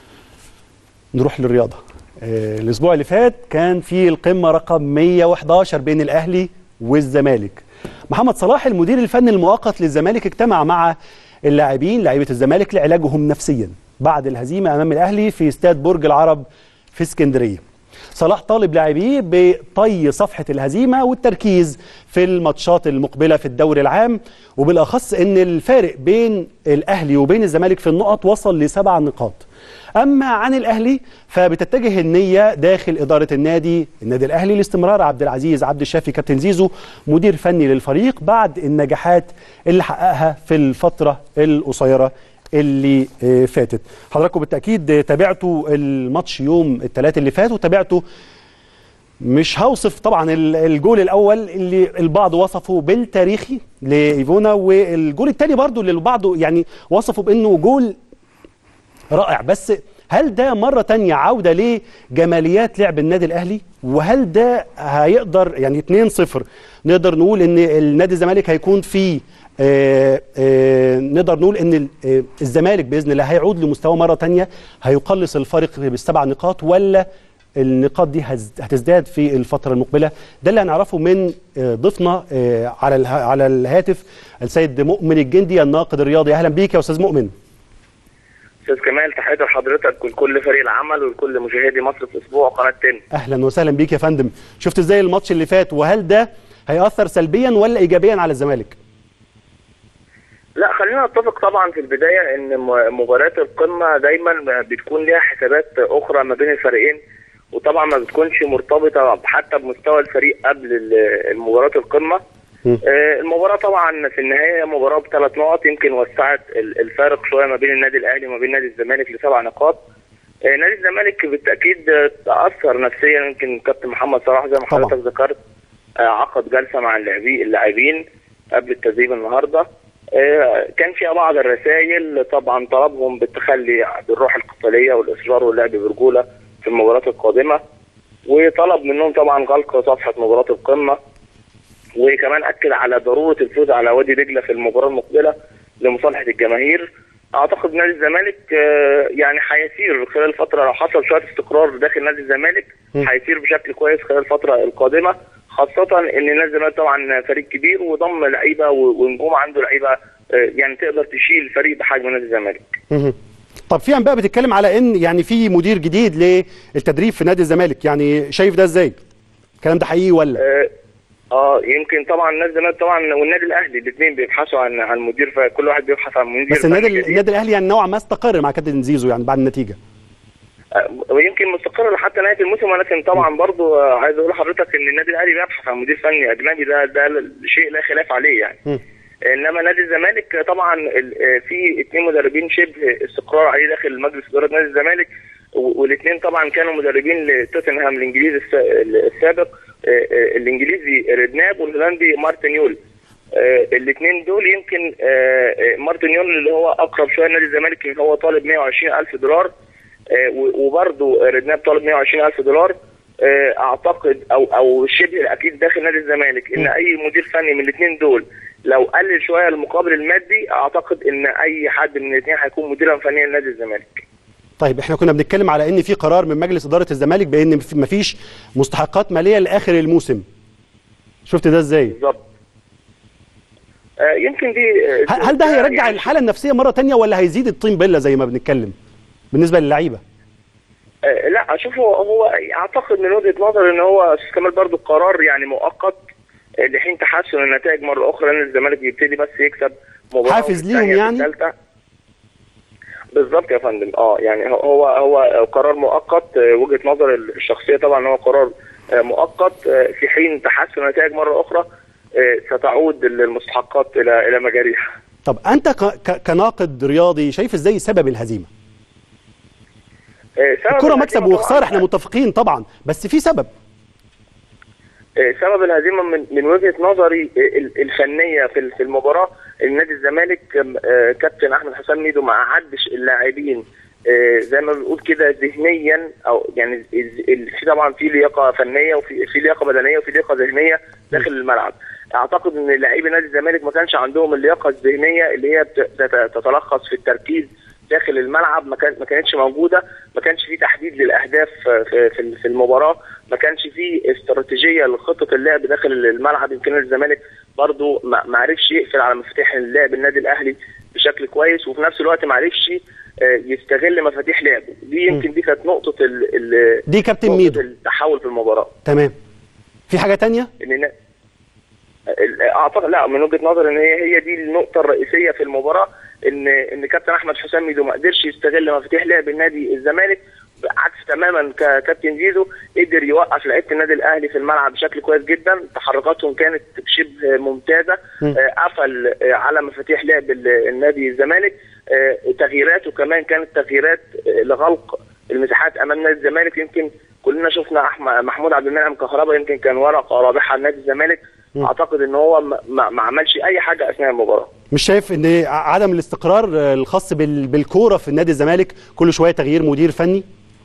نروح للرياضه آه، الاسبوع اللي فات كان في القمه رقم 111 بين الاهلي والزمالك محمد صلاح المدير الفني المؤقت للزمالك اجتمع مع اللاعبين لاعيبه الزمالك لعلاجهم نفسيا بعد الهزيمه امام الاهلي في استاد برج العرب في اسكندريه صلاح طالب لاعبيه بطي صفحة الهزيمة والتركيز في الماتشات المقبلة في الدوري العام وبالأخص أن الفارق بين الأهلي وبين الزمالك في النقط وصل لسبع نقاط أما عن الأهلي فبتتجه النية داخل إدارة النادي النادي الأهلي لاستمرار عبد العزيز عبد الشافي كابتن زيزو مدير فني للفريق بعد النجاحات اللي حققها في الفترة القصيرة اللي آه، فاتت حضراتكم بالتأكيد آه، تابعتوا الماتش يوم الثلاث اللي فات وتابعتوا مش هوصف طبعا ال- الجول الاول اللي البعض وصفه بالتاريخي لايفونا والجول الثاني برضو اللي البعض يعني وصفه بانه جول رائع بس هل ده مرة تانية عودة لجماليات لعب النادي الأهلي وهل ده هيقدر يعني 2-0 نقدر نقول إن النادي الزمالك هيكون فيه آه آه نقدر نقول إن ال- آه الزمالك بإذن الله هيعود لمستوى مرة تانية هيقلص الفارق بالسبع نقاط ولا النقاط دي هز- هتزداد في الفترة المقبلة ده اللي هنعرفه من آه، ضيفنا آه، على اله- على الهاتف السيد مؤمن الجندي الناقد الرياضي أهلا بيك يا أستاذ مؤمن استاذ كمال تحياتي لحضرتك ولكل فريق العمل ولكل مشاهدي مصر في اسبوع قناه تن اهلا وسهلا بيك يا فندم شفت ازاي الماتش اللي فات وهل ده هيأثر سلبيا ولا ايجابيا على الزمالك لا خلينا نتفق طبعا في البدايه ان م- مباريات القمه دايما بتكون ليها حسابات اخرى ما بين الفريقين وطبعا ما بتكونش مرتبطه حتى بمستوى الفريق قبل ال- المباراه القمه آه، المباراه طبعا في النهايه مباراه بثلاث نقط يمكن وسعت ال- الفارق شويه ما بين النادي الاهلي وما بين نادي الزمالك لسبع نقاط آه، نادي الزمالك بالتاكيد آه، تاثر نفسيا يمكن كابتن محمد صلاح زي ما طبعاً. حضرتك ذكرت آه، عقد جلسه مع اللاعبين اللاعبين قبل التدريب النهارده آه، كان فيها بعض الرسائل طبعا طلبهم بالتخلي بالروح القتاليه والاصرار واللعب برجوله في المباريات القادمه وطلب منهم طبعا غلق صفحه مباراه القمه وكمان اكد على ضروره الفوز على وادي دجله في المباراه المقبله لمصالحه الجماهير اعتقد نادي الزمالك آه، يعني هيسير خلال الفتره لو حصل شويه استقرار داخل نادي الزمالك هيسير بشكل كويس خلال الفتره القادمه خاصه ان نادي الزمالك طبعا فريق كبير وضم لعيبه و- ونجوم عنده لعيبه آه، يعني تقدر تشيل فريق بحجم نادي الزمالك مهم. طب في انباء بتتكلم على ان يعني في مدير جديد للتدريب في نادي الزمالك يعني شايف ده ازاي الكلام ده حقيقي ولا اه آه، يمكن طبعا نادي الزمالك طبعا والنادي الاهلي الاثنين بيبحثوا عن عن مدير فكل واحد بيبحث عن مدير بس النادي فني جديد. النادي الاهلي يعني نوعا ما استقر مع كابتن زيزو يعني بعد النتيجه آه، ويمكن مستقر لحتى نهايه الموسم ولكن طبعا برضو آه، عايز اقول لحضرتك ان النادي الاهلي بيبحث عن مدير فني اجنبي ده ده شيء لا خلاف عليه يعني مم. انما نادي الزمالك طبعا ال- آه، في اثنين مدربين شبه استقرار عليه داخل مجلس اداره نادي الزمالك والاثنين طبعا كانوا مدربين لتوتنهام الانجليزي الس- السابق آه، آه، الانجليزي ريدناب والهولندي مارتن يول الاثنين دول يمكن آه، آه، مارتن يول اللي هو اقرب شويه لنادي الزمالك اللي هو طالب 120 الف دولار آه، و- وبرضه ريدناب طالب 120 الف دولار آه، اعتقد او او شبه الاكيد داخل نادي الزمالك ان اي مدير فني من الاثنين دول لو قلل شويه المقابل المادي اعتقد ان اي حد من الاثنين هيكون مديرا فنيا لنادي الزمالك طيب احنا كنا بنتكلم على ان في قرار من مجلس اداره الزمالك بان مفيش مستحقات ماليه لاخر الموسم شفت ده ازاي بالظبط آه، يمكن دي آه، هل هل ده هيرجع يعني الحاله النفسيه مره تانية ولا هيزيد الطين بله زي ما بنتكلم بالنسبه للعيبه آه، لا اشوف هو هو اعتقد من وجهه نظري ان هو أستاذ كمال برضو قرار يعني مؤقت آه، لحين تحسن النتائج مره اخرى لان الزمالك يبتدي بس يكسب مباراه حافز في ليهم الثانية، في يعني؟ الثالثة. بالظبط يا فندم اه يعني هو هو قرار مؤقت آه، وجهه نظر الشخصيه طبعا هو قرار آه، مؤقت آه، في حين تحسن النتائج مره اخرى آه، ستعود المستحقات الى الى مجاريها طب انت ك- ك- كناقد رياضي شايف ازاي سبب الهزيمه آه، سبب الكره الهزيمة مكسب طبعاً- وخساره احنا متفقين طبعا بس في سبب آه، سبب الهزيمه من من وجهه نظري آه، ال- الفنيه في ال- في المباراه النادي الزمالك آه، كابتن احمد حسام ميدو ما قعدش اللاعبين آه، زي ما بنقول كده ذهنيا او يعني ال- ال- في طبعا في لياقه فنيه وفي في لياقه بدنيه وفي لياقه ذهنيه داخل الملعب اعتقد ان لاعبي نادي الزمالك ما كانش عندهم اللياقه الذهنيه اللي هي بت- تت- تتلخص في التركيز داخل الملعب ما كان ما كانتش موجوده ما كانش في تحديد للاهداف في في في المباراه ما كانش في استراتيجيه لخطه اللعب داخل الملعب يمكن نادي الزمالك برضو ما ما عرفش يقفل على مفاتيح اللعب النادي الاهلي بشكل كويس وفي نفس الوقت ما عرفش آه، يستغل مفاتيح لعبه دي يمكن دي كانت نقطه ال ال دي كابتن نقطة ميدو. التحول في المباراه تمام في حاجه تانية ان نا- ال- اعتقد لا من وجهه نظري ان هي هي دي النقطه الرئيسيه في المباراه ان ان كابتن احمد حسام ميدو ما قدرش يستغل مفاتيح لعب النادي الزمالك عكس تماما ككابتن زيزو قدر يوقف لعيبه النادي الاهلي في الملعب بشكل كويس جدا تحركاتهم كانت شبه ممتازه م. آه، قفل آه، على مفاتيح لعب ال- النادي الزمالك آه، تغييراته كمان كانت تغييرات آه، لغلق المساحات امام نادي الزمالك يمكن كلنا شفنا احمد محمود عبد المنعم كهربا يمكن كان ورقه رابحه لنادي الزمالك م. اعتقد ان هو ما, ما ما عملش اي حاجه اثناء المباراه مش شايف ان ع- عدم الاستقرار آه، الخاص بال- بالكوره في النادي الزمالك كل شويه تغيير مدير فني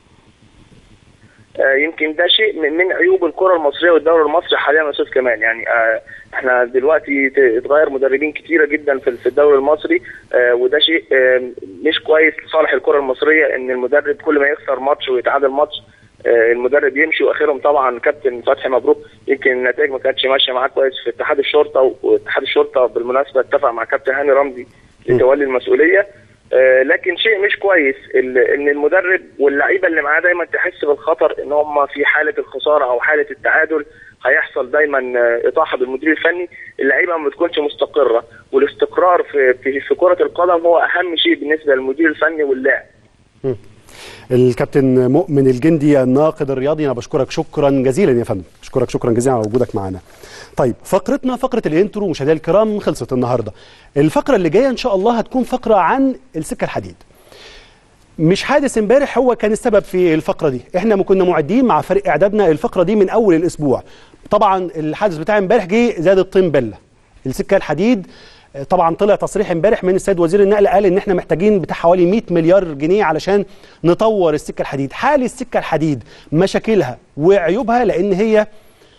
آه، يمكن ده شيء من من عيوب الكره المصريه والدوري المصري حاليا يا استاذ كمان يعني آه، احنا دلوقتي ت- اتغير مدربين كتيره جدا في في الدوري المصري آه، وده شيء آه، مش كويس لصالح الكره المصريه ان المدرب كل ما يخسر ماتش ويتعادل ماتش آه، المدرب يمشي واخرهم طبعا كابتن فتحي مبروك يمكن النتائج ما كانتش ماشيه معاه كويس في اتحاد الشرطه واتحاد الشرطه بالمناسبه اتفق مع كابتن هاني رمزي لتولي المسؤوليه آه، لكن شيء مش كويس ال- ان المدرب واللعيبه اللي معاه دايما تحس بالخطر ان هم في حاله الخساره او حاله التعادل هيحصل دايما آه، اطاحه بالمدير الفني اللعيبه ما بتكونش مستقره والاستقرار في في, في كره القدم هو اهم شيء بالنسبه للمدير الفني واللاعب الكابتن مؤمن الجندي الناقد الرياضي انا بشكرك شكرا جزيلا يا فندم بشكرك شكرا جزيلا على وجودك معنا طيب فقرتنا فقره الانترو مشاهدينا الكرام خلصت النهارده الفقره اللي جايه ان شاء الله هتكون فقره عن السكه الحديد مش حادث امبارح هو كان السبب في الفقره دي احنا ما كنا معدين مع فريق اعدادنا الفقره دي من اول الاسبوع طبعا الحادث بتاع امبارح جه زاد الطين بله السكه الحديد آه، طبعا طلع تصريح امبارح من السيد وزير النقل قال ان احنا محتاجين بتاع حوالي 100 مليار جنيه علشان نطور السكه الحديد حال السكه الحديد مشاكلها وعيوبها لان هي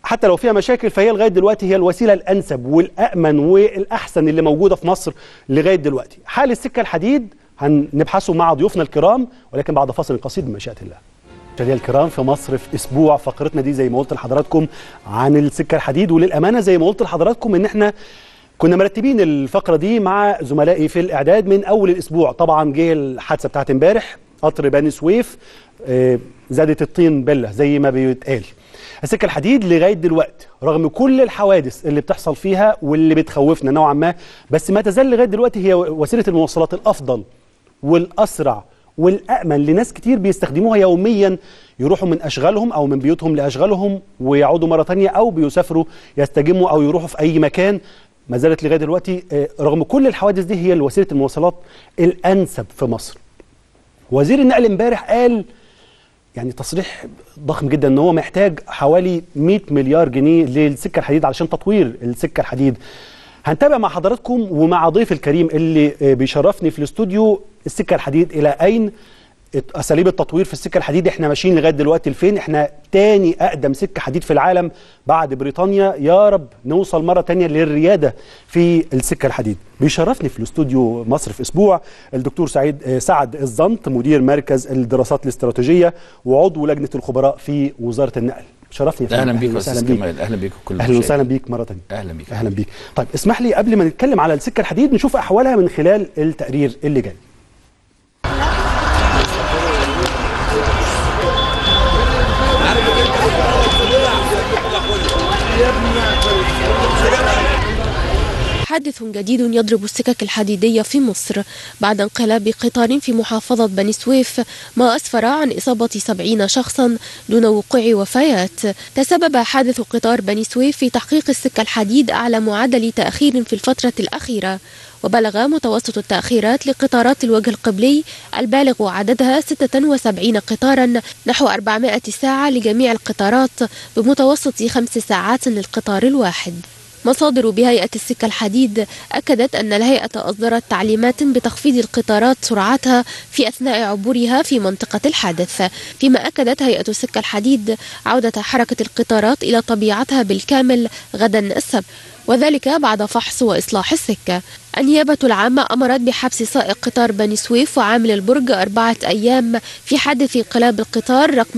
حتى لو فيها مشاكل فهي لغايه دلوقتي هي الوسيله الانسب والامن والاحسن اللي موجوده في مصر لغايه دلوقتي حال السكه الحديد هنبحثه مع ضيوفنا الكرام ولكن بعد فاصل قصير بمشيئه الله مشاهدينا الكرام في مصر في اسبوع فقرتنا دي زي ما قلت لحضراتكم عن السكه الحديد وللامانه زي ما قلت لحضراتكم ان احنا كنا مرتبين الفقره دي مع زملائي في الاعداد من اول الاسبوع طبعا جه الحادثه بتاعت امبارح قطر بني سويف آه، زادت الطين بله زي ما بيتقال السكه الحديد لغايه دلوقتي رغم كل الحوادث اللي بتحصل فيها واللي بتخوفنا نوعا ما بس ما تزال لغايه دلوقتي هي وسيله المواصلات الافضل والاسرع والامن لناس كتير بيستخدموها يوميا يروحوا من اشغالهم او من بيوتهم لاشغالهم ويعودوا مره تانية او بيسافروا يستجموا او يروحوا في اي مكان ما زالت لغايه دلوقتي آه، رغم كل الحوادث دي هي وسيله المواصلات الانسب في مصر. وزير النقل امبارح قال يعني تصريح ضخم جدا ان هو محتاج حوالي 100 مليار جنيه للسكه الحديد علشان تطوير السكه الحديد. هنتابع مع حضراتكم ومع ضيف الكريم اللي آه، بيشرفني في الاستوديو السكه الحديد الى اين اساليب التطوير في السكه الحديد احنا ماشيين لغايه دلوقتي لفين احنا تاني اقدم سكه حديد في العالم بعد بريطانيا يا رب نوصل مره تانية للرياده في السكه الحديد بيشرفني في الاستوديو مصر في اسبوع الدكتور سعيد آه، سعد الزنط مدير مركز الدراسات الاستراتيجيه وعضو لجنه الخبراء في وزاره النقل شرفني يا اهلا فندم. بيك يا وسهلا استاذ بيك. كمال اهلا بيك كل اهلا وسهلا بيك مره تانية اهلا بيك اهلا بيك طيب اسمح لي قبل ما نتكلم على السكه الحديد نشوف احوالها من خلال التقرير اللي جاي حادث جديد يضرب السكك الحديدية في مصر بعد انقلاب قطار في محافظة بني سويف ما أسفر عن إصابة سبعين شخصا دون وقوع وفيات تسبب حادث قطار بني سويف في تحقيق السكة الحديد أعلى معدل تأخير في الفترة الأخيرة وبلغ متوسط التأخيرات لقطارات الوجه القبلي البالغ عددها 76 قطارا نحو 400 ساعة لجميع القطارات بمتوسط خمس ساعات للقطار الواحد مصادر بهيئة السكة الحديد أكدت أن الهيئة أصدرت تعليمات بتخفيض القطارات سرعتها في أثناء عبورها في منطقة الحادث فيما أكدت هيئة السكة الحديد عودة حركة القطارات إلى طبيعتها بالكامل غدا السبت وذلك بعد فحص وإصلاح السكة النيابة العامة أمرت بحبس سائق قطار بني سويف وعامل البرج أربعة أيام في حادث انقلاب القطار رقم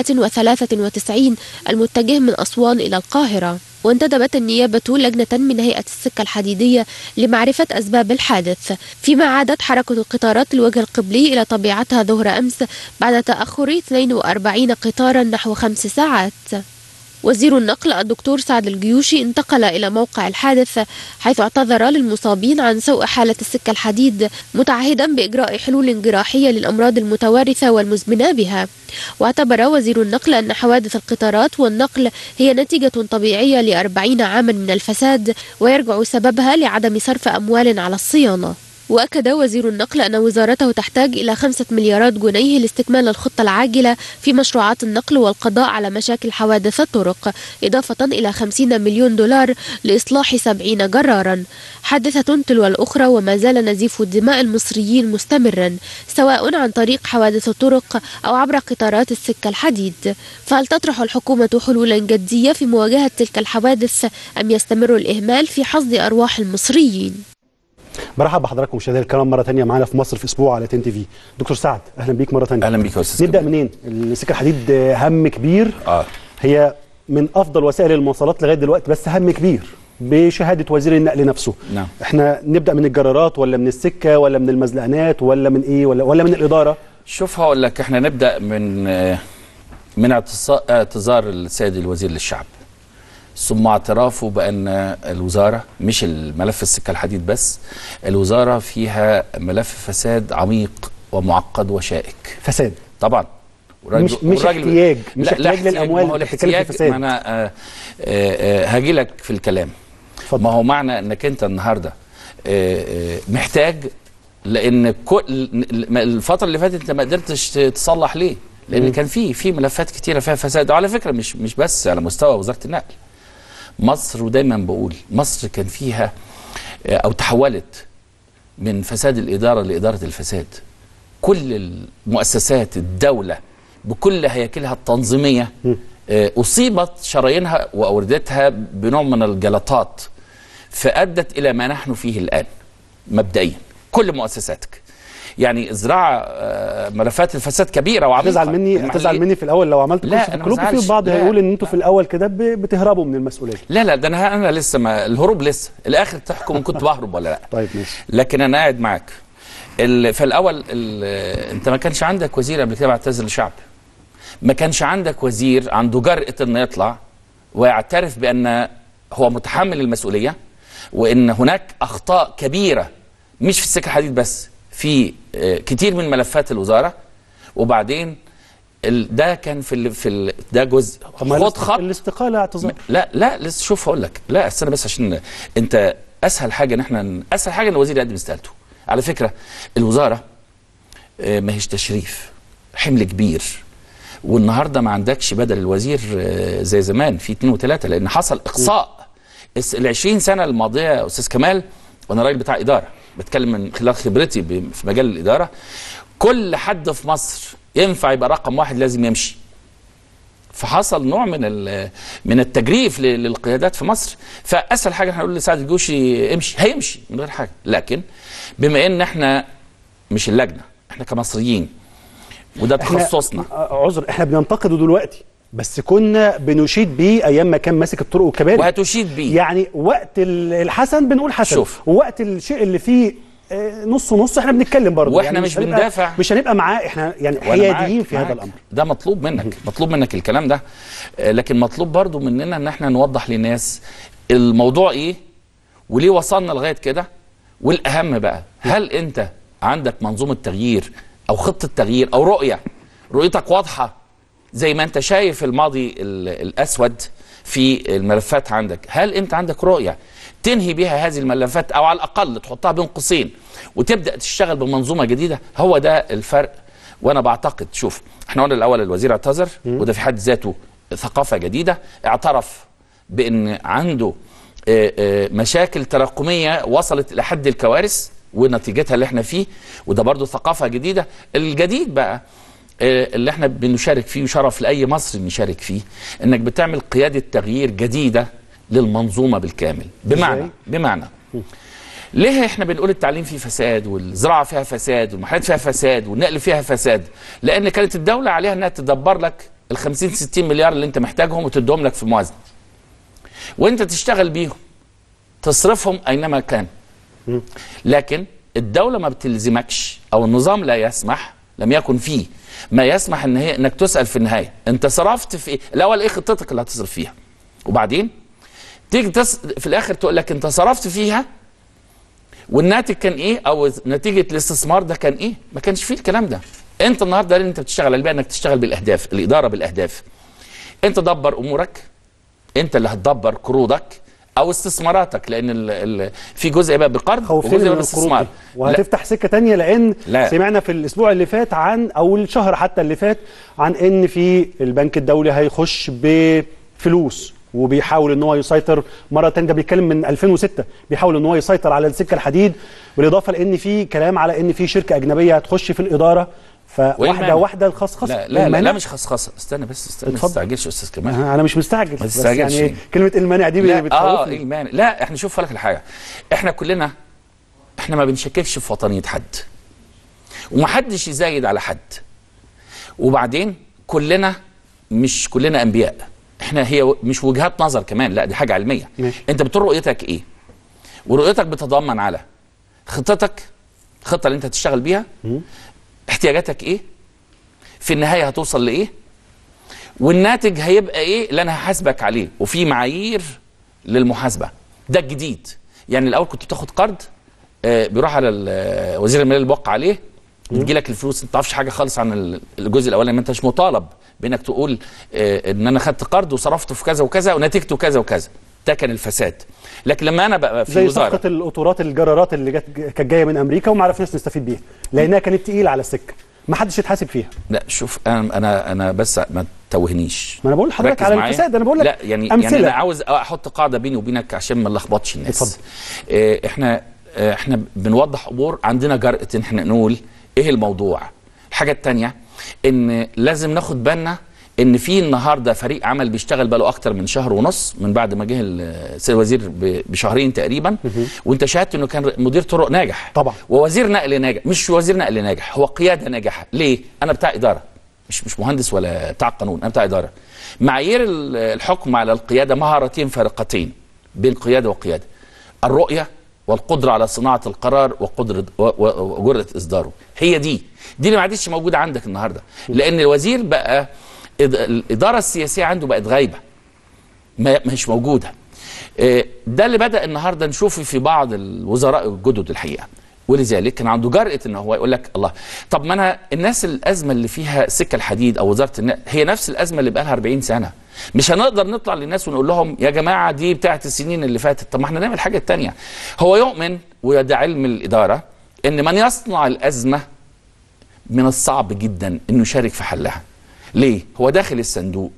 993 المتجه من أسوان إلى القاهرة وانتدبت النيابة لجنة من هيئة السكة الحديدية لمعرفة أسباب الحادث فيما عادت حركة القطارات الوجه القبلي إلى طبيعتها ظهر أمس بعد تأخر 42 قطارا نحو خمس ساعات وزير النقل الدكتور سعد الجيوشي انتقل إلى موقع الحادث حيث اعتذر للمصابين عن سوء حالة السكة الحديد متعهدا بإجراء حلول جراحية للأمراض المتوارثة والمزمنة بها واعتبر وزير النقل أن حوادث القطارات والنقل هي نتيجة طبيعية لأربعين عاما من الفساد ويرجع سببها لعدم صرف أموال على الصيانة وأكد وزير النقل أن وزارته تحتاج إلى خمسة مليارات جنيه لاستكمال الخطة العاجلة في مشروعات النقل والقضاء على مشاكل حوادث الطرق إضافة إلى 50 مليون دولار لإصلاح 70 جرارا حادثة تلو الأخرى وما زال نزيف دماء المصريين مستمرا سواء عن طريق حوادث الطرق أو عبر قطارات السكة الحديد فهل تطرح الحكومة حلولا جدية في مواجهة تلك الحوادث أم يستمر الإهمال في حصد أرواح المصريين؟ برحب بحضراتكم مشاهدينا الكرام مره تانية معانا في مصر في اسبوع على تن تي في دكتور سعد اهلا بيك مره تانية اهلا بيك يا استاذ نبدا منين السكه الحديد هم كبير اه هي من افضل وسائل المواصلات لغايه دلوقتي بس هم كبير بشهاده وزير النقل نفسه نعم احنا نبدا من الجرارات ولا من السكه ولا من المزلقانات ولا من ايه ولا ولا من الاداره شوف هقول لك احنا نبدا من آه، من اعتصا- اعتذار السيد الوزير للشعب ثم اعترافه بان الوزاره مش الملف السكه الحديد بس الوزاره فيها ملف فساد عميق ومعقد وشائك فساد طبعا مش مش احتياج مش لا- لا احتياج للاموال ما هو اللي بتتكلم في الاحتياج ما فساد انا آه، آه، آه، هاجي لك في الكلام ما هو معنى انك انت النهارده آه، آه، محتاج لان كل الفتره اللي فاتت انت ما قدرتش تصلح ليه؟ لان مم. كان في في ملفات كتيره فيها فساد وعلى فكره مش مش بس على مستوى وزاره النقل مصر ودايما بقول مصر كان فيها آه، او تحولت من فساد الاداره لاداره الفساد كل المؤسسات الدوله بكل هياكلها التنظيميه آه، اصيبت شرايينها واوردتها بنوع من الجلطات فادت الى ما نحن فيه الان مبدئيا كل مؤسساتك يعني الزراعه آه، ملفات الفساد كبيره وعميقه هتزعل مني المحلية- هتزعل مني في الاول لو عملت لا، كورس في أنا ما الكلوب في بزعلش. بعض لا. هيقول ان انتوا في الاول كده ب- بتهربوا من المسؤوليه لا لا ده انا انا لسه ما الهروب لسه الاخر تحكم ان كنت بهرب ولا لا طيب ماشي لكن انا قاعد معاك ال- فالاول ال- انت ما كانش عندك وزير قبل كده بعتذر للشعب ما كانش عندك وزير عنده جرأة انه يطلع ويعترف بان هو متحمل المسؤوليه وان هناك اخطاء كبيره مش في السكه الحديد بس في آه، كتير من ملفات الوزاره وبعدين ال- ده كان في ال في ال ده جزء طب ما خد الاست- خط الاستقاله اعتذار لا لا لسه شوف هقول لك لا استنى بس عشان انت اسهل حاجه ان احنا اسهل حاجه ان الوزير يقدم استقالته على فكره الوزاره آه، ما هيش تشريف حمل كبير والنهارده ما عندكش بدل الوزير آه، زي زمان في اثنين وثلاثه لان حصل اقصاء الس- ال 20 سنه الماضيه يا استاذ كمال وانا راجل بتاع اداره بتكلم من خلال خبرتي ب- في مجال الاداره كل حد في مصر ينفع يبقى رقم واحد لازم يمشي فحصل نوع من ال- من التجريف ل- للقيادات في مصر فاسهل حاجه هنقول لسعد الجوشي امشي هيمشي من غير حاجه لكن بما ان احنا مش اللجنه احنا كمصريين وده إحنا- تخصصنا آه، عذر احنا بننتقده دلوقتي بس كنا بنشيد بيه ايام ما كان ماسك الطرق والكباري وهتشيد بيه يعني وقت ال- الحسن بنقول حسن شوف. ووقت الشيء اللي فيه آه، نص ونص احنا بنتكلم برضه وإحنا يعني مش هنبقى- بندافع. مش هنبقى معاه احنا يعني وأنا حياديين معاك- في هذا معاك. الامر ده مطلوب منك مطلوب منك الكلام ده آه، لكن مطلوب برضو مننا ان احنا نوضح للناس الموضوع ايه وليه وصلنا لغايه كده والاهم بقى هل انت عندك منظومه تغيير او خطه تغيير او رؤيه رؤيتك واضحه زي ما انت شايف الماضي ال- الاسود في الملفات عندك هل انت عندك رؤيه تنهي بها هذه الملفات او على الاقل تحطها بين قوسين وتبدا تشتغل بمنظومه جديده هو ده الفرق وانا بعتقد شوف احنا قلنا الاول الوزير اعتذر وده في حد ذاته ثقافه جديده اعترف بان عنده آه، آه، مشاكل تراكميه وصلت الى حد الكوارث ونتيجتها اللي احنا فيه وده برضو ثقافه جديده الجديد بقى آه، اللي احنا بنشارك فيه وشرف لاي مصري نشارك فيه انك بتعمل قياده تغيير جديده للمنظومه بالكامل بمعنى إزاي؟ بمعنى ليه احنا بنقول التعليم فيه فساد والزراعه فيها فساد والمحلات فيها فساد والنقل فيها فساد لان كانت الدوله عليها انها تدبر لك ال 50 60 مليار اللي انت محتاجهم وتديهم لك في الموازنه وانت تشتغل بيهم تصرفهم اينما كان لكن الدوله ما بتلزمكش او النظام لا يسمح لم يكن فيه ما يسمح ان هي انك تسال في النهايه انت صرفت في ايه الاول ايه خطتك اللي هتصرف فيها وبعدين تيجي تس... في الاخر تقول لك انت صرفت فيها والناتج كان ايه او نتيجه الاستثمار ده كان ايه ما كانش فيه الكلام ده انت النهارده اللي انت بتشتغل عليه بقى انك تشتغل بالاهداف الاداره بالاهداف انت دبر امورك انت اللي هتدبر قروضك او استثماراتك لان ال ال في جزء بقى بقرض خوفين وجزء من بقى القروض باستثمار دي وهتفتح سكه تانية لان لا. سمعنا في الاسبوع اللي فات عن او الشهر حتى اللي فات عن ان في البنك الدولي هيخش بفلوس وبيحاول ان هو يسيطر مره تانية ده بيتكلم من 2006 بيحاول ان هو يسيطر على السكه الحديد بالاضافه لان في كلام على ان في شركه اجنبيه هتخش في الاداره وإيه فواحده المانع؟ واحده الخصخصه لا لا, لا, المانع؟ لا مش خصخصه استنى بس استنى ما اتفضل. تستعجلش يا استاذ كمال انا مش مستعجل ما بس تستعجلش يعني ليه؟ كلمه المانع دي لا اه بتخوفني ايه المانع لا احنا شوف لك الحاجه احنا كلنا احنا ما بنشككش في وطنيه حد ومحدش يزايد على حد وبعدين كلنا مش كلنا انبياء احنا هي و- مش وجهات نظر كمان لا دي حاجه علميه ماشي. انت بتقول رؤيتك ايه ورؤيتك بتتضمن على خطتك الخطه اللي انت هتشتغل بيها احتياجاتك ايه في النهايه هتوصل لايه والناتج هيبقى ايه اللي انا هحاسبك عليه وفي معايير للمحاسبه ده الجديد يعني الاول كنت بتاخد قرض آه، بيروح على ال- وزير الماليه اللي بيوقع عليه بتجي لك الفلوس انت ما تعرفش حاجه خالص عن ال- الجزء الاولاني ما انتش مطالب بانك تقول آه، ان انا خدت قرض وصرفته في كذا وكذا ونتيجته كذا وكذا ده كان الفساد لكن لما انا بقى في زي وزاره صفقه القطورات الجرارات اللي جت كانت جايه من امريكا وما عرفناش نستفيد بيها لانها كانت تقيله على السكه ما حدش يتحاسب فيها لا شوف انا انا انا بس ما توهنيش ما انا بقول لحضرتك ركز على معايا. الفساد انا بقول لك لا يعني أمثلة. يعني انا عاوز احط قاعده بيني وبينك عشان ما نلخبطش الناس اتفضل. آه، احنا آه، احنا بنوضح امور عندنا جرأه ان احنا نقول ايه الموضوع الحاجه الثانيه ان لازم ناخد بالنا ان في النهارده فريق عمل بيشتغل بقاله اكتر من شهر ونص من بعد ما جه السيد الوزير ب- بشهرين تقريبا وانت شاهدت انه كان مدير طرق ناجح طبعا ووزير نقل ناجح مش وزير نقل ناجح هو قياده ناجحه ليه انا بتاع اداره مش مش مهندس ولا بتاع قانون انا بتاع اداره معايير ال- الحكم على القياده مهارتين فارقتين بين قياده وقياده الرؤيه والقدره على صناعه القرار وقدره و- و- وجرأه اصداره هي دي دي اللي ما عادتش موجوده عندك النهارده لان الوزير بقى إد- الاداره السياسيه عنده بقت غايبه ما مش موجوده آه، ده اللي بدا النهارده نشوفه في بعض الوزراء الجدد الحقيقه ولذلك كان عنده جرأة ان هو يقول لك الله طب ما انا الناس الازمه اللي فيها سكه الحديد او وزاره النقل هي نفس الازمه اللي بقى لها 40 سنه مش هنقدر نطلع للناس ونقول لهم يا جماعه دي بتاعت السنين اللي فاتت طب ما احنا نعمل حاجه تانية هو يؤمن وده علم الاداره ان من يصنع الازمه من الصعب جدا انه يشارك في حلها ليه هو داخل الصندوق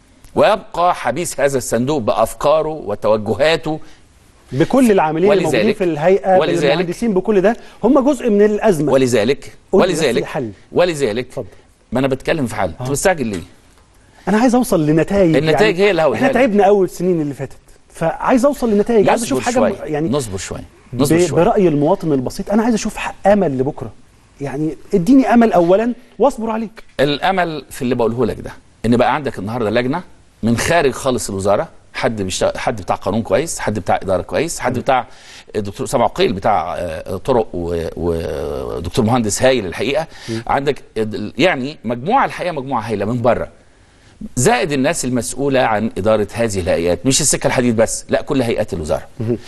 ويبقى حبيس هذا الصندوق بافكاره وتوجهاته بكل العاملين ولذلك- الموجودين في الهيئه ولذلك- المهندسين بكل ده هم جزء من الازمه ولذلك قول لي بس ولذلك الحل. ولذلك ما انا بتكلم في حل انت مستعجل ليه انا عايز اوصل لنتائج النتائج هي اللي هقولها احنا لك. تعبنا اول السنين اللي فاتت فعايز اوصل لنتائج عايز اشوف نصبر حاجه شويه م- يعني نصبر شويه نصبر ب- شويه براي المواطن البسيط انا عايز اشوف ح- امل لبكره يعني اديني امل اولا واصبر عليك الامل في اللي بقوله لك ده ان بقى عندك النهارده لجنه من خارج خالص الوزاره حد بيشتغل حد بتاع قانون كويس حد بتاع اداره كويس حد بتاع الدكتور سامع عقيل بتاع آه، طرق و- ودكتور مهندس هايل الحقيقه عندك ال- يعني مجموعه الحقيقه مجموعه هايله من بره زائد الناس المسؤوله عن اداره هذه الهيئات مش السكه الحديد بس لا كل هيئات الوزاره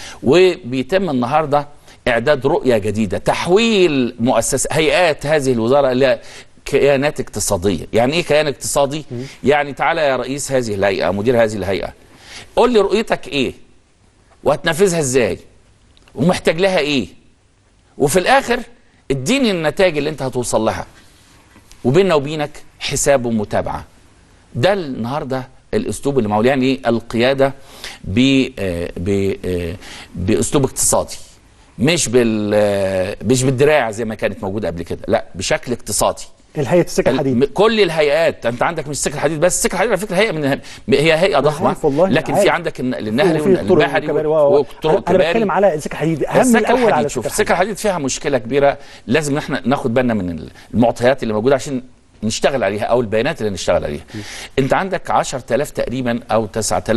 وبيتم النهارده اعداد رؤيه جديده تحويل مؤسسه هيئات هذه الوزاره الى كيانات اقتصاديه يعني ايه كيان اقتصادي يعني تعالى يا رئيس هذه الهيئه مدير هذه الهيئه قول لي رؤيتك ايه وهتنفذها ازاي ومحتاج لها ايه وفي الاخر اديني النتائج اللي انت هتوصل لها وبيننا وبينك حساب ومتابعه ده النهارده الاسلوب اللي معمول يعني القياده ب آه، ب آه، باسلوب اقتصادي مش بال آه، مش بالدراع زي ما كانت موجوده قبل كده لا بشكل اقتصادي الهيئه السكه الحديد م- كل الهيئات انت عندك مش السكه الحديد بس السكه الحديد على فكره هيئه من هي هيئه ضخمه عارف والله، لكن عارف. في عندك الن- النهري وفي الطرق والبحري والكباري و- و- والطرق انا الكباري بتكلم على السكه الحديد اهم السكه الاول على الحديد السكه شوف السكه الحديد فيها مشكله كبيره لازم احنا ناخد بالنا من المعطيات اللي موجوده عشان نشتغل عليها او البيانات اللي نشتغل عليها انت عندك 10000 تقريبا او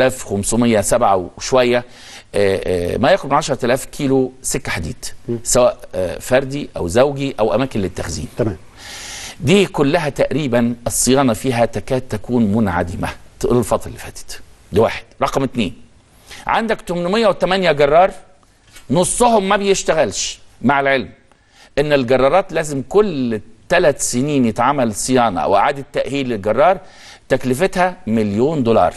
9507 وشويه آه، آه، ما يقرب من 10000 كيلو سكه حديد سواء آه، فردي او زوجي او اماكن للتخزين تمام دي كلها تقريبا الصيانه فيها تكاد تكون منعدمه تقول الفتره اللي فاتت ده واحد رقم اتنين عندك 808 جرار نصهم ما بيشتغلش مع العلم ان الجرارات لازم كل ثلاث سنين يتعمل صيانه او اعاده تاهيل للجرار تكلفتها مليون دولار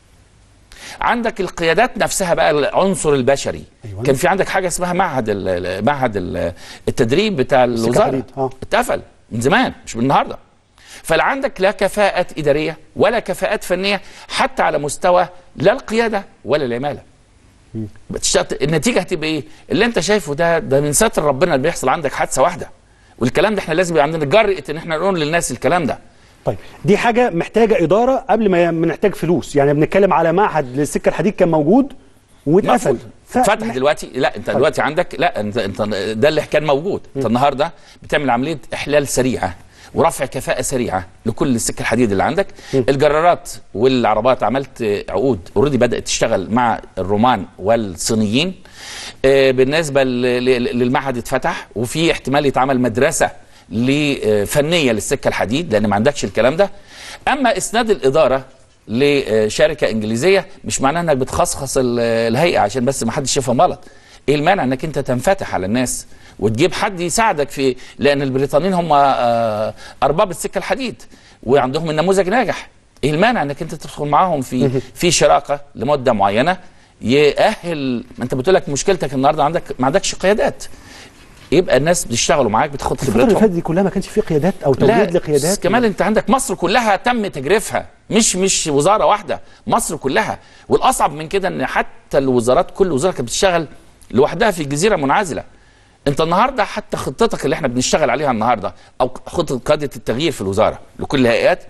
عندك القيادات نفسها بقى العنصر البشري أيوة. كان في عندك حاجه اسمها معهد ال- ال- معهد ال- التدريب بتاع الوزاره الحديد، آه. اتقفل من زمان مش من النهارده فلا عندك لا كفاءات اداريه ولا كفاءات فنيه حتى على مستوى لا القياده ولا العماله بتشتغل النتيجه هتبقى ايه؟ اللي انت شايفه ده ده من ستر ربنا اللي بيحصل عندك حادثه واحده والكلام ده احنا لازم يبقى عندنا جرأة ان احنا نقول للناس الكلام ده طيب دي حاجه محتاجه اداره قبل ما ما نحتاج فلوس يعني بنتكلم على معهد للسكه الحديد كان موجود واتقفل مفروض. فتح دلوقتي لا انت دلوقتي عندك لا انت انت ده اللي كان موجود انت النهارده بتعمل عمليه احلال سريعه ورفع كفاءه سريعه لكل السكه الحديد اللي عندك الجرارات والعربات عملت عقود اوريدي بدات تشتغل مع الرومان والصينيين آه، بالنسبه ل- ل- للمعهد اتفتح وفي احتمال يتعمل مدرسه ل- آه، فنيه للسكه الحديد لان ما عندكش الكلام ده اما اسناد الاداره لشركه انجليزيه مش معناه انك بتخصخص ال- الهيئه عشان بس ما حدش يفهم غلط ايه المانع انك انت تنفتح على الناس وتجيب حد يساعدك في لان البريطانيين هم آه، ارباب السكه الحديد وعندهم النموذج ناجح ايه المانع انك انت تدخل معاهم في في شراكه لمده معينه يأهل ما انت بتقول لك مشكلتك النهارده عندك ما عندكش قيادات يبقى الناس بيشتغلوا معاك بتاخد الفتره اللي خبرتهم فاتت دي كلها ما كانش في قيادات او لا توجيه لقيادات كمان انت عندك مصر كلها تم تجريفها مش مش وزاره واحده مصر كلها والاصعب من كده ان حتى الوزارات كل وزاره كانت بتشتغل لوحدها في جزيره منعزله انت النهارده حتى خطتك اللي احنا بنشتغل عليها النهارده او خطه قاده التغيير في الوزاره لكل الهيئات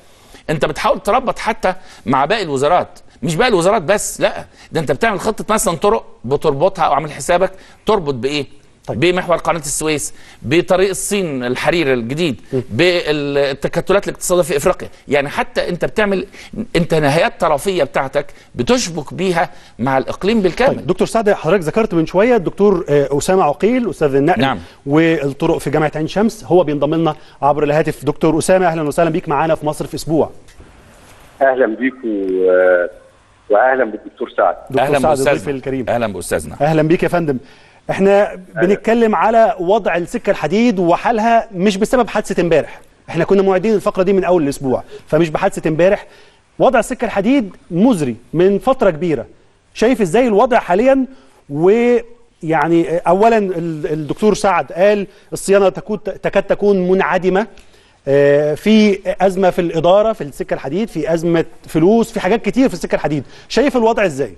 انت بتحاول تربط حتى مع باقي الوزارات مش باقي الوزارات بس لا ده انت بتعمل خطه مثلا طرق بتربطها او عامل حسابك تربط بايه طيب. بمحور قناه السويس بطريق الصين الحرير الجديد بالتكتلات الاقتصاديه في افريقيا يعني حتى انت بتعمل انت نهايات طرفيه بتاعتك بتشبك بيها مع الاقليم بالكامل طيب دكتور سعد حضرتك ذكرت من شويه الدكتور آه، اسامه عقيل استاذ النقل نعم. والطرق في جامعه عين شمس هو بينضم لنا عبر الهاتف دكتور اسامه اهلا وسهلا بيك معانا في مصر في اسبوع اهلا بيك و... واهلا بالدكتور سعد دكتور اهلا سعد ضيف باستاذنا الكريم اهلا باستاذنا اهلا بيك يا فندم احنا بنتكلم على وضع السكه الحديد وحالها مش بسبب حادثه امبارح احنا كنا موعدين الفقره دي من اول الاسبوع فمش بحادثه امبارح وضع السكه الحديد مزري من فتره كبيره شايف ازاي الوضع حاليا ويعني اولا ال- الدكتور سعد قال الصيانه تكون تكاد تكون منعدمه آه، في ازمه في الاداره في السكه الحديد في ازمه فلوس في حاجات كتير في السكه الحديد شايف الوضع ازاي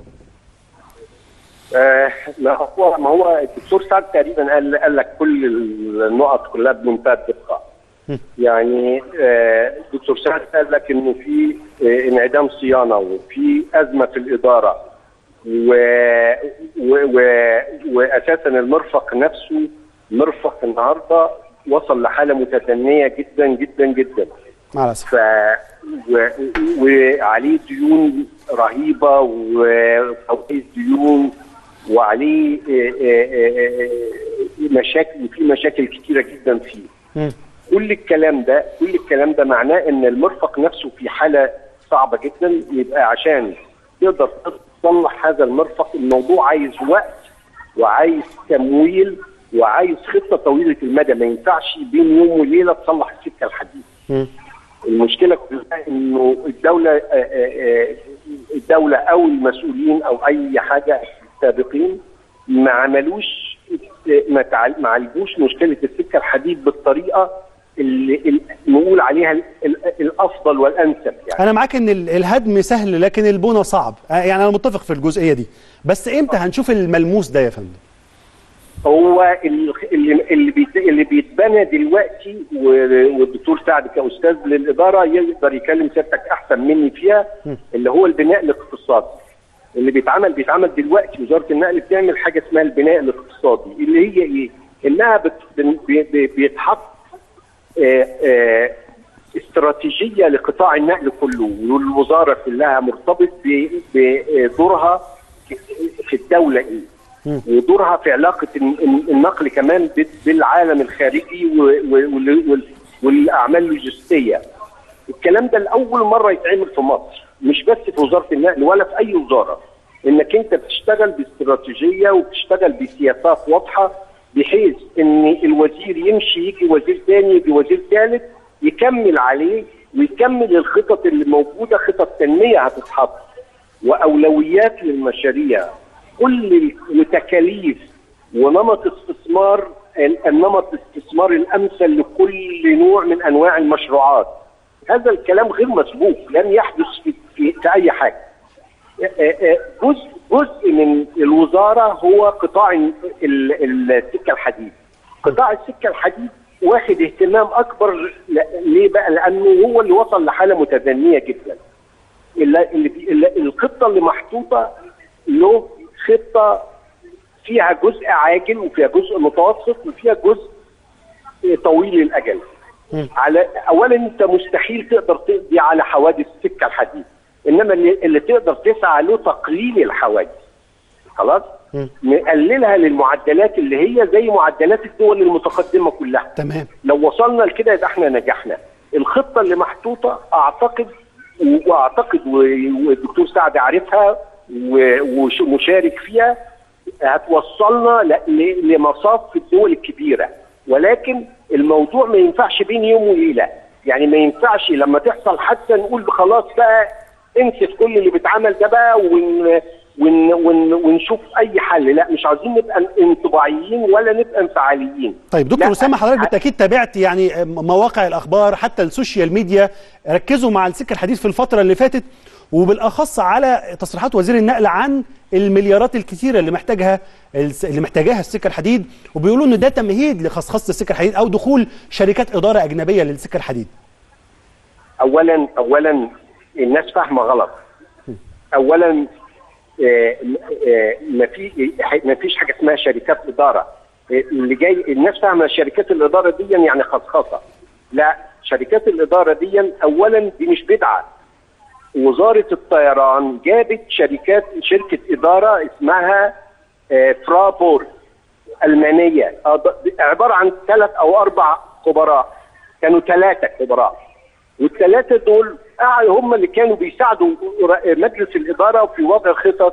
آه ما هو ما هو الدكتور سعد تقريبا قال قال لك كل النقط كلها بمنتهى الدقه يعني آه، دكتور سعد قال لك انه في آه، انعدام صيانه وفي ازمه في الاداره و... و... و... واساسا المرفق نفسه مرفق النهارده وصل لحاله متدنيه جدا جدا جدا مع الاسف ف و... وعليه ديون رهيبه وفوائد ديون وعليه آه، آه، آه، مشاكل وفي مشاكل كتيره جدا فيه مم. كل الكلام ده كل الكلام ده معناه ان المرفق نفسه في حاله صعبه جدا يبقى عشان تقدر تصلح هذا المرفق الموضوع عايز وقت وعايز تمويل وعايز خطه طويله المدى ما ينفعش بين يوم وليله تصلح السكه الحديد مم. المشكله كلها انه الدوله آه، آه، آه، الدوله او المسؤولين او اي حاجه السابقين ما عملوش آه، ما تعال- ما عالجوش مشكله السكه الحديد بالطريقه اللي اللي نقول عليها ال- ال- الافضل والانسب يعني انا معاك ان ال- الهدم سهل لكن البنى صعب آه، يعني انا متفق في الجزئيه دي بس امتى هنشوف الملموس ده يا فندم هو ال- اللي اللي بيت- اللي بيتبنى دلوقتي و- والدكتور سعد كاستاذ للاداره يقدر يكلم سيادتك احسن مني فيها اللي هو البناء الاقتصادي اللي بيتعمل بيتعمل دلوقتي وزاره النقل بتعمل حاجه اسمها البناء الاقتصادي اللي هي ايه؟ انها بت- بن- بي- بي- بيتحط آه، آه، استراتيجيه لقطاع النقل كله والوزاره كلها مرتبط ب- بدورها في الدوله ايه؟ ودورها في علاقه الن- الن- النقل كمان ب- بالعالم الخارجي و- و- وال- وال- والاعمال اللوجستيه. الكلام ده لاول مره يتعمل في مصر مش بس في وزاره النقل ولا في اي وزاره انك انت بتشتغل باستراتيجيه وبتشتغل بسياسات واضحه بحيث ان الوزير يمشي يجي وزير ثاني يجي وزير ثالث يكمل عليه ويكمل الخطط اللي موجوده خطط تنميه هتتحط واولويات للمشاريع كل ال- وتكاليف ونمط استثمار ال- النمط الاستثمار الامثل لكل نوع من انواع المشروعات هذا الكلام غير مسبوق لم يحدث في, في, في اي حاجه آه، آه، جزء جزء من الوزاره هو قطاع ال- ال- السكه الحديد قطاع السكه الحديد واخد اهتمام اكبر ل- ليه بقى لانه هو اللي وصل لحاله متدنيه جدا اللي اللي بي- اللي- الخطه اللي محطوطه له خطه فيها جزء عاجل وفيها جزء متوسط وفيها جزء طويل الاجل على اولا انت مستحيل تقدر تقضي على حوادث السكه الحديد انما اللي, اللي تقدر تسعى له تقليل الحوادث خلاص نقللها للمعدلات اللي هي زي معدلات الدول المتقدمه كلها تمام لو وصلنا لكده يبقى احنا نجحنا الخطه اللي محطوطه اعتقد واعتقد و- والدكتور سعد عارفها و- وش- ومشارك فيها هتوصلنا ل- ل- لمصاف في الدول الكبيره ولكن الموضوع ما ينفعش بين يوم وليله يعني ما ينفعش لما تحصل حادثه نقول خلاص بقى انسى كل اللي بيتعمل ده بقى ون ون ون ونشوف اي حل لا مش عايزين نبقى انطباعيين ولا نبقى انفعاليين طيب دكتور لا، اسامه حضرتك ح- بالتاكيد تابعت يعني مواقع الاخبار حتى السوشيال ميديا ركزوا مع السكه الحديد في الفتره اللي فاتت وبالاخص على تصريحات وزير النقل عن المليارات الكثيره اللي محتاجها الس- اللي محتاجاها السكه الحديد وبيقولوا ان ده تمهيد لخصخصه السكه الحديد او دخول شركات اداره اجنبيه للسكه الحديد اولا اولا الناس فاهمه غلط اولا آه، آه، ما في ما فيش حاجه اسمها شركات اداره آه، اللي جاي الناس فاهمه شركات الاداره دي يعني خصخصه لا شركات الاداره دي اولا دي مش بدعه وزاره الطيران جابت شركات شركه اداره اسمها آه، فرابورت المانيه أض- عباره عن ثلاث او اربع خبراء كانوا ثلاثه خبراء والثلاثه دول قاعد- هم اللي كانوا بيساعدوا ر- مجلس الاداره في وضع خطط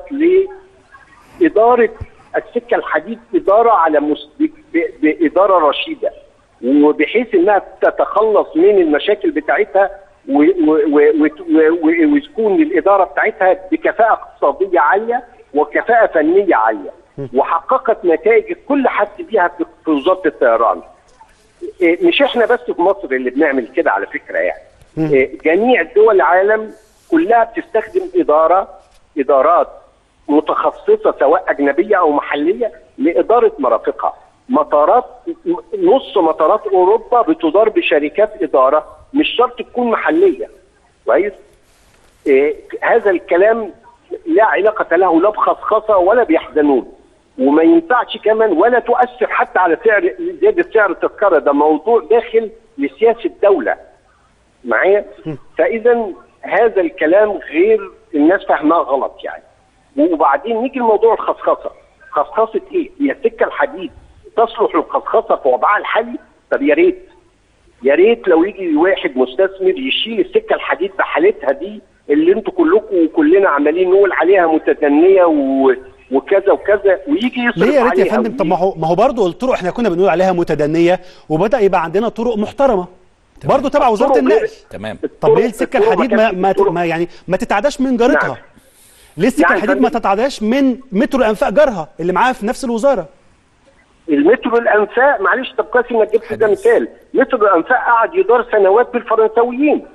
لاداره السكه الحديد اداره على مس... ب... ب... باداره رشيده وبحيث انها تتخلص من المشاكل بتاعتها و... و... و... و... و... وتكون الاداره بتاعتها بكفاءه اقتصاديه عاليه وكفاءه فنيه عاليه وحققت نتائج كل حد بيها في في وزاره الطيران إيه، مش احنا بس في مصر اللي بنعمل كده على فكره يعني إيه، جميع دول العالم كلها بتستخدم اداره ادارات متخصصه سواء اجنبيه او محليه لاداره مرافقها مطارات نص مطارات اوروبا بتدار بشركات اداره مش شرط تكون محليه كويس إيه هذا الكلام لا علاقه له لا بخصخصه ولا بيحزنون وما ينفعش كمان ولا تؤثر حتى على سعر زياده سعر التذكره ده موضوع داخل لسياسه دوله معايا فاذا هذا الكلام غير الناس فاهماه غلط يعني وبعدين نيجي لموضوع الخصخصه خصخصه ايه؟ هي السكه الحديد تصلح للخصخصه في وضعها الحالي طب يا ريت يا ريت لو يجي واحد مستثمر يشيل السكه الحديد بحالتها دي اللي انتوا كلكم وكلنا عمالين نقول عليها متدنيه و... وكذا وكذا ويجي يصرف ليه يا ريت يا عليها فندم طب ما هو ما هو برضه الطرق احنا كنا بنقول عليها متدنيه وبدا يبقى عندنا طرق محترمه برضه تبع وزاره الطرق غير- النقل تمام طب ليه السكه الطرق ما الحديد ما كانتش ما, ما يعني ما تتعداش من جارتها نعم. ليه السكه يعني الحديد ما فندم- تتعداش من مترو انفاق جارها اللي معاها في نفس الوزاره المترو الانفاق معلش طب كويس انك جبت ده مثال مترو الانفاق قعد يدار سنوات بالفرنساويين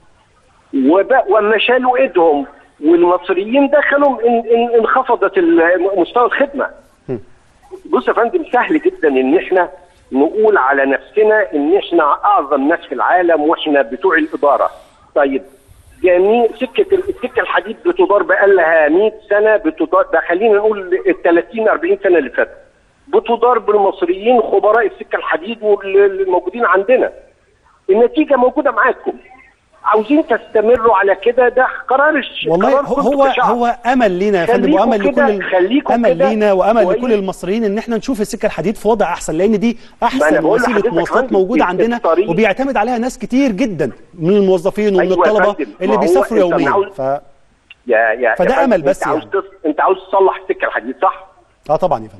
وب- وما شالوا ايدهم والمصريين دخلوا ان ان انخفضت ال- مستوى الخدمه بص يا فندم سهل جدا ان احنا نقول على نفسنا ان احنا اعظم ناس في العالم واحنا بتوع الاداره طيب جميع سكه ال- السكه الحديد بتدار بقالها 100 سنه بتدار ده خلينا نقول ال 30 40 سنه اللي فاتت بتدار بالمصريين خبراء السكه الحديد والموجودين عندنا النتيجه موجوده معاكم عاوزين تستمروا على كده ده قرار الش... والله قرار هو كنتوا هو, كشعب. هو امل لينا يا فندم خليكوا وامل لكل كده- ال- خليكوا امل كده لينا وامل كويس. لكل المصريين ان احنا نشوف السكه الحديد في وضع احسن لان دي ما أنا احسن بقول وسيله لحضرتك مواصلات عندي موجوده عندنا الطريق- وبيعتمد عليها ناس كتير جدا من الموظفين ومن أيوة يا الطلبه فندم. ما اللي هو بيسافروا أنت يوميا عاوز- ف... يا يا فده يا فندم، أمل بس انت عاوز يعني. تص... انت عاوز تصلح السكه الحديد صح؟ اه طبعا يا فندم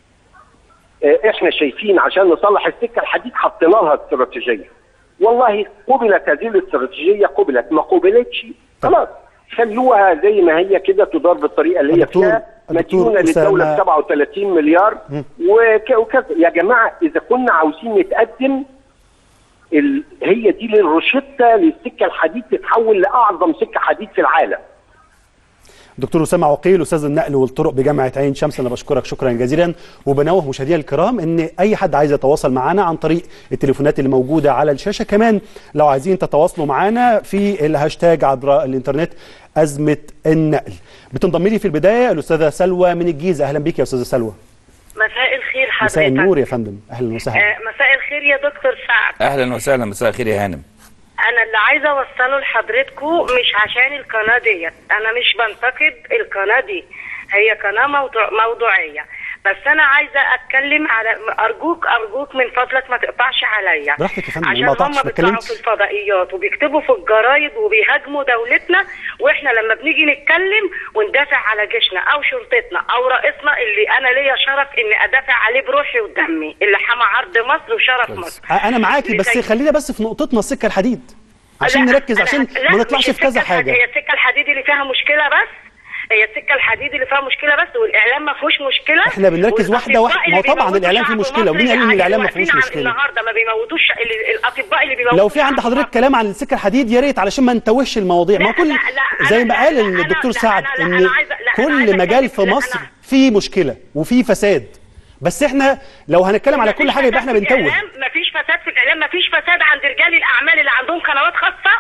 آه، احنا شايفين عشان نصلح السكه الحديد حطينا لها استراتيجيه والله قبلت هذه الاستراتيجيه قبلت ما قبلتش خلاص خلوها زي ما هي كده تدار بالطريقه اللي هي الدكتور- فيها الدكتور مديونه للدوله أسامة- ب 37 مليار وك... وكذا يا جماعه اذا كنا عاوزين نتقدم ال... هي دي للروشته للسكه الحديد تتحول لاعظم سكه حديد في العالم دكتور اسامه عقيل استاذ النقل والطرق بجامعه عين شمس انا بشكرك شكرا جزيلا وبنوه مشاهدينا الكرام ان اي حد عايز يتواصل معنا عن طريق التليفونات اللي موجوده على الشاشه كمان لو عايزين تتواصلوا معنا في الهاشتاج عبر الانترنت ازمه النقل بتنضم لي في البدايه الاستاذه سلوى من الجيزه اهلا بيك يا استاذه سلوى مساء الخير حضرتك مساء النور يا فندم اهلا وسهلا آه مساء الخير يا دكتور سعد اهلا وسهلا مساء الخير يا هانم انا اللي عايزه اوصله لحضرتكم مش عشان القناه ديت انا مش بنتقد القناه دي هي قناه موضوع موضوعيه بس انا عايزه اتكلم على ارجوك ارجوك من فضلك ما تقطعش عليا براحتك يا فندم، عشان ما قطعتش، هم ما بيطلعوا اتكلمتش. في الفضائيات وبيكتبوا في الجرايد وبيهاجموا دولتنا واحنا لما بنيجي نتكلم وندافع على جيشنا او شرطتنا او رئيسنا اللي انا ليا شرف اني ادافع عليه بروحي ودمي اللي حمى عرض مصر وشرف مصر انا معاكي بس لكي- خلينا بس في نقطتنا السكه الحديد عشان لا، نركز أنا- عشان لا، ما نطلعش مش في كذا السكة الحديد- حاجه هي السكه الحديد اللي فيها مشكله بس هي السكه الحديد اللي فيها مشكله بس والاعلام ما فيهوش مشكله احنا بنركز واحدة واحدة. والأطباء ما هو اللي طبعاً بيموتوا الإعلام فيه شعب مشكلة. مصر ومين قال إن اللي الإعلام ما واقفين فيهوش عن مشكلة؟ النهارده ما بيموتوش ال- الاطباء اللي بيموتوا لو في عند حضرتك كلام عن السكه الحديد يا ريت علشان ما نتوهش المواضيع ما هو كل زي ما قال الدكتور سعد ان كل مجال في مصر فيه مشكله وفيه فساد بس احنا لو هنتكلم على كل حاجه يبقى احنا بنتوه ما فيش فساد في الاعلام ما فيش فساد عند رجال الاعمال اللي عندهم قنوات خاصه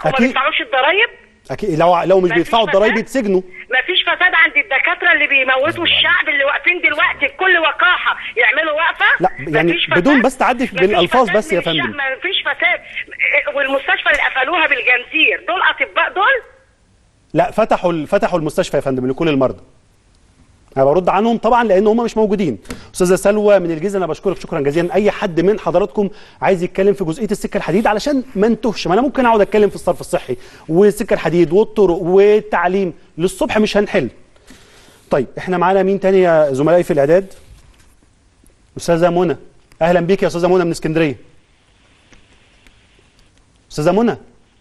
وما أكيد. بيدفعوش الضرايب اكيد لو لو مش مفيش بيدفعوا الضرايب فساد؟ يتسجنوا مفيش فساد عند الدكاتره اللي بيموتوا الشعب اللي واقفين دلوقتي بكل وقاحه يعملوا وقفه لا يعني مفيش فساد؟ بدون بس تعدي مفيش بالالفاظ فساد بس يا من الشعب، فندم مفيش فساد والمستشفى اللي قفلوها بالجنزير دول اطباء دول لا فتحوا ال- فتحوا المستشفى يا فندم لكل المرضى انا برد عنهم طبعا لان هم مش موجودين استاذه سلوى من الجيزه انا بشكرك شكرا جزيلا اي حد من حضراتكم عايز يتكلم في جزئيه السكه الحديد علشان ما نتوهش ما انا ممكن اقعد اتكلم في الصرف الصحي والسكه الحديد والطرق والتعليم للصبح مش هنحل طيب احنا معانا مين تاني يا زملائي في الاعداد استاذه منى اهلا بيك يا استاذه منى من اسكندريه استاذه منى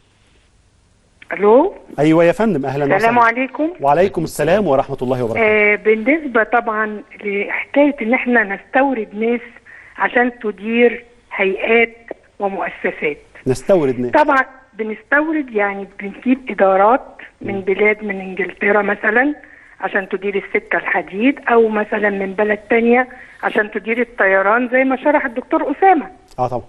الو ايوه يا فندم اهلا السلام وسهلا عليكم وعليكم السلام ورحمه الله وبركاته آه بالنسبه طبعا لحكايه ان احنا نستورد ناس عشان تدير هيئات ومؤسسات نستورد ناس طبعا بنستورد يعني بنجيب ادارات من بلاد من انجلترا مثلا عشان تدير السكه الحديد او مثلا من بلد تانية عشان تدير الطيران زي ما شرح الدكتور اسامه اه طبعا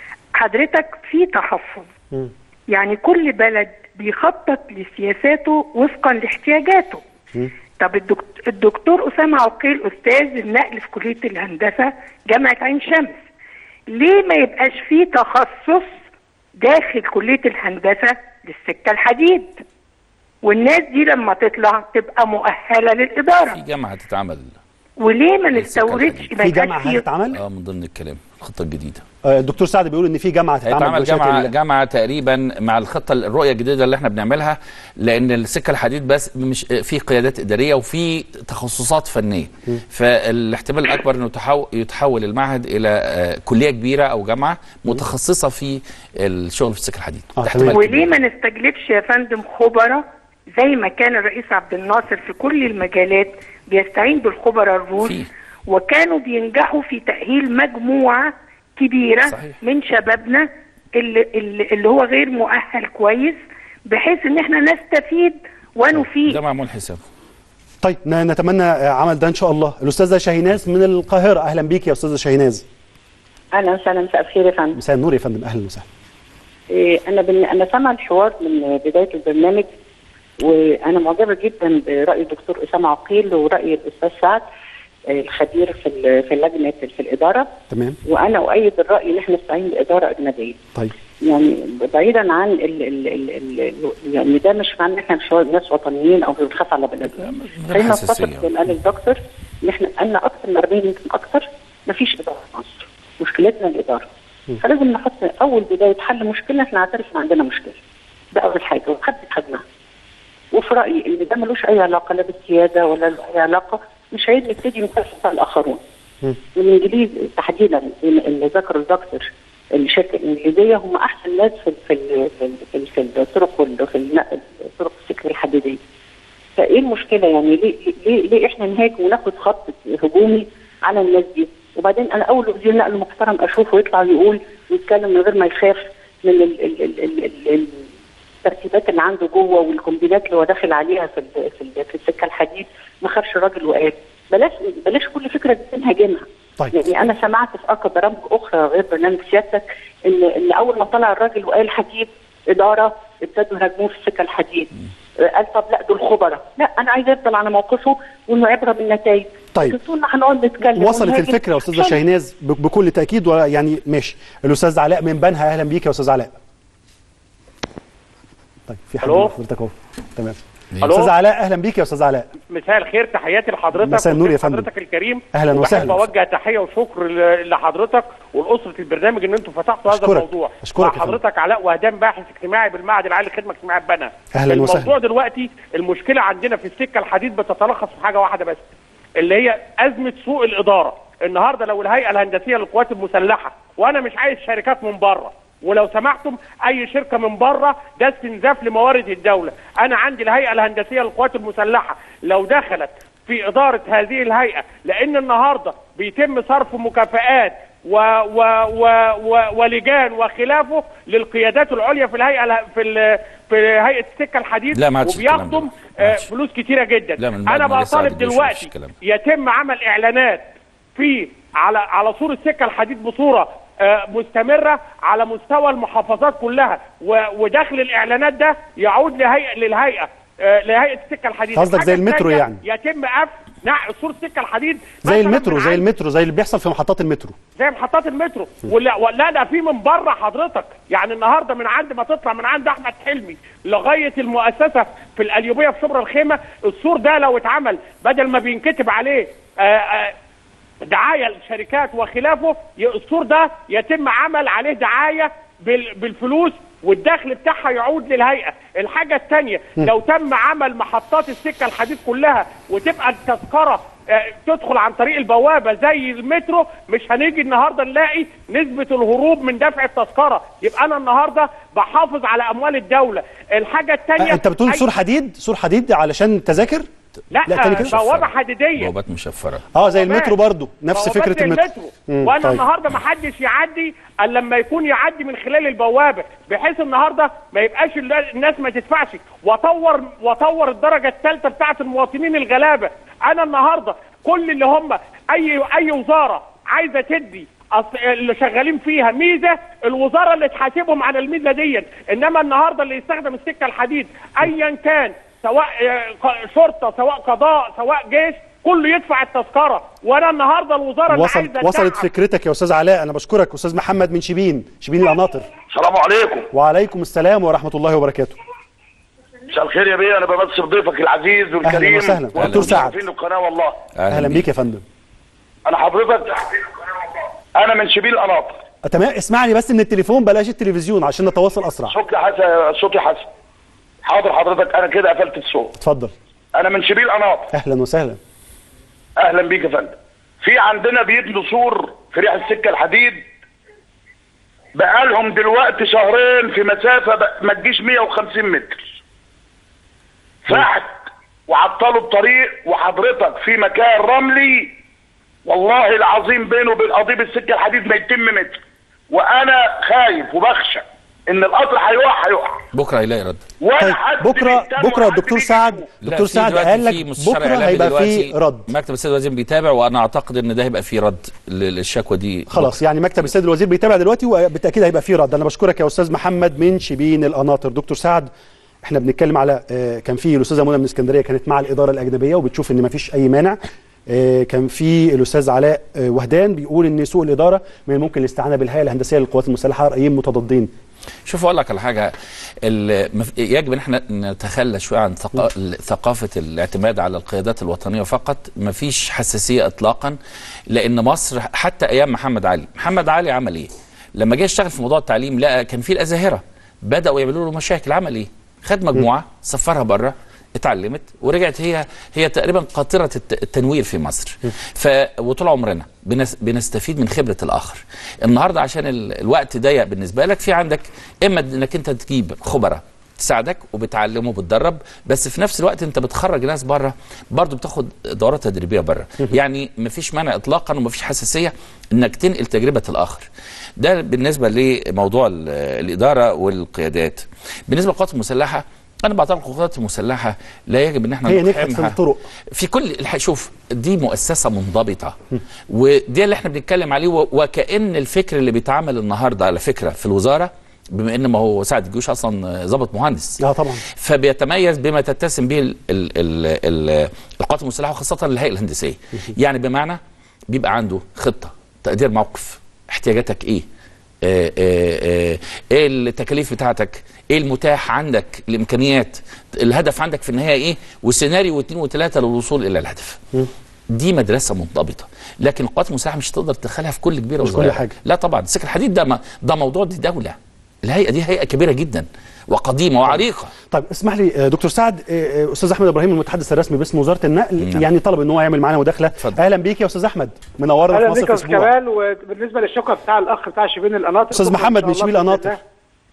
حضرتك في تحفظ مم. يعني كل بلد بيخطط لسياساته وفقا لاحتياجاته مم. طب الدكتور, الدكتور أسامة عقيل أستاذ النقل في كلية الهندسة جامعة عين شمس ليه ما يبقاش فيه تخصص داخل كلية الهندسة للسكة الحديد والناس دي لما تطلع تبقى مؤهلة للإدارة في جامعه تتعمل وليه ما نستوردش ما في يبقاش جامعه فيه هتتعمل اه من ضمن الكلام الخطه الجديده آه، الدكتور سعد بيقول ان في جامعه هتتعمل هيتعمل بشكل جامعه جامعه تقريبا مع الخطه الرؤيه الجديده اللي احنا بنعملها لان السكه الحديد بس مش في قيادات اداريه وفي تخصصات فنيه فالاحتمال الاكبر انه تحو- يتحول المعهد الى آه، كليه كبيره او جامعه متخصصه في الشغل في السكه الحديد ده احتمال وليه كبير. ما نستجلبش يا فندم خبراء زي ما كان الرئيس عبد الناصر في كل المجالات بيستعين بالخبراء الروس وكانوا بينجحوا في تأهيل مجموعة كبيرة صحيح. من شبابنا اللي, اللي, اللي هو غير مؤهل كويس بحيث ان احنا نستفيد ونفيد ده معمول حسابه طيب ن- نتمنى آه، عمل ده ان شاء الله الاستاذه شاهيناز من القاهره اهلا بيك يا استاذه شاهيناز اهلا وسهلا مساء الخير يا فندم مساء النور يا فندم اهلا وسهلا إيه، انا بن... انا سامعه الحوار من بدايه البرنامج وانا معجبه جدا براي الدكتور اسامه عقيل وراي الاستاذ سعد آه، الخبير في ال- في لجنه في الاداره تمام وانا اؤيد الراي ان احنا نستعين باداره اجنبيه طيب يعني بعيدا عن ال ال ال ال يعني ده مش معناه ان احنا مش ناس وطنيين او بنخاف على بلدنا خلينا نتفق حساسية. زي ما قال الدكتور ان احنا قالنا اكثر من 40 يمكن اكثر مفيش اداره في مصر مشكلتنا الاداره فلازم نحط اول بدايه حل مشكله احنا نعترف ان عندنا مشكله ده اول حاجه ونحدد حجمها وفي رايي ان ده ملوش اي علاقه لا بالسياده ولا له اي علاقه مش عايز نبتدي نكفف على الاخرون الانجليز تحديدا اللي ذكر الدكتور الشركه الانجليزيه هم احسن ناس في في ال- في, ال- في, في الطرق وال- في النقل طرق السكه الحديديه فايه المشكله يعني ليه ليه, ليه احنا نهاجم وناخد خط هجومي على الناس دي وبعدين انا اول وزير نقل محترم اشوفه يطلع يقول ويتكلم من غير ما يخاف من ال ال ال ال ال الترتيبات اللي عنده جوه والكومبينات اللي هو داخل عليها في ال في, ال في السكه الحديد ما خافش راجل وقال بلاش بلاش كل فكره نهاجمها طيب. يعني انا سمعت في أك- برامج اخرى غير برنامج سيادتك ان ان اول ما طلع الراجل وقال حديد اداره ابتدوا يهاجموه في السكه الحديد قال طب لا دول خبراء لا انا عايز يفضل على موقفه وانه عبره بالنتائج طيب. طول ما هنقعد نتكلم وصلت ونهاجم، الفكره يا استاذه حلو. شاهيناز ب- بكل تاكيد يعني ماشي الاستاذ علاء من بنها اهلا بيك يا استاذ علاء طيب في حد ألو؟ من حضرتك اهو تمام ألو؟ استاذ علاء اهلا بيك يا استاذ علاء مساء الخير تحياتي لحضرتك مساء النور يا وضيف فندم. حضرتك الكريم أهلاً وبحب وسهلاً. اوجه تحيه وشكر ل- لحضرتك ولاسره البرنامج ان انتم فتحتوا هذا أشكرك. الموضوع أشكرك مع يا فندم. حضرتك علاء وهدان باحث اجتماعي بالمعهد العالي للخدمه الاجتماعيه ببنها أهلاً الموضوع وسهلاً. دلوقتي المشكله عندنا في السكه الحديد بتتلخص في حاجه واحده بس اللي هي ازمه سوء الاداره النهارده لو الهيئه الهندسيه للقوات المسلحه وانا مش عايز شركات من بره ولو سمحتم اي شركه من بره ده استنزاف لموارد الدوله انا عندي الهيئه الهندسيه للقوات المسلحه لو دخلت في اداره هذه الهيئه لان النهارده بيتم صرف مكافآت و و و و ولجان وخلافه للقيادات العليا في الهيئه اله- في ال- في هيئه السكه الحديد لا، ما عادش الكلام ده. وبيخدم آه، فلوس كتيره جدا لا، من بعد انا ما لسه بطالب عبد الجيش دلوقتي مفيش كلام. يتم عمل اعلانات في على على صوره السكه الحديد بصوره آه، مستمره على مستوى المحافظات كلها و- ودخل الاعلانات ده يعود لهيئه للهيئه آه، لهيئه السكه الحديد قصدك الحاجة زي المترو التانية يعني. يتم قفل نع- سور السكه الحديد زي مثلاً المترو من زي عند- المترو زي اللي بيحصل في محطات المترو زي محطات المترو ولا ولا ده في من بره حضرتك يعني النهارده من عند ما تطلع من عند احمد حلمي لغايه المؤسسه في القليوبيه في شبرا الخيمه السور ده لو اتعمل بدل ما بينكتب عليه آه، آه، دعايه للشركات وخلافه ي- السور ده يتم عمل عليه دعايه بال- بالفلوس والدخل بتاعها يعود للهيئه الحاجه الثانيه م. لو تم عمل محطات السكه الحديد كلها وتبقى التذكره آه، تدخل عن طريق البوابه زي المترو مش هنيجي النهارده نلاقي نسبه الهروب من دفع التذكره يبقى انا النهارده بحافظ على اموال الدوله الحاجه الثانيه انت بتقول سور حديد سور حديد علشان تذاكر لا, لا، تاني كده؟ بوابه حديديه بوابات مشفره اه زي بوابات. المترو برضو نفس بوابات فكره زي المترو مم، وانا طيب. النهارده ما حدش يعدي الا لما يكون يعدي من خلال البوابه بحيث النهارده ما يبقاش ال- الناس ما تدفعش واطور واطور الدرجه الثالثه بتاعه المواطنين الغلابه انا النهارده كل اللي هم اي اي وزاره عايزه تدي أصل اللي شغالين فيها ميزه الوزاره اللي تحاسبهم على الميزه دي انما النهارده اللي يستخدم السكه الحديد ايا كان سواء آه، ق- شرطه سواء قضاء سواء جيش كله يدفع التذكره وانا النهارده الوزاره اللي وصل عايزه وصلت تدعم. فكرتك يا استاذ علاء انا بشكرك استاذ محمد من شبين شبين القناطر السلام عليكم وعليكم السلام ورحمه الله وبركاته مساء الخير يا بيه انا بمثل ضيفك العزيز والكريم وسهلا. وانتم دكتور سعد. مشرفين القناه والله اهلا بيك يا فندم انا حضرتك انا من شبيل القناطر آه، تمام اسمعني بس من التليفون بلاش التلفزيون عشان نتواصل اسرع صوتي حسن صوتي حسن حاضر حضرتك انا كده قفلت الصوت اتفضل انا من شبيل القناطر اهلا وسهلا اهلا بيك يا فندم في عندنا بيبنوا سور في ريح السكه الحديد بقالهم دلوقتي شهرين في مسافه ب- ما تجيش 150 متر فحت وعطلوا الطريق وحضرتك في مكان رملي والله العظيم بينه وبين قضيب السكه الحديد ما يتم متر وانا خايف وبخشى ان القطر هيقع هيقع بكره هيلاقي رد طيب بكره بكره الدكتور سعد لا، دكتور في سعد دلوقتي قال في لك مستشار بكره إعلامي هيبقى دلوقتي في رد مكتب السيد الوزير بيتابع وانا اعتقد ان ده هيبقى في رد لل- للشكوى دي خلاص يعني مكتب السيد الوزير بيتابع دلوقتي وبالتاكيد هيبقى في رد انا بشكرك يا استاذ محمد من شبين القناطر دكتور سعد احنا بنتكلم على آه، كان في الاستاذه منى من اسكندريه كانت مع الاداره الاجنبيه وبتشوف ان ما فيش اي مانع آه، كان في الاستاذ علاء آه، وهدان بيقول ان سوء الاداره من الممكن الاستعانه بالهيئه الهندسيه للقوات المسلحه رايين متضادين شوف اقول لك على حاجه ال- مف- يجب ان احنا نتخلى شويه عن ثقا- ثقافه الاعتماد على القيادات الوطنيه فقط مفيش حساسيه اطلاقا لان مصر حتى ايام محمد علي محمد علي عمل ايه لما جه يشتغل في موضوع التعليم لقى كان في الازاهره بداوا يعملوا له مشاكل عمل ايه خد مجموعه سفرها بره اتعلمت ورجعت هي هي تقريبا قاطره الت- التنوير في مصر ف وطول عمرنا بنس بنستفيد من خبره الاخر النهارده عشان ال- الوقت ضيق بالنسبه لك في عندك اما انك انت تجيب خبراء تساعدك وبتعلمه وبتدرب بس في نفس الوقت انت بتخرج ناس بره برضه بتاخد دورات تدريبيه بره يعني مفيش مانع اطلاقا ومفيش حساسيه انك تنقل تجربه الاخر ده بالنسبه لموضوع ال- الاداره والقيادات بالنسبه للقوات المسلحه انا بعتبر القوات المسلحه لا يجب ان احنا هي نجحت في نقحمها الطرق في كل الح- شوف دي مؤسسه منضبطه ودي اللي احنا بنتكلم عليه و- وكأن الفكر اللي بيتعمل النهارده على فكره في الوزاره بما ان ما هو سعد الجيوش اصلا ضابط مهندس اه طبعا فبيتميز بما تتسم به ال- ال- ال- ال- القوات المسلحه وخاصه الهيئه الهندسيه يعني بمعنى بيبقى عنده خطه تقدير موقف احتياجاتك ايه آه، آه، آه، ايه التكاليف بتاعتك ايه المتاح عندك الامكانيات الهدف عندك في النهايه ايه وسيناريو واثنين وثلاثه للوصول الى الهدف دي مدرسه منضبطه لكن القوات المسلحه مش تقدر تدخلها في كل كبيره مش كل وصغيره حاجة. لا طبعا السكه الحديد ده ما ده موضوع دي دوله الهيئه دي هيئه كبيره جدا وقديمه وعريقه طيب اسمح لي آه، دكتور سعد آه، آه، استاذ احمد ابراهيم المتحدث الرسمي باسم وزاره النقل نعم. يعني طلب ان هو يعمل معانا مداخله اهلا بيك يا استاذ احمد منورنا في اهلا مصر بك في يا استاذ اسبوع كمال وبالنسبه للشكوى بتاع الاخ بتاع شبين القناطر استاذ كله إن محمد شاء من الله شبيل بإذن القناطر الله.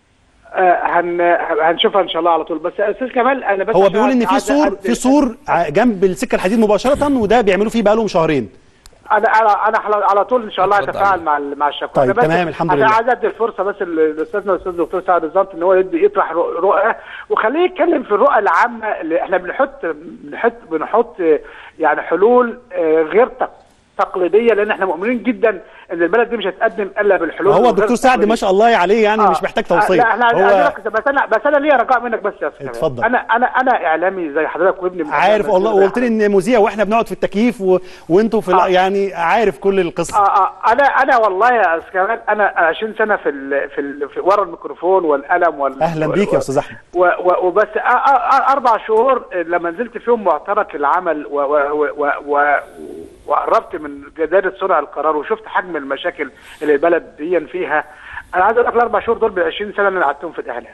آه، هن هنشوفها ان شاء الله على طول بس استاذ كمال انا بس هو عشان بيقول ان في عايز سور أعد- في سور ع- جنب السكه الحديد مباشره وده بيعملوا فيه بقالهم شهرين انا انا انا على- على طول ان شاء الله اتفضل. هتفاعل مع ال- مع الشكوى طيب، أنا بس تمام، الحمد عشان لله. عايز ادي الفرصه بس ل- لاستاذنا الاستاذ الدكتور سعد الزلط ان هو يدي يطرح رؤ- رؤى وخليه يتكلم في الرؤى العامه اللي احنا بنحط بنحط بنحط آه، يعني حلول آه، غير تق- تقليديه لان احنا مؤمنين جدا ان البلد دي مش هتقدم الا بالحلول هو الغير الدكتور سعد التقليدية. ما شاء الله عليه يعني آه. مش محتاج آه، توصيه لا احنا هو هو... بس انا بس انا ليا رجاء منك بس يا استاذ كمال. اتفضل. انا انا انا اعلامي زي حضرتك وابني من عارف أبناء والله المسؤولين وقلت لي ان مذيع واحنا بنقعد في التكييف و... وانتوا في آه. آه. يعني عارف كل القصه آه آه انا انا والله يا استاذ كمال انا 20 سنه في ال في, ال في ورا الميكروفون والقلم وال اهلا بيك يا استاذ احمد و و وبس آه آه آه اربع شهور لما نزلت فيهم معترك العمل و و و و وقربت من جدارة صنع القرار وشفت حجم المشاكل اللي البلد دي فيها انا عايز اقول لك الاربع شهور دول ب 20 سنه اللي انا قعدتهم في الاعلام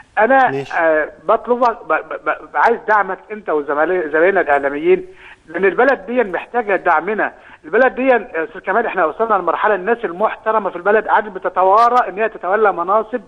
انا آه بطلبك ب- ب- ب- عايز دعمك انت وزمايلنا الاعلاميين لان البلد دي محتاجه دعمنا البلد دي يا استاذ كمال احنا وصلنا لمرحله الناس المحترمه في البلد عادت بتتوارى ان هي تتولى مناصب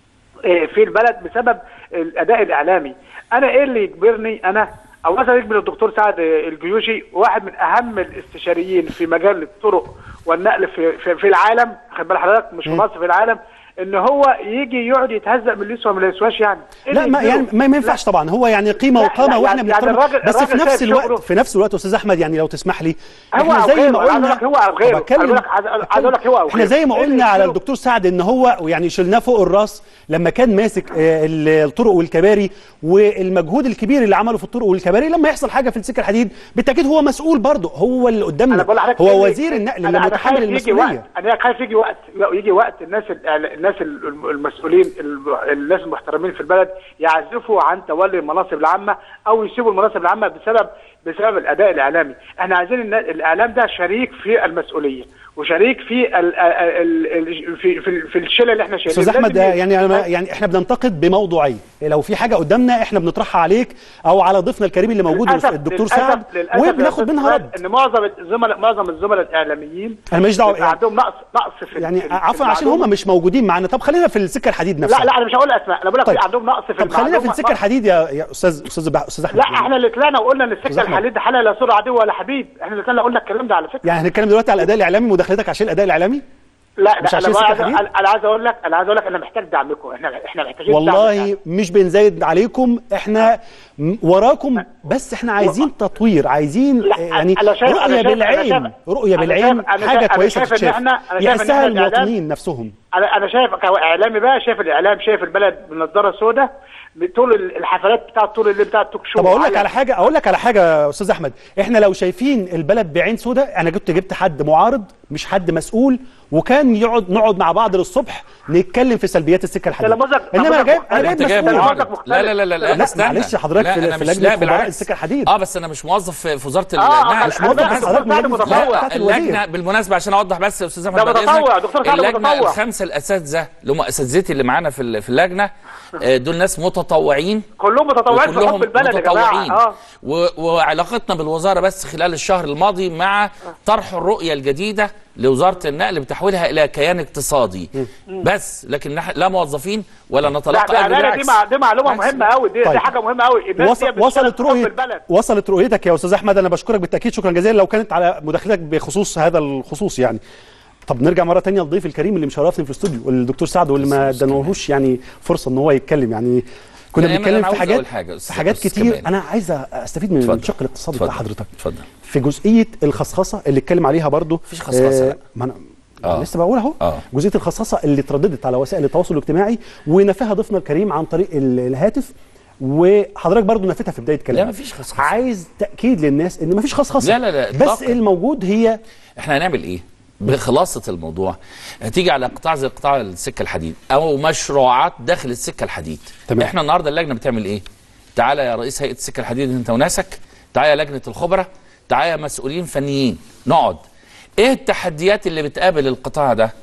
آه، في البلد بسبب الاداء الاعلامي انا ايه اللي يجبرني انا او مثلا يجبر الدكتور سعد الجيوشي واحد من اهم الاستشاريين في مجال الطرق والنقل في في, في العالم خد بال حضرتك مش في مصر في العالم ان هو يجي يقعد يتهزق من اللي يسوى من اللي يسواش يعني إيه لا اللي ما يجبره؟ يعني ما ما ينفعش طبعا هو يعني قيمه لا، وقامه لا، واحنا يعني بنحترم الراجل- بس في الراجل نفس شايف الوقت شغله. في نفس الوقت استاذ احمد يعني لو تسمح لي هو احنا أو زي غيره، ما أنا عايز قلنا أقول لك هو أو غيره. طب أتكلم- أنا بقول لك- عايز- عايز أقول لك هو أو احنا غيره. زي ما إيه اللي قلنا على يجبره؟ الدكتور سعد ان هو يعني شلناه فوق الراس لما كان ماسك آه، ال- الطرق والكباري والمجهود الكبير اللي عمله في الطرق والكباري لما يحصل حاجه في السكه الحديد بالتاكيد هو مسؤول برضه هو اللي قدامنا بقول لحضرتك إيه هو اللي- وزير النقل أنا- اللي أنا متحمل خايف يجي المسؤوليه وقت انا خايف يجي وقت يجي وقت الناس ال- الناس ال- المسؤولين ال- الناس المحترمين في البلد يعزفوا عن تولي المناصب العامه او يسيبوا المناصب العامه بسبب بسبب الاداء الاعلامي احنا عايزين النا- الاعلام ده شريك في المسؤوليه وشريك في ال ال ال في في, في الشله اللي احنا شايلينها استاذ احمد لازم آه، يعني أنا ما- يعني احنا بننتقد بموضوعيه لو في حاجه قدامنا احنا بنطرحها عليك او على ضيفنا الكريم اللي موجود للأسف- الدكتور للأسف- سعد للأسف يا وبناخد أستاذ منها فؤاد رد ان معظم الزملاء معظم الزملاء الاعلاميين انا ماليش دعوه بيبقى عندهم نقص نقص في يعني في- في عفوا عشان المعلومة. هم مش موجودين معانا طب خلينا في السكه الحديد نفسها لا لا انا مش هقول اسماء انا بقول لك طيب. في عندهم نقص في طب خلينا في المعلومة. السكه الحديد يا يا استاذ استاذ بح- استاذ احمد لا احنا اللي طلعنا وقلنا ان أستاذ السكه أحمد. الحديد حاله لا صوره عدو ولا حبيب احنا اللي طلعنا قلنا الكلام ده على فكره يعني هنتكلم دلوقتي على الاداء الاعلامي مداخلتك عشان الاداء الاعلامي لا مش لا عشان انا السكة عايز الحديد؟ انا عايز اقول لك انا عايز اقول لك انا محتاج دعمكم احنا احنا محتاجين دعم والله مش بنزايد عليكم احنا م- وراكم بس احنا عايزين تطوير عايزين آه، يعني أنا شايف- أنا رؤيه شايف- أنا بالعين شايف- رؤيه أنا بالعين شايف- أنا حاجه شايف- أنا كويسه شايف إن تتشاف إحنا- أنا شايف إن يحسها إحنا الإعلام- المواطنين نفسهم انا انا شايف كاعلامي بقى شايف الاعلام شايف البلد بنضاره سوداء طول الحفلات بتاعت طول الليل بتاعت توك شو طب اقول لك على- على حاجه اقول لك على حاجه يا استاذ احمد احنا لو شايفين البلد بعين سوداء انا كنت جبت حد معارض مش حد مسؤول وكان يقعد نقعد مع بعض للصبح نتكلم في سلبيات السكه الحديد نموذج- انما انا نموذج جايب انا مختلف. جايب انت جايب مسؤول معارض. لا لا لا لا لا لا استنى. معلش حضرتك لا، في, أنا في مش- لجنه لا، خبراء بالعكس. السكه الحديد اه بس انا مش موظف في في وزاره آه، النقل مش موظف في حضرتك مدير متطوع. لا، اللجنه بالمناسبه عشان اوضح بس يا استاذ احمد ده بعد متطوع، إذنك، دكتور سعد اللجنه متطوع. الخمسه الاساتذه اللي هم اساتذتي اللي معانا في ال- في اللجنه آه، دول ناس متطوعين كلهم متطوعين في وكلهم حب البلد يا جماعه متطوعين اه و... وعلاقتنا بالوزاره بس خلال الشهر الماضي مع طرح الرؤيه الجديده لوزاره النقل بتحويلها الى كيان اقتصادي بس لكن نح... لا موظفين ولا لا نتلقى بامانه دي بالعكس. مع- دي معلومه بالعكس. مهمه قوي دي, طيب. دي حاجه مهمه قوي الناس دي وصل بتشتغل وصلت في حب رؤيه البلد وصلت رؤيتك يا استاذ احمد انا بشكرك بالتاكيد شكرا جزيلا لو كانت على مداخلتك بخصوص هذا الخصوص يعني طب نرجع مره تانية للضيف الكريم اللي مشرفني في الاستوديو الدكتور سعد واللي ما اداناهوش يعني فرصه ان هو يتكلم يعني كنا لا، أنا بنتكلم عاوز في حاجات أقول حاجة، في أستاذ- حاجات أستاذ كتير كمال. انا عايز استفيد من اتفضل. الشق الاقتصادي بتاع اتفضل. حضرتك اتفضل في جزئيه الخصخصه اللي اتكلم عليها برضو مفيش خصخصة، لا. ما انا آه. لسه بقول اهو آه. جزئيه الخصخصه اللي ترددت على وسائل التواصل الاجتماعي ونفاها ضيفنا الكريم عن طريق ال- الهاتف وحضرتك برضو نفيتها في بدايه كلامك لا، مفيش خصخصة. عايز تاكيد للناس ان مفيش خصخصه لا، لا، لا، بس إطلاقاً. الموجود هي احنا هنعمل ايه بخلاصه الموضوع هتيجي على قطاع زي قطاع السكه الحديد او مشروعات داخل السكه الحديد تمام. احنا النهارده اللجنه بتعمل ايه تعالى يا رئيس هيئه السكه الحديد انت وناسك تعالى يا لجنه الخبراء تعالى يا مسؤولين فنيين نقعد ايه التحديات اللي بتقابل القطاع ده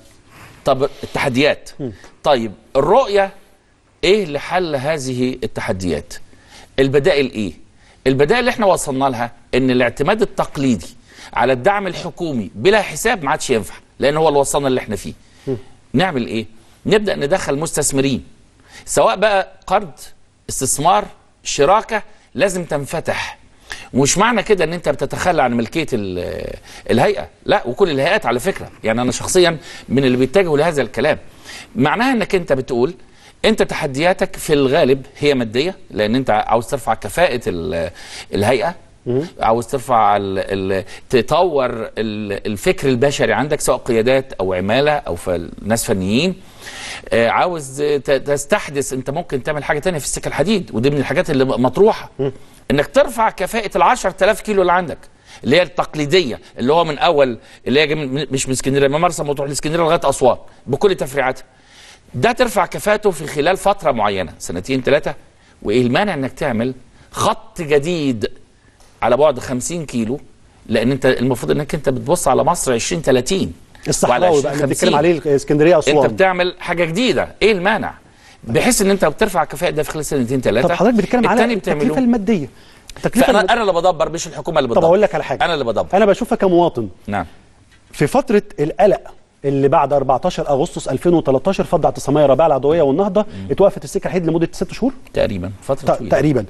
طب التحديات طيب الرؤيه ايه لحل هذه التحديات البدائل ايه البدائل اللي احنا وصلنا لها ان الاعتماد التقليدي على الدعم الحكومي بلا حساب ما عادش ينفع لان هو اللي وصلنا اللي احنا فيه نعمل ايه نبدا ندخل مستثمرين سواء بقى قرض استثمار شراكه لازم تنفتح ومش معنى كده ان انت بتتخلى عن ملكيه ال- الهيئه لا وكل الهيئات على فكره يعني انا شخصيا من اللي بيتجهوا لهذا الكلام معناها انك انت بتقول انت تحدياتك في الغالب هي ماديه لان انت عاوز ترفع كفاءه ال- الهيئه عاوز ترفع ال ال تطور ال الفكر البشري عندك سواء قيادات او عماله او ف- ناس فنيين آه، عاوز ت- تستحدث انت ممكن تعمل حاجه تانية في السكه الحديد ودي من الحاجات اللي مطروحه انك ترفع كفاءه ال 10000 كيلو اللي عندك اللي هي التقليديه اللي هو من اول اللي هي جاي من- مش من اسكندريه من مرسى مطروح لاسكندريه لغايه اسوان بكل تفريعاتها ده ترفع كفاءته في خلال فتره معينه سنتين ثلاثه وايه المانع انك تعمل خط جديد على بعد 50 كيلو لان انت المفروض انك انت بتبص على مصر 20 30 الصحراوي بقى اللي بنتكلم عليه اسكندريه اسوان انت بتعمل حاجه جديده ايه المانع بحيث ان انت بترفع الكفاءه ده في خلال سنتين ثلاثه طب حضرتك بتتكلم على التاني التكلفه بتعملوه الماديه التكلفه فانا المادية. انا اللي بدبر مش الحكومه اللي طب بتدبر اقول لك على حاجه انا اللي بدبر انا بشوفها كمواطن نعم في فتره القلق اللي بعد 14 اغسطس 2013 فض اعتصاميه الرابعه العدويه والنهضه اتوقفت السكه الحديد لمده ست شهور تقريبا فتره طويله تقريبا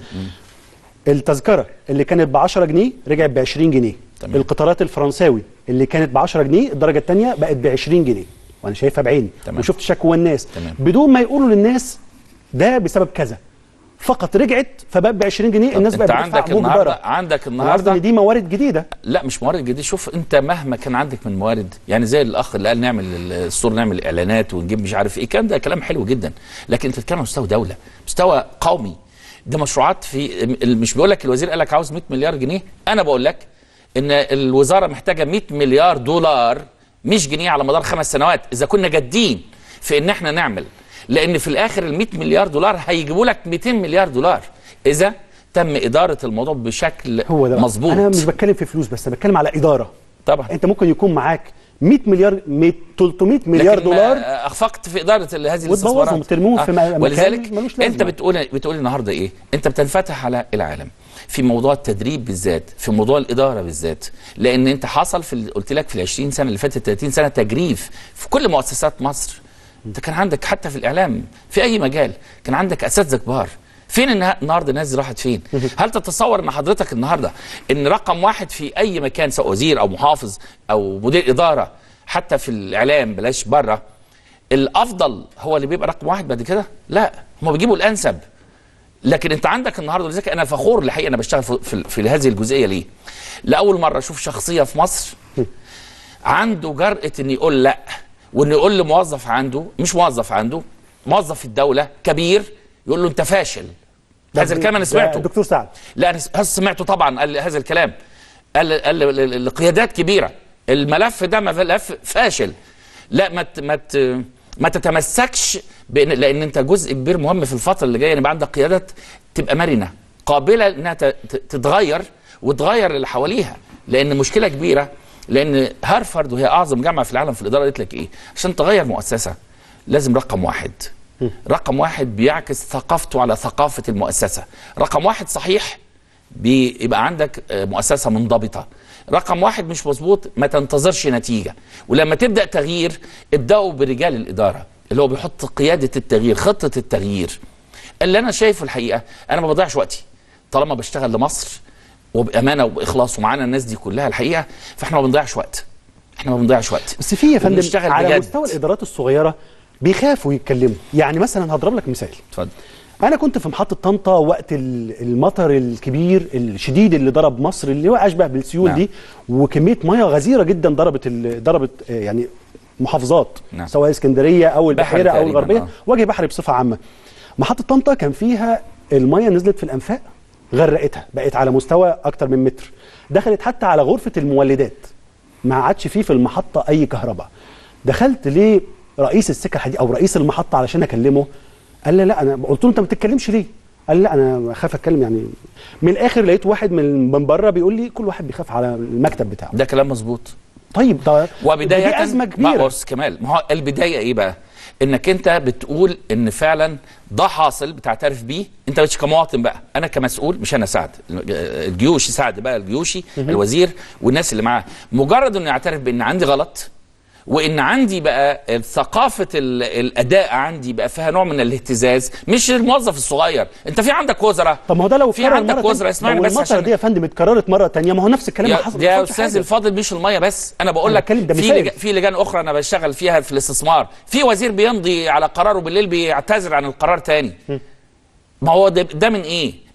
التذكره اللي كانت ب 10 جنيه رجعت ب 20 جنيه تمام. القطارات الفرنساوي اللي كانت ب 10 جنيه الدرجه الثانيه بقت ب 20 جنيه وانا شايفها بعيني تمام. وشفت شكوى الناس تمام. بدون ما يقولوا للناس ده بسبب كذا فقط رجعت فبقت ب 20 جنيه الناس انت بقت بتدفع عندك النهارده مجبره عندك النهارده النهارده ان دي موارد جديده لا مش موارد جديده شوف انت مهما كان عندك من موارد يعني زي الاخ اللي قال نعمل الصور نعمل اعلانات ونجيب مش عارف ايه كان ده كلام حلو جدا لكن انت بتتكلم على مستوى دوله مستوى قومي ده مشروعات في مش بيقول لك الوزير قال لك عاوز 100 مليار جنيه انا بقول لك ان الوزاره محتاجه 100 مليار دولار مش جنيه على مدار خمس سنوات اذا كنا جادين في ان احنا نعمل لان في الاخر ال 100 مليار دولار هيجيبوا لك 200 مليار دولار اذا تم اداره الموضوع بشكل هو ده بقى. مظبوط انا مش بتكلم في فلوس بس أنا بتكلم على اداره طبعا انت ممكن يكون معاك 100 مليار 100 300 مليار لكن دولار آه، اخفقت في اداره ال- هذه وتبوظهم الاستثمارات وترموهم في مكان ولذلك ملوش لازمة. انت بتقول بتقول النهارده ايه انت بتنفتح على العالم في موضوع التدريب بالذات في موضوع الاداره بالذات لان انت حصل في ال- قلت لك في ال 20 سنه اللي فاتت 30 سنه تجريف في كل مؤسسات مصر انت كان عندك حتى في الاعلام في اي مجال كان عندك اساتذه كبار فين النها- النهارده الناس دي راحت فين؟ هل تتصور ان حضرتك النهارده ان رقم واحد في اي مكان سواء وزير او محافظ او مدير اداره حتى في الاعلام بلاش بره الافضل هو اللي بيبقى رقم واحد بعد كده؟ لا هم بيجيبوا الانسب لكن انت عندك النهارده ولذلك انا فخور الحقيقه انا بشتغل في, في, في هذه الجزئيه ليه؟ لاول مره اشوف شخصيه في مصر عنده جرأة ان يقول لا وان يقول لموظف عنده مش موظف عنده موظف في الدوله كبير يقول له انت فاشل ده هذا الكلام انا ده سمعته الدكتور سعد لا انا سمعته طبعا قال هذا الكلام قال قال ل- لقيادات كبيره الملف ده ملف فاشل لا ما ت- ما ت- ما تتمسكش بان لان انت جزء كبير مهم في الفتره اللي جايه يبقى عندك قيادات تبقى مرنه قابله انها ت- ت- تتغير وتغير اللي حواليها لان مشكله كبيره لان هارفارد وهي اعظم جامعه في العالم في الاداره قالت لك ايه عشان تغير مؤسسه لازم رقم واحد رقم واحد بيعكس ثقافته على ثقافه المؤسسه رقم واحد صحيح بيبقى عندك آه، مؤسسه منضبطه رقم واحد مش مظبوط ما تنتظرش نتيجه ولما تبدا تغيير ابداوا برجال الاداره اللي هو بيحط قياده التغيير خطه التغيير اللي انا شايفه الحقيقه انا ما بضيعش وقتي طالما بشتغل لمصر وبامانه وباخلاص ومعانا الناس دي كلها الحقيقه فاحنا ما بنضيعش وقت احنا ما بنضيعش وقت بس في يا فندم وبنشتغل على بجد. مستوى الادارات الصغيره بيخافوا يتكلموا يعني مثلا هضرب لك مثال اتفضل انا كنت في محطه طنطا وقت ال- المطر الكبير الشديد اللي ضرب مصر اللي هو اشبه بالسيول نعم. دي وكميه ميه غزيره جدا ضربت ال- ضربت آه، يعني محافظات نعم. سواء اسكندريه او البحيره او تقريباً، الغربيه آه. وجه بحري بصفه عامه محطه طنطا كان فيها الميه نزلت في الانفاق غرقتها بقت على مستوى اكتر من متر دخلت حتى على غرفه المولدات ما عادش فيه في المحطه اي كهرباء دخلت ليه رئيس السكه الحديد او رئيس المحطه علشان اكلمه قال لي لا انا قلت له انت ما بتتكلمش ليه قال لي لا انا خايف اتكلم يعني من الاخر لقيت واحد من من بره بيقول لي كل واحد بيخاف على المكتب بتاعه ده كلام مظبوط طيب ده وبدايه دي ازمه ما كبيره بص كمال ما هو البدايه ايه بقى؟ انك انت بتقول ان فعلا ده حاصل بتعترف بيه انت مش كمواطن بقى انا كمسؤول مش انا سعد الجيوشي سعد بقى الجيوشي مهم. الوزير والناس اللي معاه مجرد انه يعترف بان عندي غلط وان عندي بقى ثقافه ال- الاداء عندي بقى فيها نوع من الاهتزاز مش الموظف الصغير انت في عندك وزراء طب ما هو ده لو في اتكرر عندك مرة وزراء تانية، اسمعني لو بس المطر عشان دي يا فندم اتكررت مره تانية ما هو نفس الكلام يا, اللي حصل يا ما حصلش استاذ حاجة. الفاضل مش الميه بس انا بقول أنا لك بتكلم ده في مثال. لج... في لجان اخرى انا بشتغل فيها في الاستثمار في وزير بيمضي على قراره بالليل بيعتذر عن القرار تاني ما هو ده, ده من ايه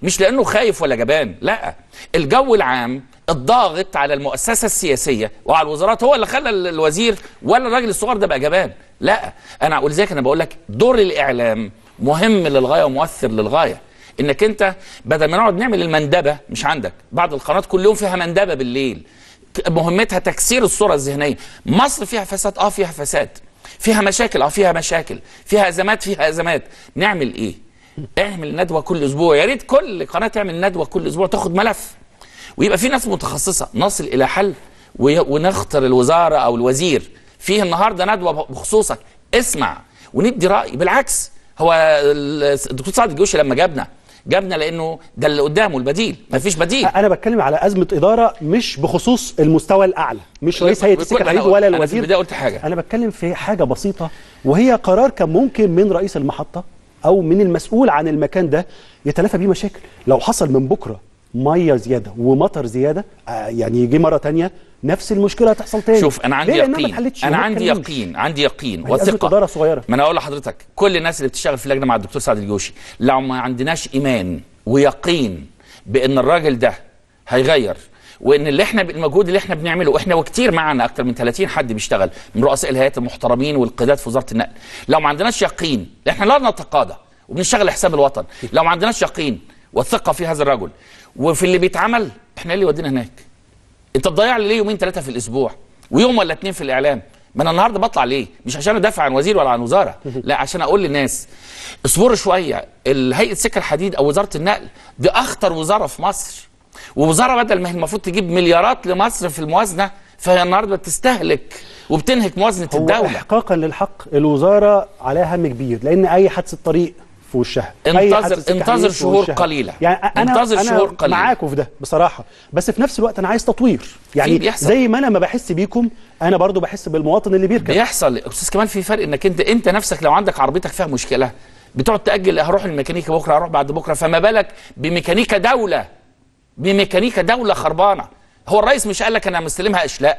مش لانه خايف ولا جبان لا الجو العام الضاغط على المؤسسه السياسيه وعلى الوزارات هو اللي خلى ال- الوزير ولا الراجل الصغير ده بقى جبان لا انا ولذلك انا بقول لك دور الاعلام مهم للغايه ومؤثر للغايه انك انت بدل ما نقعد نعمل المندبه مش عندك بعض القنوات كل يوم فيها مندبه بالليل ك- مهمتها تكسير الصوره الذهنيه مصر فيها فساد اه فيها فساد فيها مشاكل اه فيها مشاكل فيها ازمات فيها ازمات نعمل ايه اعمل ندوه كل اسبوع يا ريت كل قناه تعمل ندوه كل اسبوع تاخد ملف ويبقى في ناس متخصصه نصل الى حل وي- ونختار الوزاره او الوزير فيه النهارده ندوه بخصوصك اسمع وندي راي بالعكس هو ال- الدكتور سعد الجوشي لما جابنا جابنا لانه ده اللي قدامه البديل مفيش بديل انا بتكلم على ازمه اداره مش بخصوص المستوى الاعلى مش رئيس هيئه السكه أنا الحديد قلت- ولا أنا في الوزير البداية قلت حاجة. انا بتكلم في حاجه بسيطه وهي قرار كان ممكن من رئيس المحطه او من المسؤول عن المكان ده يتلافى بيه مشاكل لو حصل من بكره ميه زياده ومطر زياده آه يعني يجي مره تانية نفس المشكله هتحصل تاني شوف انا عندي ليه؟ لأنها ما يقين اتحلتش انا وما عندي اتكلمش. يقين عندي يقين ما هي أزمة وثقه إدارة صغيرة. ما انا اقول لحضرتك كل الناس اللي بتشتغل في اللجنه مع الدكتور سعد الجوشي لو ما عندناش ايمان ويقين بان الراجل ده هيغير وان اللي احنا المجهود اللي احنا بنعمله احنا وكتير معنا اكتر من 30 حد بيشتغل من رؤساء الهيئات المحترمين والقيادات في وزاره النقل لو ما عندناش يقين احنا لا نتقاضى وبنشتغل لحساب الوطن لو ما عندناش يقين والثقه في هذا الرجل وفي اللي بيتعمل احنا إيه اللي يودينا هناك انت بتضيع لي ليه يومين ثلاثه في الاسبوع ويوم ولا اتنين في الاعلام ما انا النهارده بطلع ليه مش عشان ادافع عن وزير ولا عن وزاره لا عشان اقول للناس اصبروا شويه الهيئه السكه الحديد او وزاره النقل دي اخطر وزاره في مصر ووزاره بدل ما هي المفروض تجيب مليارات لمصر في الموازنه فهي النهارده بتستهلك وبتنهك موازنه هو الدوله احقاقا للحق الوزاره عليها هم كبير لان اي حادثه طريق في وشها أي انتظر- حادثة سكة انتظر حديد في شهور وشها. قليلة. يعني انا انتظر أنا شهور قليلة. معاكم في ده بصراحه بس في نفس الوقت انا عايز تطوير يعني بيحصل. زي ما انا ما بحس بيكم انا برضو بحس بالمواطن اللي بيركب بيحصل استاذ كمان في فرق انك انت انت نفسك لو عندك عربيتك فيها مشكله بتقعد تاجل هروح الميكانيكا بكره هروح بعد بكره فما بالك بميكانيكا دوله بميكانيكا دوله خربانه هو الرئيس مش قال لك انا مستلمها اشلاء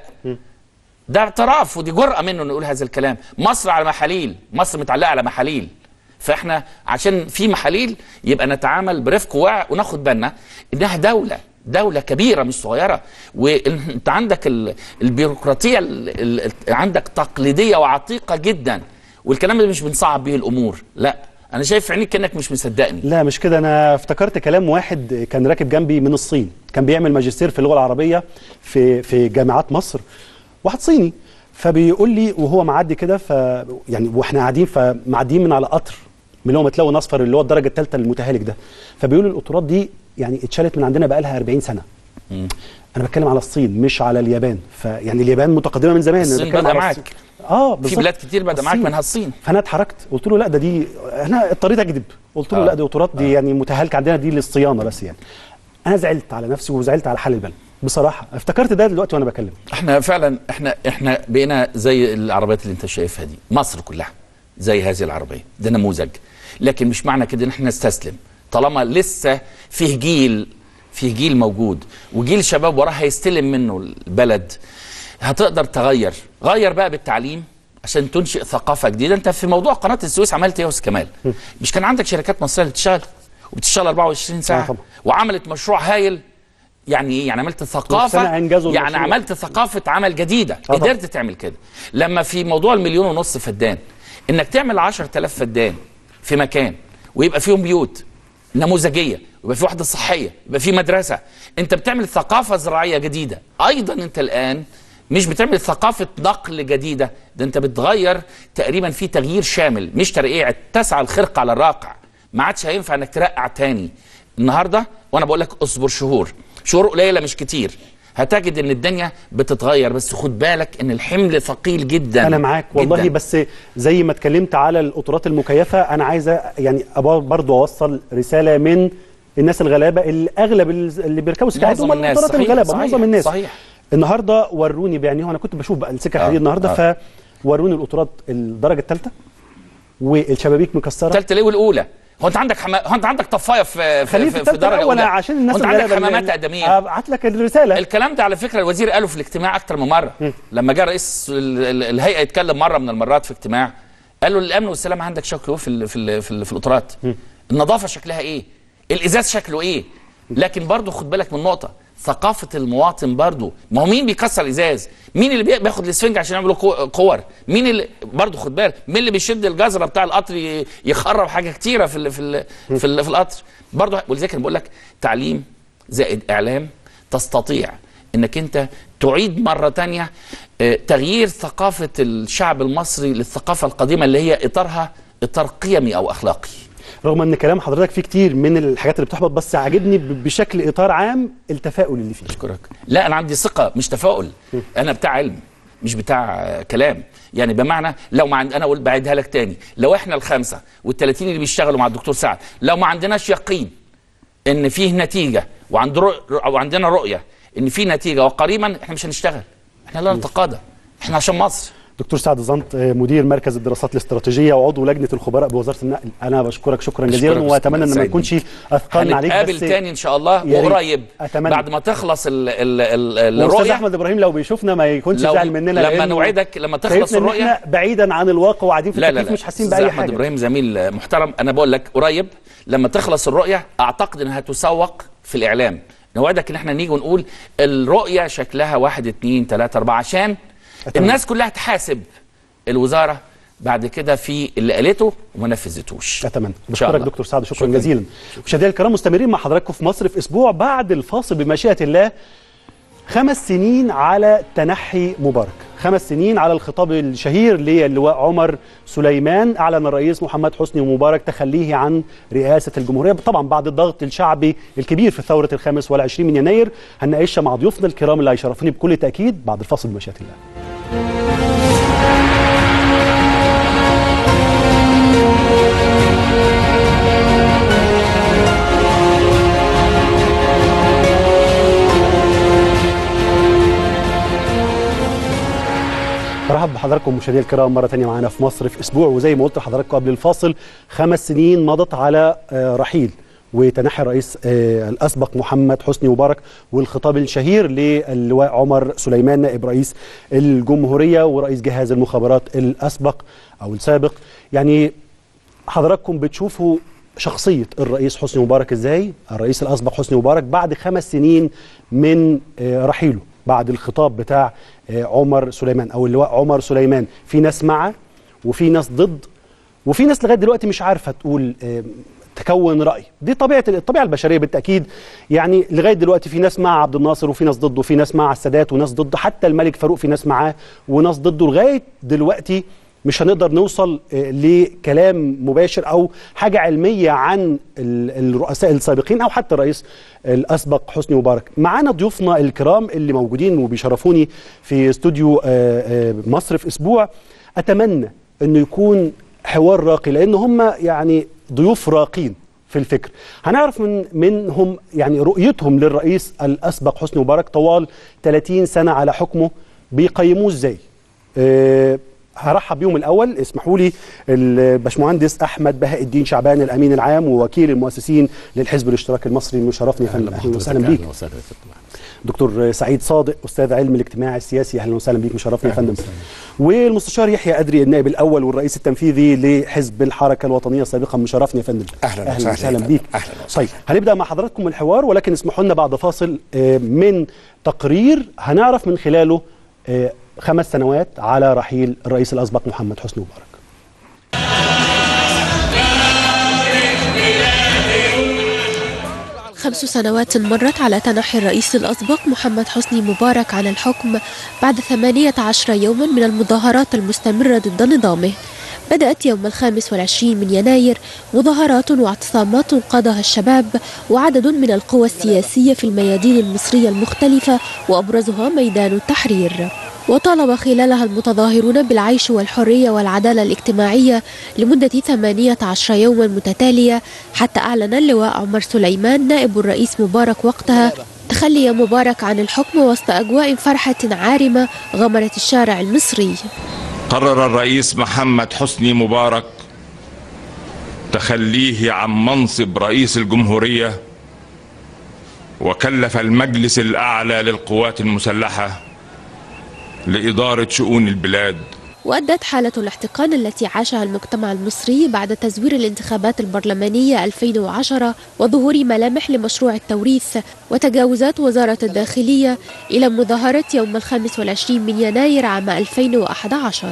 ده اعتراف ودي جرأة منه انه يقول هذا الكلام مصر على محاليل مصر متعلقة على محاليل فاحنا عشان في محاليل يبقى نتعامل برفق ووعي وناخد بالنا انها دولة دولة كبيرة مش صغيرة وانت عندك ال- البيروقراطية ال- ال- عندك تقليدية وعتيقة جدا والكلام ده مش بنصعب به الامور لا انا شايف في عينيك كانك مش مصدقني لا مش كده انا افتكرت كلام واحد كان راكب جنبي من الصين كان بيعمل ماجستير في اللغه العربيه في في جامعات مصر واحد صيني فبيقول لي وهو معدي كده ف يعني واحنا قاعدين فمعديين من على قطر من اللي هو متلون اصفر اللي هو الدرجه الثالثه المتهالك ده فبيقول القطورات دي يعني اتشالت من عندنا بقى لها 40 سنه انا بتكلم على الصين مش على اليابان فيعني اليابان متقدمه من زمان أنا الصين بتكلم بدأ على معاك. الصين. اه في بالظبط. بلاد كتير بدأ معاك الصين. منها الصين فانا اتحركت قلت له لا ده دي انا اضطريت اكذب قلت له آه. لا دي قطورات دي يعني متهالكه عندنا دي للصيانه بس يعني انا زعلت على نفسي وزعلت على حال البلد بصراحه افتكرت ده دلوقتي وانا بكلم احنا فعلا احنا احنا بقينا زي العربيات اللي انت شايفها دي مصر كلها زي هذه العربيه ده نموذج لكن مش معنى كده ان احنا نستسلم طالما لسه فيه جيل فيه جيل موجود وجيل شباب وراه هيستلم منه البلد هتقدر تغير غير بقى بالتعليم عشان تنشئ ثقافه جديده انت في موضوع قناه السويس عملت ايه يا استاذ كمال مش كان عندك شركات مصريه اللي بتشتغل وبتشتغل 24 ساعه وعملت مشروع هايل يعني ايه يعني عملت ثقافه سنة أنجزوا يعني المشروع. عملت ثقافه عمل جديده طبعا. قدرت تعمل كده لما في موضوع المليون ونص فدان انك تعمل 10000 فدان في مكان ويبقى فيهم بيوت نموذجيه ويبقى في وحده صحيه يبقى في مدرسه انت بتعمل ثقافه زراعيه جديده ايضا انت الان مش بتعمل ثقافه نقل جديده ده انت بتغير تقريبا في تغيير شامل مش ترقيع تسعى الخرق على الراقع ما عادش هينفع انك ترقع تاني النهارده وانا بقول لك اصبر شهور شهور قليله مش كتير هتجد ان الدنيا بتتغير بس خد بالك ان الحمل ثقيل جدا انا معاك والله جداً. بس زي ما اتكلمت على القطورات المكيفه انا عايز يعني أبا- برضو اوصل رساله من الناس الغلابه اللي اغلب اللي بيركبوا سكه معظم هم الناس، القطارات صحيح، الغلابه صحيح، معظم الناس صحيح. النهارده وروني بعينيهم انا كنت بشوف بقى السكه آه، الحديد النهارده آه. فوروني القطورات الدرجه الثالثه والشبابيك مكسره الثالثه ليه والاولى هو انت عندك حما... هو انت عندك طفايه في خليه في, في في, في التالتة درجه الأول اولى عشان الناس وانت عندك الغلابة اللي- حمامات ادميه ابعت لك الرساله الكلام ده على فكره الوزير قاله في الاجتماع اكتر من مره لما جاء رئيس ال- ال- الهيئه يتكلم مره من المرات في اجتماع قال له الامن والسلامه عندك شكله في ال... في ال... في, ال... في القطارات النظافه شكلها ايه الازاز شكله ايه لكن برضو خد بالك من نقطه ثقافه المواطن برضو ما هو مين بيكسر ازاز مين اللي بي- بياخد الاسفنج عشان يعملوا كو- كور مين اللي برضو خد بالك مين اللي بيشد الجزره بتاع القطر ي- يخرب حاجه كتيره في ال في ال في, ال في القطر برضو ولذلك أنا بقول لك تعليم زائد اعلام تستطيع انك انت تعيد مره تانية آه، تغيير ثقافه الشعب المصري للثقافه القديمه اللي هي اطارها اطار قيمي او اخلاقي رغم ان كلام حضرتك فيه كتير من الحاجات اللي بتحبط بس عاجبني ب- بشكل اطار عام التفاؤل اللي فيه اشكرك لا انا عندي ثقه مش تفاؤل انا بتاع علم مش بتاع آه، كلام يعني بمعنى لو ما عند انا اقول بعيدها لك تاني لو احنا الخمسه وال30 اللي بيشتغلوا مع الدكتور سعد لو ما عندناش يقين ان فيه نتيجه وعند رؤ... وعندنا رؤيه ان في نتيجه وقريبا احنا مش هنشتغل احنا لا نتقاضى احنا عشان مصر دكتور سعد زنط آه، مدير مركز الدراسات الاستراتيجيه وعضو لجنه الخبراء بوزاره النقل انا بشكرك شكرا جزيلا أشكرك واتمنى ان ما سعيد نكونش اثقلنا عليك هنتقابل بس تاني ان شاء الله يا ريت. وقريب أتمنى. بعد ما تخلص ال ال ال واستاذ الرؤيه احمد ابراهيم لو بيشوفنا ما يكونش لو- زعل مننا لما لأنه نوعدك لما تخلص شايفنا إن الرؤية- احنا بعيدا عن الواقع وقاعدين في لا لا التكييف لا مش حاسين أستاذ باي احمد حاجه ابراهيم زميل محترم انا بقول لك قريب لما تخلص الرؤيه اعتقد انها تسوق في الاعلام نوعدك ان احنا نيجي ونقول الرؤيه شكلها واحد اتنين تلاته اربعه عشان الناس كلها تحاسب الوزاره بعد كده في اللي قالته وما نفذتوش اتمنى إن شاء بشكرك الله. دكتور سعد شكرا, جزيلا مشاهدينا الكرام مستمرين مع حضراتكم في مصر في اسبوع بعد الفاصل بمشيئه الله خمس سنين على تنحي مبارك خمس سنين على الخطاب الشهير للواء عمر سليمان أعلن الرئيس محمد حسني مبارك تخليه عن رئاسة الجمهورية طبعا بعد الضغط الشعبي الكبير في ثورة الخامس والعشرين من يناير هنناقشها مع ضيوفنا الكرام اللي هيشرفوني بكل تأكيد بعد الفاصل بمشيئة الله برحب بحضراتكم مشاهدينا الكرام مره ثانيه معانا في مصر في اسبوع وزي ما قلت لحضراتكم قبل الفاصل خمس سنين مضت على آه، رحيل وتنحي الرئيس آه، الاسبق محمد حسني مبارك والخطاب الشهير للواء عمر سليمان نائب رئيس الجمهوريه ورئيس جهاز المخابرات الاسبق او السابق يعني حضراتكم بتشوفوا شخصية الرئيس حسني مبارك ازاي الرئيس الأسبق حسني مبارك بعد خمس سنين من آه، رحيله بعد الخطاب بتاع آه، عمر سليمان أو اللواء عمر سليمان في ناس معه وفي ناس ضد وفي ناس لغاية دلوقتي مش عارفة تقول آه، تكون رأي دي طبيعة الطبيعة البشرية بالتأكيد يعني لغاية دلوقتي في ناس مع عبد الناصر وفي ناس ضده وفي ناس مع السادات وناس ضده حتى الملك فاروق في ناس معاه وناس ضده لغاية دلوقتي مش هنقدر نوصل آه، لكلام مباشر او حاجه علميه عن ال- الرؤساء السابقين او حتى الرئيس الاسبق حسني مبارك. معانا ضيوفنا الكرام اللي موجودين وبيشرفوني في استوديو آه، آه، مصر في اسبوع اتمنى انه يكون حوار راقي لان هم يعني ضيوف راقين في الفكر هنعرف من منهم يعني رؤيتهم للرئيس الاسبق حسني مبارك طوال 30 سنه على حكمه بيقيموه ازاي آه، هرحب بيهم الاول اسمحوا لي الباشمهندس احمد بهاء الدين شعبان الامين العام ووكيل المؤسسين للحزب الاشتراكي المصري المشرفني يا فندم اهلا وسهلا بيك دكتور سعيد صادق استاذ علم الاجتماع السياسي اهلا وسهلا بيك مشرفني يا فندم والمستشار يحيى ادري النائب الاول والرئيس التنفيذي لحزب الحركه الوطنيه سابقا مشرفني يا فندم أهلاً اهلا وسهلاً وسهلا يا بيك فندم. أهلاً طيب هنبدا مع حضراتكم الحوار ولكن اسمحوا لنا بعد فاصل آه، من تقرير هنعرف من خلاله آه، خمس سنوات على رحيل الرئيس الاسبق محمد حسني مبارك خمس سنوات مرت على تنحي الرئيس الأسبق محمد حسني مبارك عن الحكم بعد 18 يوما من المظاهرات المستمرة ضد نظامه بدأت يوم الخامس والعشرين من يناير مظاهرات واعتصامات قادها الشباب وعدد من القوى السياسية في الميادين المصرية المختلفة وأبرزها ميدان التحرير وطالب خلالها المتظاهرون بالعيش والحرية والعدالة الاجتماعية لمدة 18 يوما متتالية حتى أعلن اللواء عمر سليمان نائب الرئيس مبارك وقتها تخلي مبارك عن الحكم وسط أجواء فرحة عارمة غمرت الشارع المصري قرر الرئيس محمد حسني مبارك تخليه عن منصب رئيس الجمهورية وكلف المجلس الأعلى للقوات المسلحة لإدارة شؤون البلاد وأدت حالة الاحتقان التي عاشها المجتمع المصري بعد تزوير الانتخابات البرلمانية 2010 وظهور ملامح لمشروع التوريث وتجاوزات وزارة الداخلية إلى مظاهرة يوم الخامس والعشرين من يناير عام 2011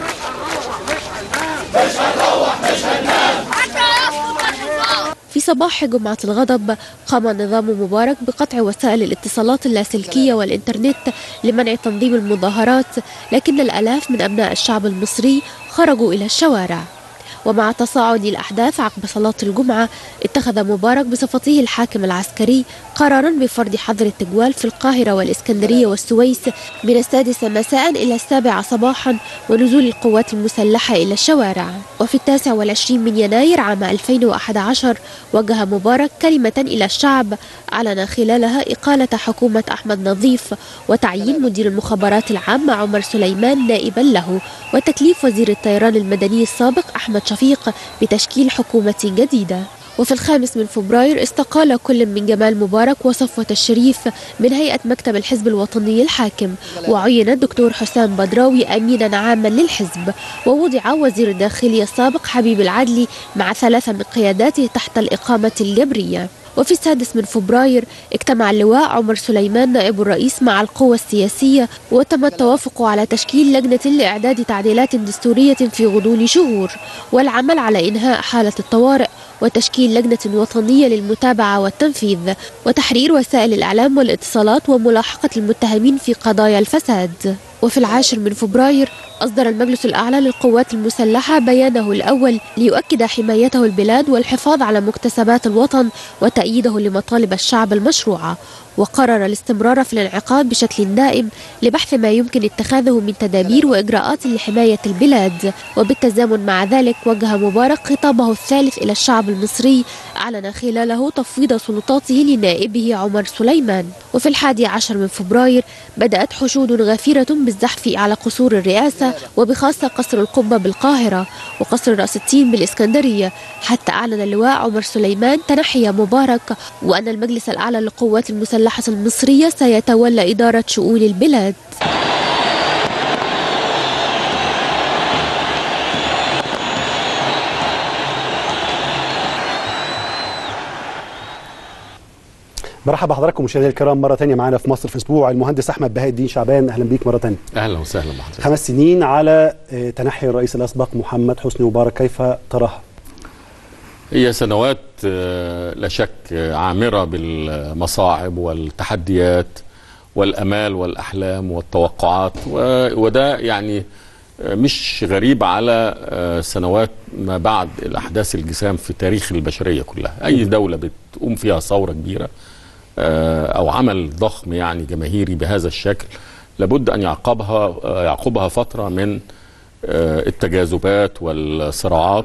في صباح جمعة الغضب قام النظام مبارك بقطع وسائل الاتصالات اللاسلكية والإنترنت لمنع تنظيم المظاهرات لكن الآلاف من أبناء الشعب المصري خرجوا إلى الشوارع ومع تصاعد الأحداث عقب صلاة الجمعة اتخذ مبارك بصفته الحاكم العسكري قرارا بفرض حظر التجوال في القاهرة والإسكندرية والسويس من السادسة مساء إلى السابعة صباحا ونزول القوات المسلحة إلى الشوارع وفي التاسع والعشرين من يناير عام 2011 وجه مبارك كلمة إلى الشعب أعلن خلالها إقالة حكومة أحمد نظيف وتعيين مدير المخابرات العامة عمر سليمان نائبا له وتكليف وزير الطيران المدني السابق أحمد شفيق بتشكيل حكومة جديدة وفي الخامس من فبراير استقال كل من جمال مبارك وصفوة الشريف من هيئة مكتب الحزب الوطني الحاكم وعين الدكتور حسام بدراوي أمينا عاما للحزب ووضع وزير الداخلية السابق حبيب العدلي مع ثلاثة من قياداته تحت الإقامة الجبرية وفي السادس من فبراير اجتمع اللواء عمر سليمان نائب الرئيس مع القوى السياسية وتم التوافق على تشكيل لجنة لإعداد تعديلات دستورية في غضون شهور والعمل على إنهاء حالة الطوارئ وتشكيل لجنة وطنية للمتابعة والتنفيذ وتحرير وسائل الإعلام والاتصالات وملاحقة المتهمين في قضايا الفساد وفي العاشر من فبراير أصدر المجلس الأعلى للقوات المسلحة بيانه الأول ليؤكد حمايته البلاد والحفاظ على مكتسبات الوطن وتأييده لمطالب الشعب المشروعة وقرر الاستمرار في الانعقاد بشكل دائم لبحث ما يمكن اتخاذه من تدابير وإجراءات لحماية البلاد وبالتزامن مع ذلك وجه مبارك خطابه الثالث إلى الشعب المصري أعلن خلاله تفويض سلطاته لنائبه عمر سليمان وفي الحادي عشر من فبراير بدأت حشود غفيرة بالزحف على قصور الرئاسة وبخاصة قصر القبة بالقاهرة وقصر رأس التين بالإسكندرية حتى أعلن اللواء عمر سليمان تنحي مبارك وأن المجلس الأعلى للقوات المسلحة المصرية سيتولى إدارة شؤون البلاد مرحبا بحضراتكم مشاهدينا الكرام مره ثانيه معانا في مصر في اسبوع المهندس احمد بهاء الدين شعبان اهلا بيك مره ثانيه اهلا وسهلا بحضرتك خمس سنين على آه، تنحي الرئيس الاسبق محمد حسني مبارك كيف تراها هي سنوات آه، لا شك آه، عامرة بالمصاعب والتحديات والأمال والأحلام والتوقعات و- وده يعني آه، مش غريب على آه، سنوات ما بعد الأحداث الجسام في تاريخ البشرية كلها أي دولة بتقوم فيها ثورة كبيرة آه، أو عمل ضخم يعني جماهيري بهذا الشكل لابد أن يعقبها آه، يعقبها فترة من آه، التجاذبات والصراعات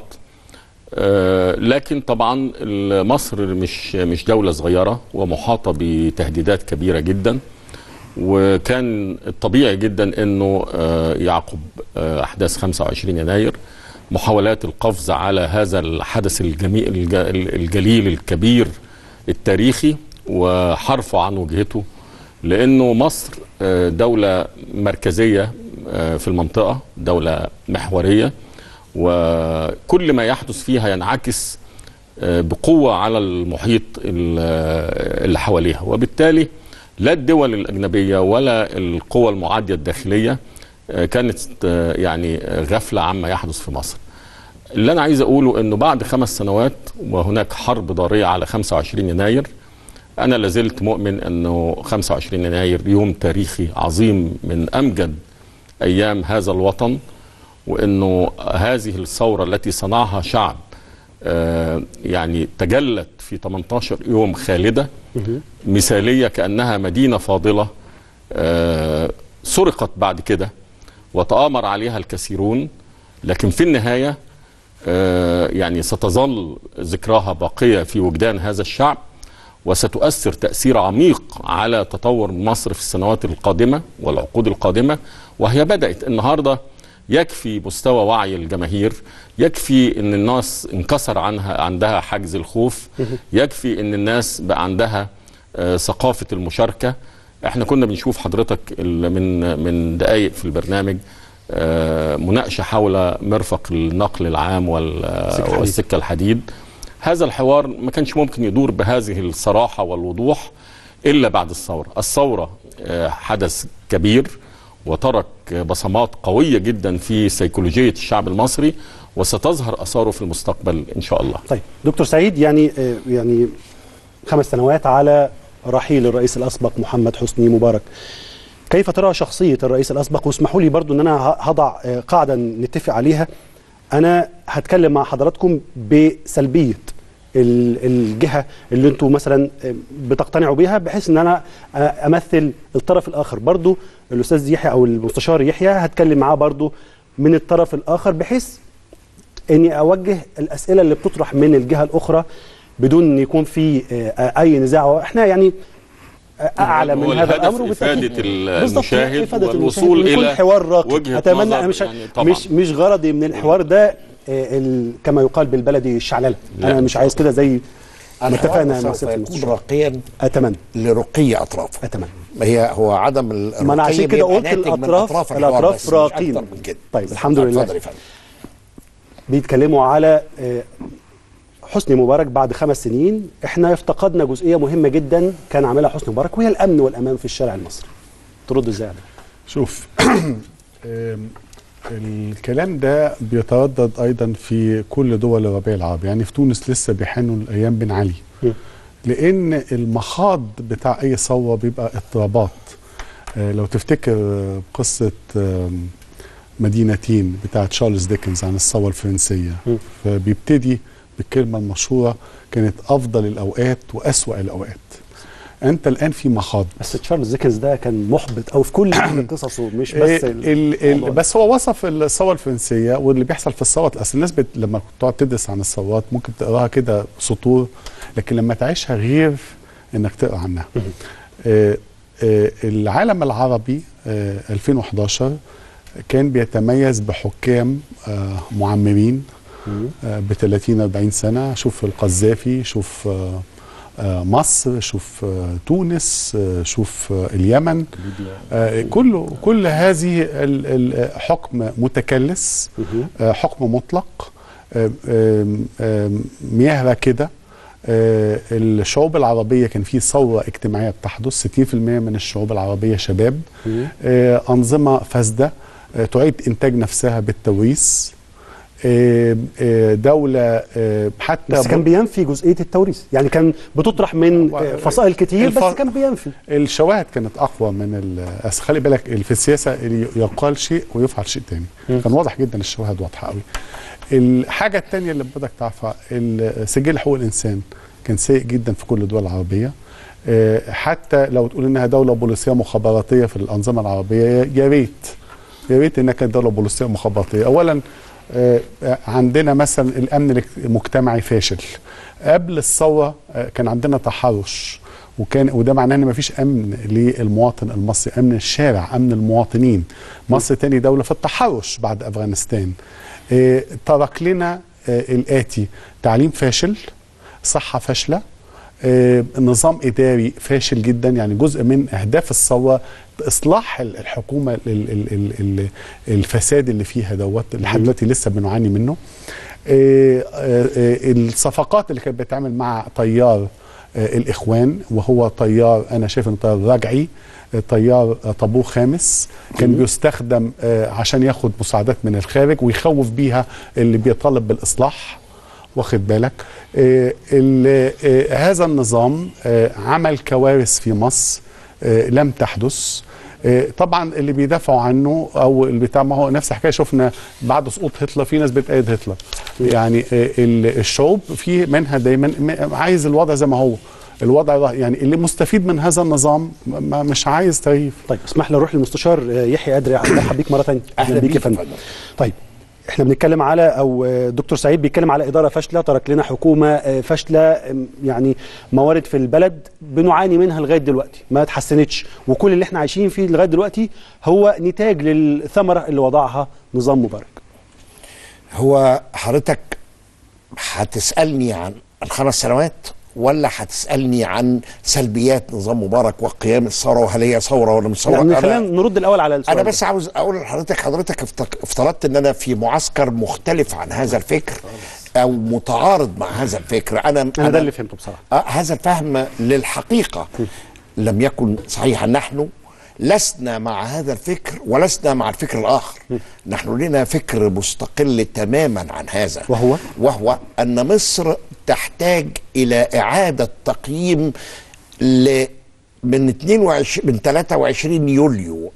آه، لكن طبعا مصر مش مش دولة صغيرة ومحاطة بتهديدات كبيرة جدا وكان الطبيعي جدا انه آه، يعقب آه، احداث 25 يناير محاولات القفز على هذا الحدث الجميل الج- الجليل الكبير التاريخي وحرفه عن وجهته لانه مصر آه، دولة مركزية آه، في المنطقة دولة محورية وكل ما يحدث فيها ينعكس آه، بقوة على المحيط ال- آه، اللي حواليها وبالتالي لا الدول الأجنبية ولا القوى المعادية الداخلية آه، كانت آه، يعني آه، غفلة عما يحدث في مصر اللي أنا عايز أقوله أنه بعد خمس سنوات وهناك حرب ضارية على 25 يناير أنا لازلت مؤمن أنه 25 يناير يوم تاريخي عظيم من أمجد أيام هذا الوطن وانه هذه الثوره التي صنعها شعب آه، يعني تجلت في 18 يوم خالده مثاليه كانها مدينه فاضله آه، سرقت بعد كده وتآمر عليها الكثيرون لكن في النهايه آه، يعني ستظل ذكراها باقيه في وجدان هذا الشعب وستؤثر تأثير عميق على تطور مصر في السنوات القادمة والعقود القادمة وهي بدأت النهارده يكفي مستوى وعي الجماهير يكفي ان الناس انكسر عنها عندها حجز الخوف يكفي ان الناس بقى عندها آه، ثقافة المشاركة احنا كنا بنشوف حضرتك ال- من من دقايق في البرنامج آه، مناقشه حول مرفق النقل العام وال- الحديد. والسكه الحديد هذا الحوار ما كانش ممكن يدور بهذه الصراحه والوضوح الا بعد الثوره الثوره آه، حدث كبير وترك بصمات قويه جدا في سيكولوجيه الشعب المصري وستظهر اثاره في المستقبل ان شاء الله طيب دكتور سعيد يعني آه، يعني خمس سنوات على رحيل الرئيس الاسبق محمد حسني مبارك كيف ترى شخصيه الرئيس الاسبق واسمحوا لي برضو ان انا ه- هضع آه، قاعده نتفق عليها انا هتكلم مع حضراتكم بسلبيه ال- الجهه اللي انتم مثلا آه، بتقتنعوا بيها بحيث ان انا آه، امثل الطرف الاخر برضو الاستاذ يحيى او المستشار يحيى هتكلم معاه برضو من الطرف الاخر بحيث اني اوجه الاسئله اللي بتطرح من الجهه الاخرى بدون ان يكون في آه، اي نزاع احنا يعني آه، اعلى هو من هذا الهدف الامر وبالتأكيد- إفادة ال- بالظبط، المشاهد إفادة والوصول المشاهد ويكون إلى حوار راقي وجهة اتمنى نظر أنا مش يعني طبعاً. مش مش غرضي من الحوار ده آه، ال- كما يقال بالبلدي الشعلله لا، انا مش عايز كده زي ما الحوار اتفقنا مع سوف سيادة يكون المستشار. راقيا اتمنى لرقي اطرافه اتمنى ما هي هو عدم ال- ما انا عشان الرقي كده بيبقى قلت ناتج من الاطراف أطراف الحوار بس، الاطراف مش راقين أكتر من كده. طيب الحمد لله اتفضل يا فندم. بيتكلموا على آه، حسني مبارك بعد خمس سنين احنا افتقدنا جزئيه مهمه جدا كان عاملها حسني مبارك وهي الامن والامان في الشارع المصري ترد ازاي على ده؟ شوف آم، الكلام ده بيتردد ايضا في كل دول الربيع العربي يعني في تونس لسه بيحنوا الايام بن علي لان المخاض بتاع اي ثوره بيبقى اضطرابات آه، لو تفتكر آه، قصه آم، مدينتين بتاعت تشارلز ديكنز عن الثوره الفرنسيه فبيبتدي بالكلمه المشهوره كانت افضل الاوقات واسوا الاوقات انت الان في مخاض بس تشارلز ديكنز ده كان محبط او في كل قصصه مش إيه بس ال ال بس هو وصف الثوره الفرنسيه واللي بيحصل في الثورات اصل الناس بت لما تقعد تدرس عن الثورات ممكن تقراها كده سطور لكن لما تعيشها غير انك تقرا عنها. آه آه العالم العربي آه 2011 كان بيتميز بحكام آه معمرين آه ب 30 40 سنه شوف القذافي شوف آه آه مصر شوف آه تونس آه شوف آه اليمن آه كله كل هذه ال- ال- حكم متكلس آه حكم مطلق آه آم، آم، مياه راكده آه الشعوب العربية كان في ثورة اجتماعية بتحدث 60% من الشعوب العربية شباب آه أنظمة فاسدة آه تعيد إنتاج نفسها بالتوريث آه، آه، دولة آه، حتى بس كان بينفي جزئيه التوريث يعني كان بتطرح من آه، فصائل كتير الف- بس كان بينفي الشواهد كانت اقوى من ال- أصل خلي بالك ال- في السياسه اللي يقال شيء ويفعل شيء تاني كان واضح جدا الشواهد واضحه قوي الحاجه التانية اللي بدك تعرفها ال- سجل حقوق الانسان كان سيء جدا في كل الدول العربيه آه، حتى لو تقول انها دوله بوليسيه مخابراتيه في الانظمه العربيه يا- يا ريت يا ريت انها كانت دوله بوليسيه مخابراتيه اولا آه، آه، عندنا مثلا الامن الاجت- المجتمعي فاشل قبل الثوره آه، كان عندنا تحرش وكان وده معناه ان مفيش امن للمواطن المصري امن الشارع امن المواطنين مصر تاني دوله في التحرش بعد افغانستان آه، ترك لنا آه، الاتي تعليم فاشل صحه فاشله آه، نظام اداري فاشل جدا يعني جزء من اهداف الثوره اصلاح ال- الحكومه ال- ال- ال- ال- الفساد اللي فيها دوت لحد دلوقتي لسه بنعاني منه آه، آه، آه، الصفقات اللي كانت بتتعمل مع طيار آه، الاخوان وهو طيار انا شايف انه طيار رجعي آه، طيار آه، طابور خامس كان مم. بيستخدم آه، عشان ياخد مساعدات من الخارج ويخوف بيها اللي بيطالب بالاصلاح واخد بالك آه ال- آه هذا النظام آه عمل كوارث في مصر آه لم تحدث آه طبعا اللي بيدافعوا عنه او اللي بتاع ما هو نفس الحكايه شفنا بعد سقوط هتلر في ناس بتأيد هتلر يعني آه ال- الشعوب في منها دايما م- عايز الوضع زي ما هو الوضع ده- يعني اللي مستفيد من هذا النظام ما مش عايز تغيير طيب اسمح لي اروح للمستشار آه، يحيى قدري مرحب بيك مره ثانيه اهلا بيك يا فندم طيب احنا بنتكلم على او آه، دكتور سعيد بيتكلم على اداره فاشله ترك لنا حكومه آه، فاشله آم، يعني موارد في البلد بنعاني منها لغايه دلوقتي ما اتحسنتش وكل اللي احنا عايشين فيه لغايه دلوقتي هو نتاج للثمره اللي وضعها نظام مبارك هو حضرتك هتسألني عن الخمس سنوات ولا هتسالني عن سلبيات نظام مبارك وقيام الثوره وهل هي ثوره ولا مش ثوره يعني أنا- خلينا نرد الاول على السؤال انا ده. بس عاوز اقول لحضرتك حضرتك افتك- افترضت ان انا في معسكر مختلف عن هذا الفكر او متعارض مع هذا الفكر انا انا ده اللي فهمته بصراحه آه هذا الفهم للحقيقه لم يكن صحيحا نحن لسنا مع هذا الفكر ولسنا مع الفكر الاخر نحن لنا فكر مستقل تماما عن هذا وهو وهو ان مصر تحتاج الى اعاده تقييم ل من 22 من 23 يوليو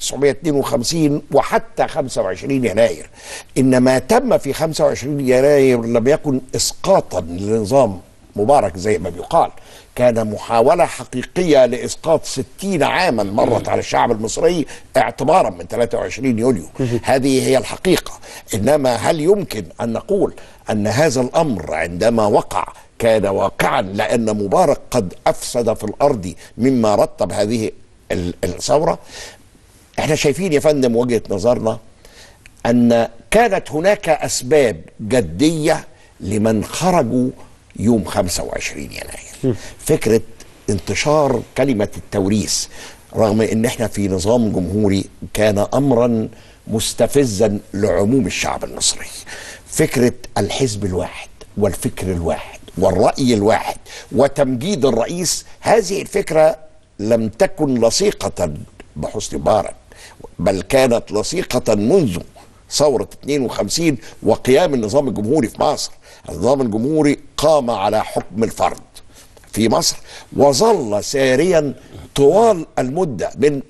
1952 وحتى 25 يناير ان ما تم في 25 يناير لم يكن اسقاطا لنظام مبارك زي ما بيقال كان محاولة حقيقية لإسقاط 60 عاما مرت على الشعب المصري اعتبارا من 23 يوليو هذه هي الحقيقة إنما هل يمكن أن نقول أن هذا الأمر عندما وقع كان واقعا لأن مبارك قد أفسد في الأرض مما رتب هذه ال- الثورة احنا شايفين يا فندم وجهة نظرنا أن كانت هناك أسباب جدية لمن خرجوا يوم 25 يناير فكرة انتشار كلمة التوريث رغم ان احنا في نظام جمهوري كان امرا مستفزا لعموم الشعب المصري فكرة الحزب الواحد والفكر الواحد والرأي الواحد وتمجيد الرئيس هذه الفكرة لم تكن لصيقة بحسن مبارك بل كانت لصيقة منذ ثورة 52 وقيام النظام الجمهوري في مصر النظام الجمهوري قام على حكم الفرد في مصر وظل ساريا طوال المدة من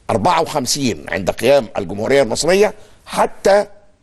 54 عند قيام الجمهورية المصرية حتى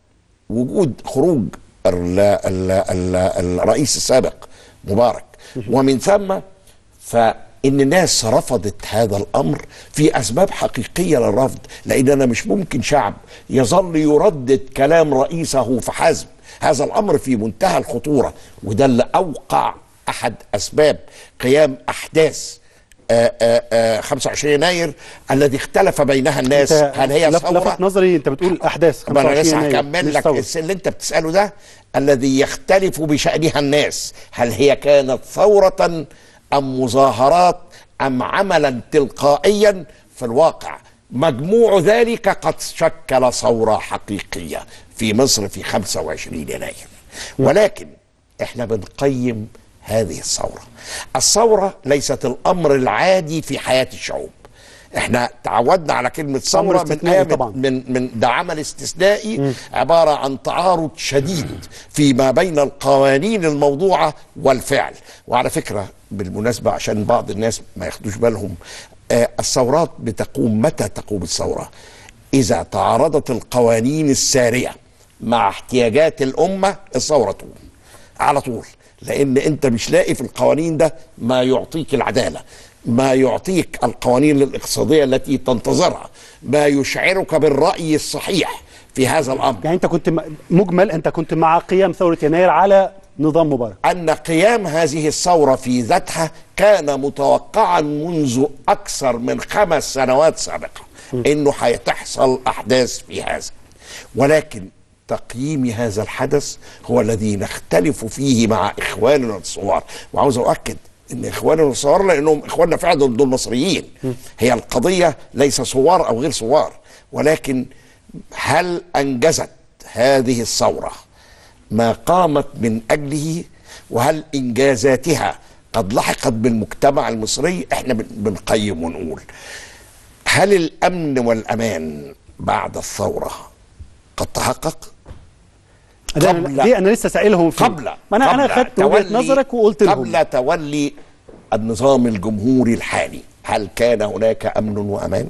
وجود خروج ال ال ال الرئيس السابق مبارك ومن ثم فإن الناس رفضت هذا الأمر في أسباب حقيقية للرفض لأننا مش ممكن شعب يظل يردد كلام رئيسه فحسب هذا الأمر في منتهى الخطورة وده اللي أوقع أحد أسباب قيام أحداث آآ آآ 25 يناير الذي اختلف بينها الناس أنت هل هي لف- ثورة لفت نظري انت بتقول احداث ما انا 25 لسه يناير، هكمل مش لك ثورة. الس- اللي انت بتساله ده الذي يختلف بشانها الناس هل هي كانت ثوره ام مظاهرات ام عملا تلقائيا في الواقع مجموع ذلك قد شكل ثوره حقيقيه في مصر في 25 يناير ولكن احنا بنقيم هذه الثوره الثوره ليست الامر العادي في حياه الشعوب احنا تعودنا على كلمه ثوره من استثنائي أيام طبعاً. من من ده عمل استثنائي عباره عن تعارض شديد فيما بين القوانين الموضوعه والفعل وعلى فكره بالمناسبه عشان بعض الناس ما ياخدوش بالهم آه الثورات بتقوم متى تقوم الثوره اذا تعارضت القوانين الساريه مع احتياجات الامه الثوره تقوم على طول لان انت مش لاقي في القوانين ده ما يعطيك العداله ما يعطيك القوانين الاقتصاديه التي تنتظرها ما يشعرك بالراي الصحيح في هذا الامر يعني انت كنت م- مجمل انت كنت مع قيام ثوره يناير على نظام مبارك ان قيام هذه الثوره في ذاتها كان متوقعا منذ اكثر من خمس سنوات سابقه انه هتحصل احداث في هذا ولكن تقييم هذا الحدث هو الذي نختلف فيه مع اخواننا الثوار وعاوز اؤكد ان اخواننا الثوار لانهم اخواننا فعلا دول مصريين هي القضيه ليس ثوار او غير ثوار ولكن هل انجزت هذه الثوره ما قامت من اجله وهل انجازاتها قد لحقت بالمجتمع المصري احنا بن- بنقيم ونقول هل الامن والامان بعد الثوره قد تحقق ده أنا- دي انا لسه سائلهم فيه قبل ما انا انا قبل خدت وجهه تولي- نظرك وقلت لهم قبل تولي النظام الجمهوري الحالي هل كان هناك امن وامان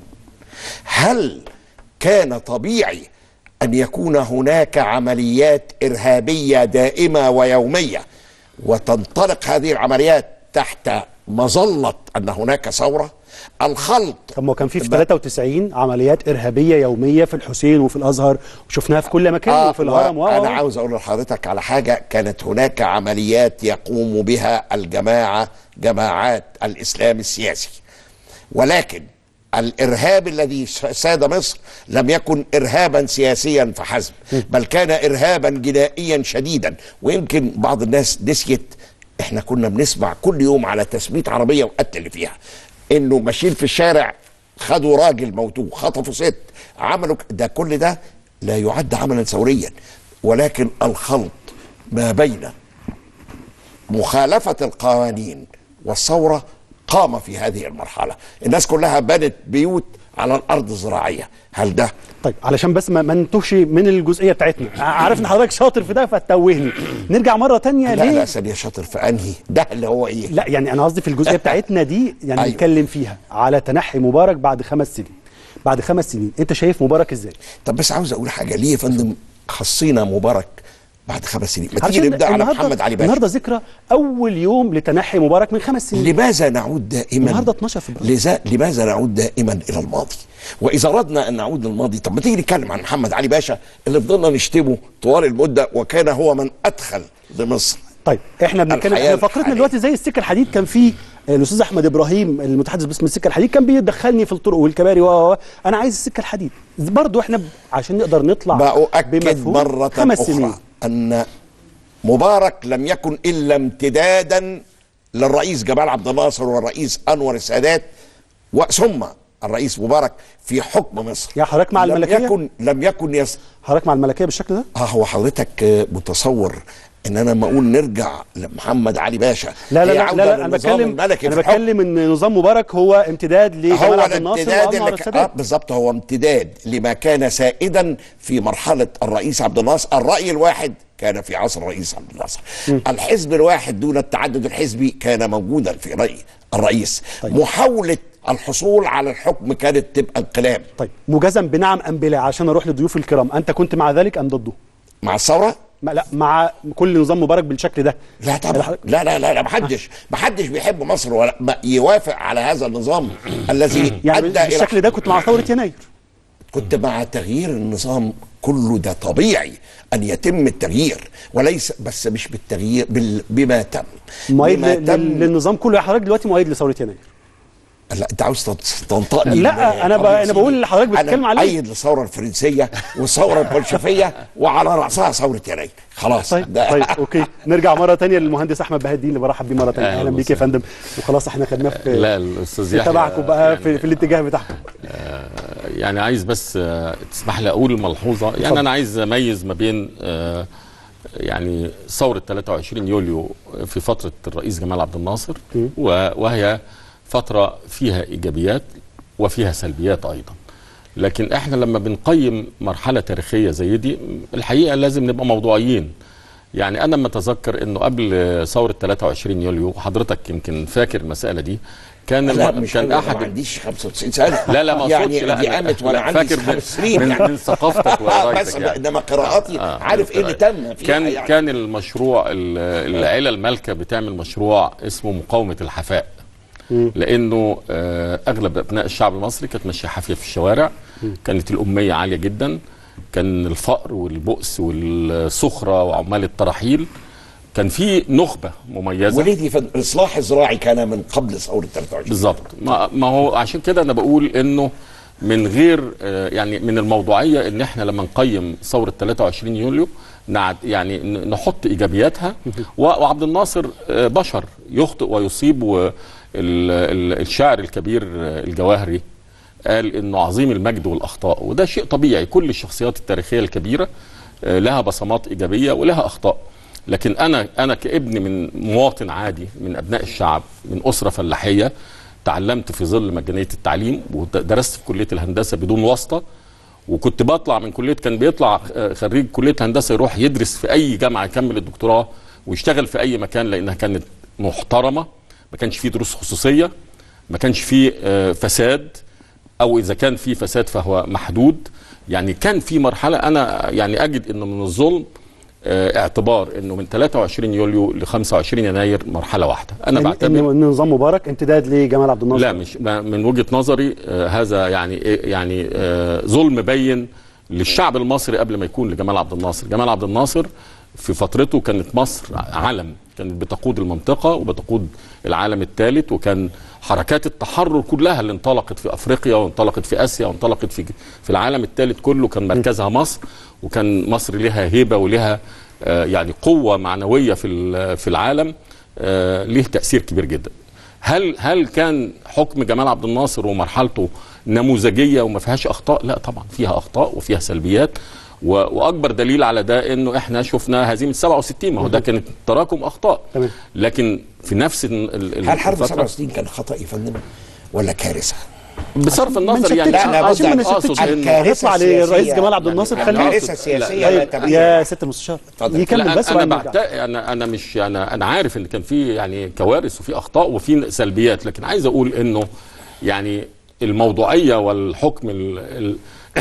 هل كان طبيعي ان يكون هناك عمليات ارهابيه دائمه ويوميه وتنطلق هذه العمليات تحت مظله ان هناك ثوره الخلط طب ما هو كان في في 93 عمليات ارهابيه يوميه في الحسين وفي الازهر وشفناها في كل مكان وفي الهرم و- انا عاوز اقول لحضرتك على حاجه كانت هناك عمليات يقوم بها الجماعه جماعات الاسلام السياسي ولكن الارهاب الذي ساد مصر لم يكن ارهابا سياسيا فحسب بل كان ارهابا جنائيا شديدا ويمكن بعض الناس نسيت احنا كنا بنسمع كل يوم على تثبيت عربيه وقتل اللي فيها انه ماشيين في الشارع خدوا راجل موتوه خطفوا ست عملوا ك- ده كل ده لا يعد عملا ثوريا ولكن الخلط ما بين مخالفه القوانين والثوره قام في هذه المرحله الناس كلها بنت بيوت على الارض الزراعيه هل ده طيب علشان بس ما ما نتوهش من الجزئيه بتاعتنا عارف ان حضرتك شاطر في ده فتوهني نرجع مره تانية لا ليه لا ثانيه شاطر في انهي ده اللي هو ايه لا يعني انا قصدي في الجزئيه بتاعتنا دي يعني أيوة. نتكلم فيها على تنحي مبارك بعد خمس سنين بعد خمس سنين انت شايف مبارك ازاي طب بس عاوز اقول حاجه ليه يا فندم خصينا مبارك بعد خمس سنين ما تيجي علشان نبدا على النهاردة- محمد علي باشا النهارده ذكرى اول يوم لتنحي مبارك من خمس سنين لماذا نعود دائما النهارده 12 فبراير لذا لماذا نعود دائما الى الماضي واذا اردنا ان نعود للماضي طب ما تيجي نتكلم عن محمد علي باشا اللي فضلنا نشتمه طوال المده وكان هو من ادخل لمصر طيب احنا بنتكلم الحياة احنا فقرتنا دلوقتي زي السكه الحديد كان في الاستاذ احمد ابراهيم المتحدث باسم السكه الحديد كان بيدخلني في الطرق والكباري و و- و. انا عايز السكه الحديد برضو احنا ب- عشان نقدر نطلع بأؤكد بمفهوم مرة خمس أخرى سنين أن مبارك لم يكن إلا امتدادا للرئيس جمال عبد الناصر والرئيس أنور السادات وثم الرئيس مبارك في حكم مصر يا حضرتك مع لم الملكية؟ يكن لم يكن يس حضرتك مع الملكيه بالشكل ده اه هو حضرتك آه، متصور ان انا لما اقول نرجع لمحمد علي باشا لا لا هي لا, عودة لا, لا انا للنظام بتكلم الملكي انا في الحكم. بتكلم ان نظام مبارك هو امتداد لجمال هو عبد الناصر الامتداد وانور اللي ك- آه السادات بالظبط هو امتداد لما كان سائدا في مرحله الرئيس عبد الناصر الراي الواحد كان في عصر الرئيس عبد الناصر الحزب الواحد دون التعدد الحزبي كان موجودا في راي الرئيس طيب. محاوله الحصول على الحكم كانت تبقى انقلاب طيب مجازا بنعم ام بلا عشان اروح لضيوف الكرام انت كنت مع ذلك ام ضده مع الثوره ما لا مع كل نظام مبارك بالشكل ده لا طبعا لا لا لا لا محدش محدش بيحب مصر ولا ما يوافق على هذا النظام الذي يعني ادى الى بالشكل ده كنت مع ثوره يناير كنت مع تغيير النظام كله ده طبيعي ان يتم التغيير وليس بس مش بالتغيير بال... بما تم مؤيد بما ل- لل- للنظام كله يا حضرتك دلوقتي مؤيد لثوره يناير لا انت عاوز تنط- تنطقني لا، أنا ب- أنا بقول اللي حضرتك بتتكلم عليه. انا ايد للثوره الفرنسيه والثوره البولشفيه وعلى راسها ثوره يناير خلاص طيب ده طيب اوكي نرجع مره تانية للمهندس احمد بهاء الدين اللي برحب بيه مره تانية أهلا اهلا بيك يا فندم وخلاص احنا خدناه في لا الاستاذ في يحيى تبعكم بقى في, في الاتجاه بتاعكم يعني عايز بس آه، تسمح لي اقول ملحوظه يعني اتفضل. انا عايز اميز ما بين آه، يعني ثوره 23 يوليو في فتره الرئيس جمال عبد الناصر و- وهي فتره فيها ايجابيات وفيها سلبيات ايضا لكن احنا لما بنقيم مرحله تاريخيه زي دي الحقيقه لازم نبقى موضوعيين يعني انا لما اتذكر انه قبل ثوره 23 يوليو وحضرتك يمكن فاكر المساله دي كان لا الم- مش كان كان أنا احد ما عنديش 95 سنه لا لا ما يعني اقصدش لا دي أنا- قامت وانا لا، عندي فاكر من- 50 من, يعني. من ثقافتك بس ودرايتك يعني. انما قراءاتي آه، عارف ايه اللي تم فيها كان يعني. كان المشروع ال- العيله المالكه بتعمل مشروع اسمه مقاومه الحفاء لانه آه، اغلب ابناء الشعب المصري كانت ماشيه حافيه في الشوارع كانت الاميه عاليه جدا كان الفقر والبؤس والسخره وعمال التراحيل كان في نخبه مميزه وليدي فن- الاصلاح الزراعي كان من قبل ثوره 23 بالظبط ما, ما هو عشان كده انا بقول انه من غير آه، يعني من الموضوعيه ان احنا لما نقيم ثوره 23 يوليو نعد يعني ن- نحط ايجابياتها و- وعبد الناصر آه، بشر يخطئ ويصيب والشاعر الكبير آه، الجواهري قال انه عظيم المجد والاخطاء وده شيء طبيعي كل الشخصيات التاريخيه الكبيره آه، لها بصمات ايجابيه ولها اخطاء لكن انا انا كابن من مواطن عادي من ابناء الشعب من اسره فلاحيه تعلمت في ظل مجانيه التعليم ودرست في كليه الهندسه بدون واسطه وكنت بطلع من كليه كان بيطلع آه، خريج كليه هندسه يروح يدرس في اي جامعه يكمل الدكتوراه ويشتغل في اي مكان لانها كانت محترمه ما كانش فيه دروس خصوصيه ما كانش فيه آه، فساد او اذا كان في فساد فهو محدود يعني كان في مرحله انا يعني اجد انه من الظلم آه، اعتبار انه من 23 يوليو ل 25 يناير مرحله واحده انا إن- بعتبر إن إن نظام مبارك امتداد لجمال عبد الناصر لا مش ما- من وجهه نظري آه هذا يعني إيه- يعني آه ظلم بين للشعب المصري قبل ما يكون لجمال عبد الناصر جمال عبد الناصر في فترته كانت مصر علم كانت بتقود المنطقه وبتقود العالم الثالث وكان حركات التحرر كلها اللي انطلقت في افريقيا وانطلقت في اسيا وانطلقت في في العالم الثالث كله كان مركزها مصر وكان مصر لها هيبه ولها آه، يعني قوه معنويه في ال- في العالم آه ليه تاثير كبير جدا هل هل كان حكم جمال عبد الناصر ومرحلته نموذجيه وما فيهاش اخطاء لا طبعا فيها اخطاء وفيها سلبيات و- واكبر دليل على ده انه احنا شفنا هزيمه 67 ما هو ده كانت تراكم اخطاء تمام. لكن في نفس ال- ال- هل حرب الفترة- 67 كان خطا يا فندم ولا كارثه؟ بصرف ما النظر يعني نشتتش- عشان ما أقصد نشتتش إنه- يطلع للرئيس جمال عبد الناصر يعني خليه كارثة سياسية طيب، لا تبعية. يا ست المستشار يكمل لا، بس انا وبعدين نرجع. بعت... انا انا مش انا انا عارف ان كان في يعني كوارث وفي اخطاء وفي سلبيات لكن عايز اقول انه يعني الموضوعيه والحكم ال... ال...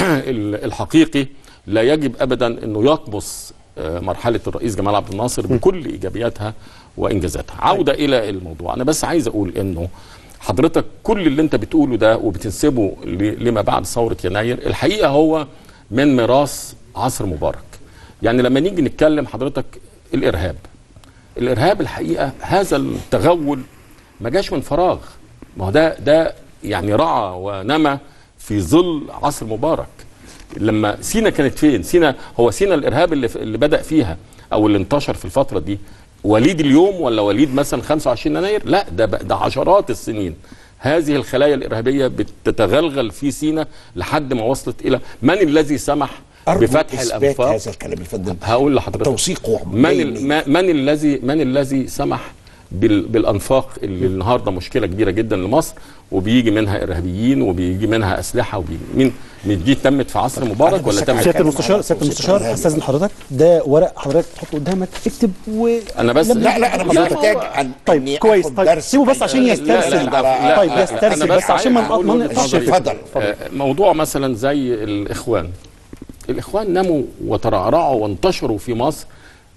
ال- الحقيقي لا يجب ابدا انه يطمس آه، مرحله الرئيس جمال عبد الناصر بكل ايجابياتها وانجازاتها عوده الى الموضوع انا بس عايز اقول انه حضرتك كل اللي انت بتقوله ده وبتنسبه ل- لما بعد ثوره يناير الحقيقه هو من ميراث عصر مبارك يعني لما نيجي نتكلم حضرتك الارهاب الارهاب الحقيقه هذا التغول ما جاش من فراغ ما هو ده ده يعني رعى ونمى في ظل عصر مبارك لما سينا كانت فين سينا هو سينا الارهاب اللي اللي بدا فيها او اللي انتشر في الفتره دي وليد اليوم ولا وليد مثلا 25 يناير لا ده بقى- ده عشرات السنين هذه الخلايا الارهابيه بتتغلغل في سينا لحد ما وصلت الى من الذي سمح أرجو بفتح إثبات الانفاق هذا الكلام يا فندم هقول لحضرتك توثيقه من بيني. ال- ما- من الذي من الذي سمح بال- بالانفاق اللي النهارده مشكله كبيره جدا لمصر وبيجي منها ارهابيين وبيجي منها اسلحه وبيجي مين مين دي تمت في عصر مبارك ولا تمت سياده المستشار سياده المستشار استاذن حضرتك ده ورق حضرتك تحطه قدامك اكتب و انا بس لما- لا لا انا مش لا، محتاج هو- طيب كويس طيب سيبه بس عشان يسترسل طيب يسترسل بس عشان ما نقط- ما نقطعش الفكرة. آه، موضوع مثلا زي الاخوان الاخوان نموا وترعرعوا وانتشروا في مصر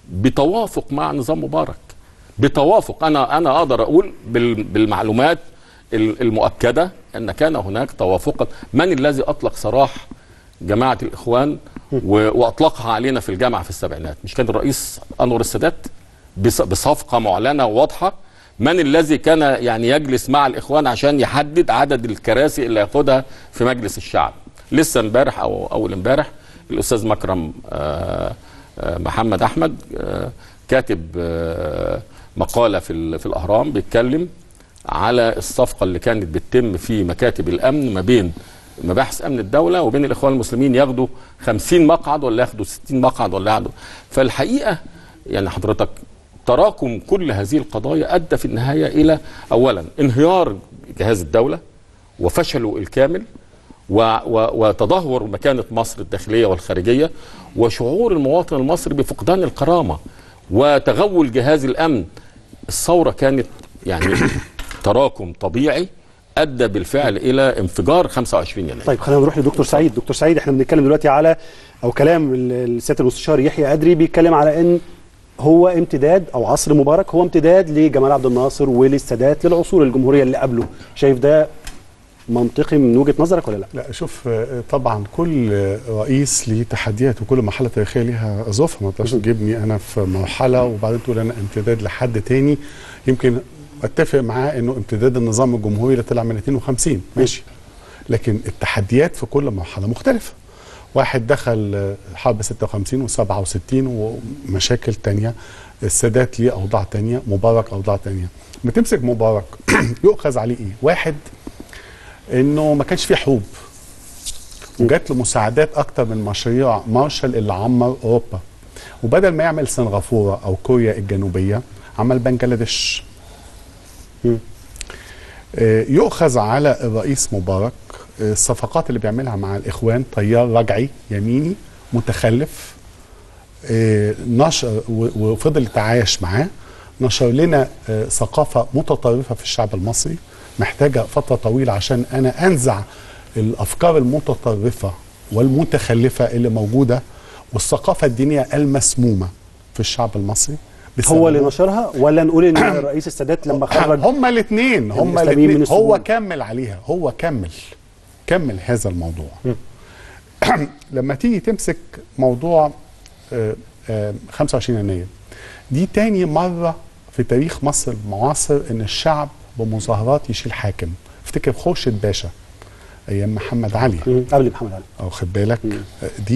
بتوافق مع نظام مبارك بتوافق انا انا اقدر اقول بال- بالمعلومات ال- المؤكده ان كان هناك توافقا من الذي اطلق سراح جماعه الاخوان و- واطلقها علينا في الجامعه في السبعينات مش كان الرئيس انور السادات بص- بصفقه معلنه وواضحه من الذي كان يعني يجلس مع الاخوان عشان يحدد عدد الكراسي اللي ياخدها في مجلس الشعب لسه امبارح او اول امبارح الاستاذ مكرم آه، آه، محمد احمد آه، كاتب آه، مقاله في ال- في الاهرام بيتكلم على الصفقه اللي كانت بتتم في مكاتب الامن ما بين مباحث امن الدوله وبين الاخوان المسلمين ياخدوا 50 مقعد ولا ياخدوا 60 مقعد ولا ياخدوا فالحقيقه يعني حضرتك تراكم كل هذه القضايا ادى في النهايه الى اولا انهيار جهاز الدوله وفشله الكامل و و وتدهور مكانه مصر الداخليه والخارجيه وشعور المواطن المصري بفقدان الكرامه وتغول جهاز الامن الثوره كانت يعني تراكم طبيعي ادى بالفعل الى انفجار 25 يناير طيب خلينا نروح لدكتور سعيد دكتور سعيد احنا بنتكلم دلوقتي على او كلام ال- السياده المستشار يحيى ادري بيتكلم على ان هو امتداد او عصر مبارك هو امتداد لجمال عبد الناصر وللسادات للعصور الجمهوريه اللي قبله شايف ده منطقي من وجهه نظرك ولا لا لا شوف آه، طبعا كل آه، رئيس ليه تحديات وكل مرحله تاريخيه ليها ظروفها ما تقدرش تجيبني انا في مرحله وبعدين تقول انا امتداد لحد تاني يمكن اتفق معاه انه امتداد النظام الجمهوري اللي طلع من 52 ماشي لكن التحديات في كل مرحله مختلفه واحد دخل آه، حرب 56 و67 ومشاكل تانية السادات ليه اوضاع تانية مبارك اوضاع تانية ما تمسك مبارك يؤخذ عليه ايه واحد انه ما كانش في حروب وجات له مساعدات اكتر من مشاريع مارشال اللي عمر اوروبا وبدل ما يعمل سنغافوره او كوريا الجنوبيه عمل بنجلاديش آه، يؤخذ على الرئيس مبارك آه، الصفقات اللي بيعملها مع الاخوان طيار رجعي يميني متخلف آه، نشر و- وفضل يتعايش معاه نشر لنا آه، ثقافه متطرفه في الشعب المصري محتاجه فتره طويله عشان انا انزع الافكار المتطرفه والمتخلفه اللي موجوده والثقافه الدينيه المسمومه في الشعب المصري هو اللي بسبب- نشرها ولا نقول ان الرئيس السادات لما خرج هما الاثنين هما الإسلاميين من الاثنين هو السجون. كمل عليها هو كمل كمل هذا الموضوع لما تيجي تمسك موضوع آه، آه، 25 يناير دي تاني مرة في تاريخ مصر المعاصر ان الشعب بمظاهرات يشيل حاكم افتكر خورشيد باشا ايام محمد علي قبل محمد علي او خد بالك آه، دي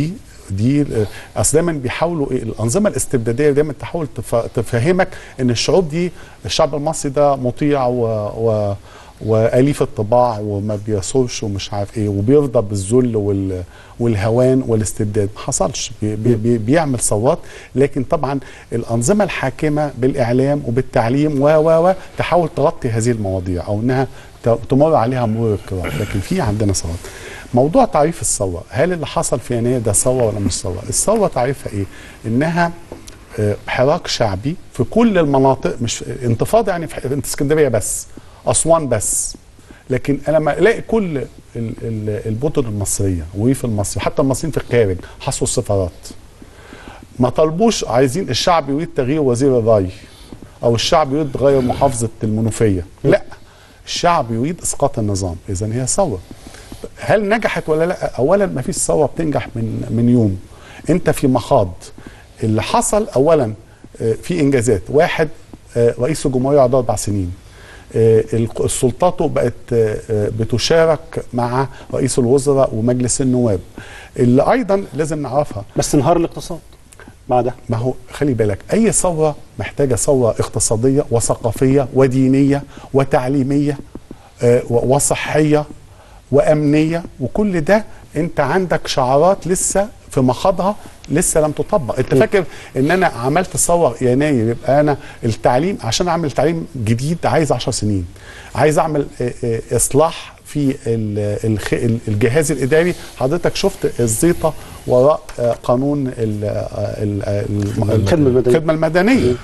دي اصل دايما بيحاولوا ايه الانظمه الاستبداديه دايما تحاول تف- تفهمك ان الشعوب دي الشعب المصري ده مطيع و, و واليف الطباع وما بيصورش ومش عارف ايه وبيرضى بالذل وال والهوان والاستبداد ما حصلش بي بي بي بيعمل ثورات لكن طبعا الانظمه الحاكمه بالاعلام وبالتعليم و و و تحاول تغطي هذه المواضيع او انها ت- تمر عليها مرور الكرام لكن في عندنا ثورات موضوع تعريف الثوره هل اللي حصل في يناير ده ثوره ولا مش ثوره الثوره تعريفها ايه انها آه، حراك شعبي في كل المناطق مش انتفاضه يعني في ح- انت اسكندريه بس اسوان بس لكن انا لما الاقي كل ال- ال- المدن المصريه وريف المصري حتى المصريين في الخارج حصوا السفارات ما طلبوش عايزين الشعب يريد تغيير وزير الري او الشعب يريد تغير محافظه المنوفيه لا الشعب يريد اسقاط النظام اذا هي ثوره هل نجحت ولا لا اولا ما فيش ثوره بتنجح من من يوم انت في مخاض اللي حصل اولا آه، في انجازات واحد آه، رئيس الجمهوريه قعد اربع سنين آه، الق- السلطاته بقت آه، آه، بتشارك مع رئيس الوزراء ومجلس النواب اللي ايضا لازم نعرفها بس انهار الاقتصاد مع ده ما هو خلي بالك اي ثوره محتاجه ثوره اقتصاديه وثقافيه ودينيه وتعليميه آه، و- وصحيه وامنيه وكل ده انت عندك شعارات لسه في مخاضها لسه لم تطبق انت فاكر ان انا عملت ثوره يناير يبقى انا التعليم عشان اعمل تعليم جديد عايز 10 سنين عايز اعمل آه، آه، اصلاح في ال- الخ- ال- الجهاز الاداري حضرتك شفت الزيطه وراء آه، قانون ال- آه، ال- آه، الم- الخدمة المدنية. الخدمه المدنيه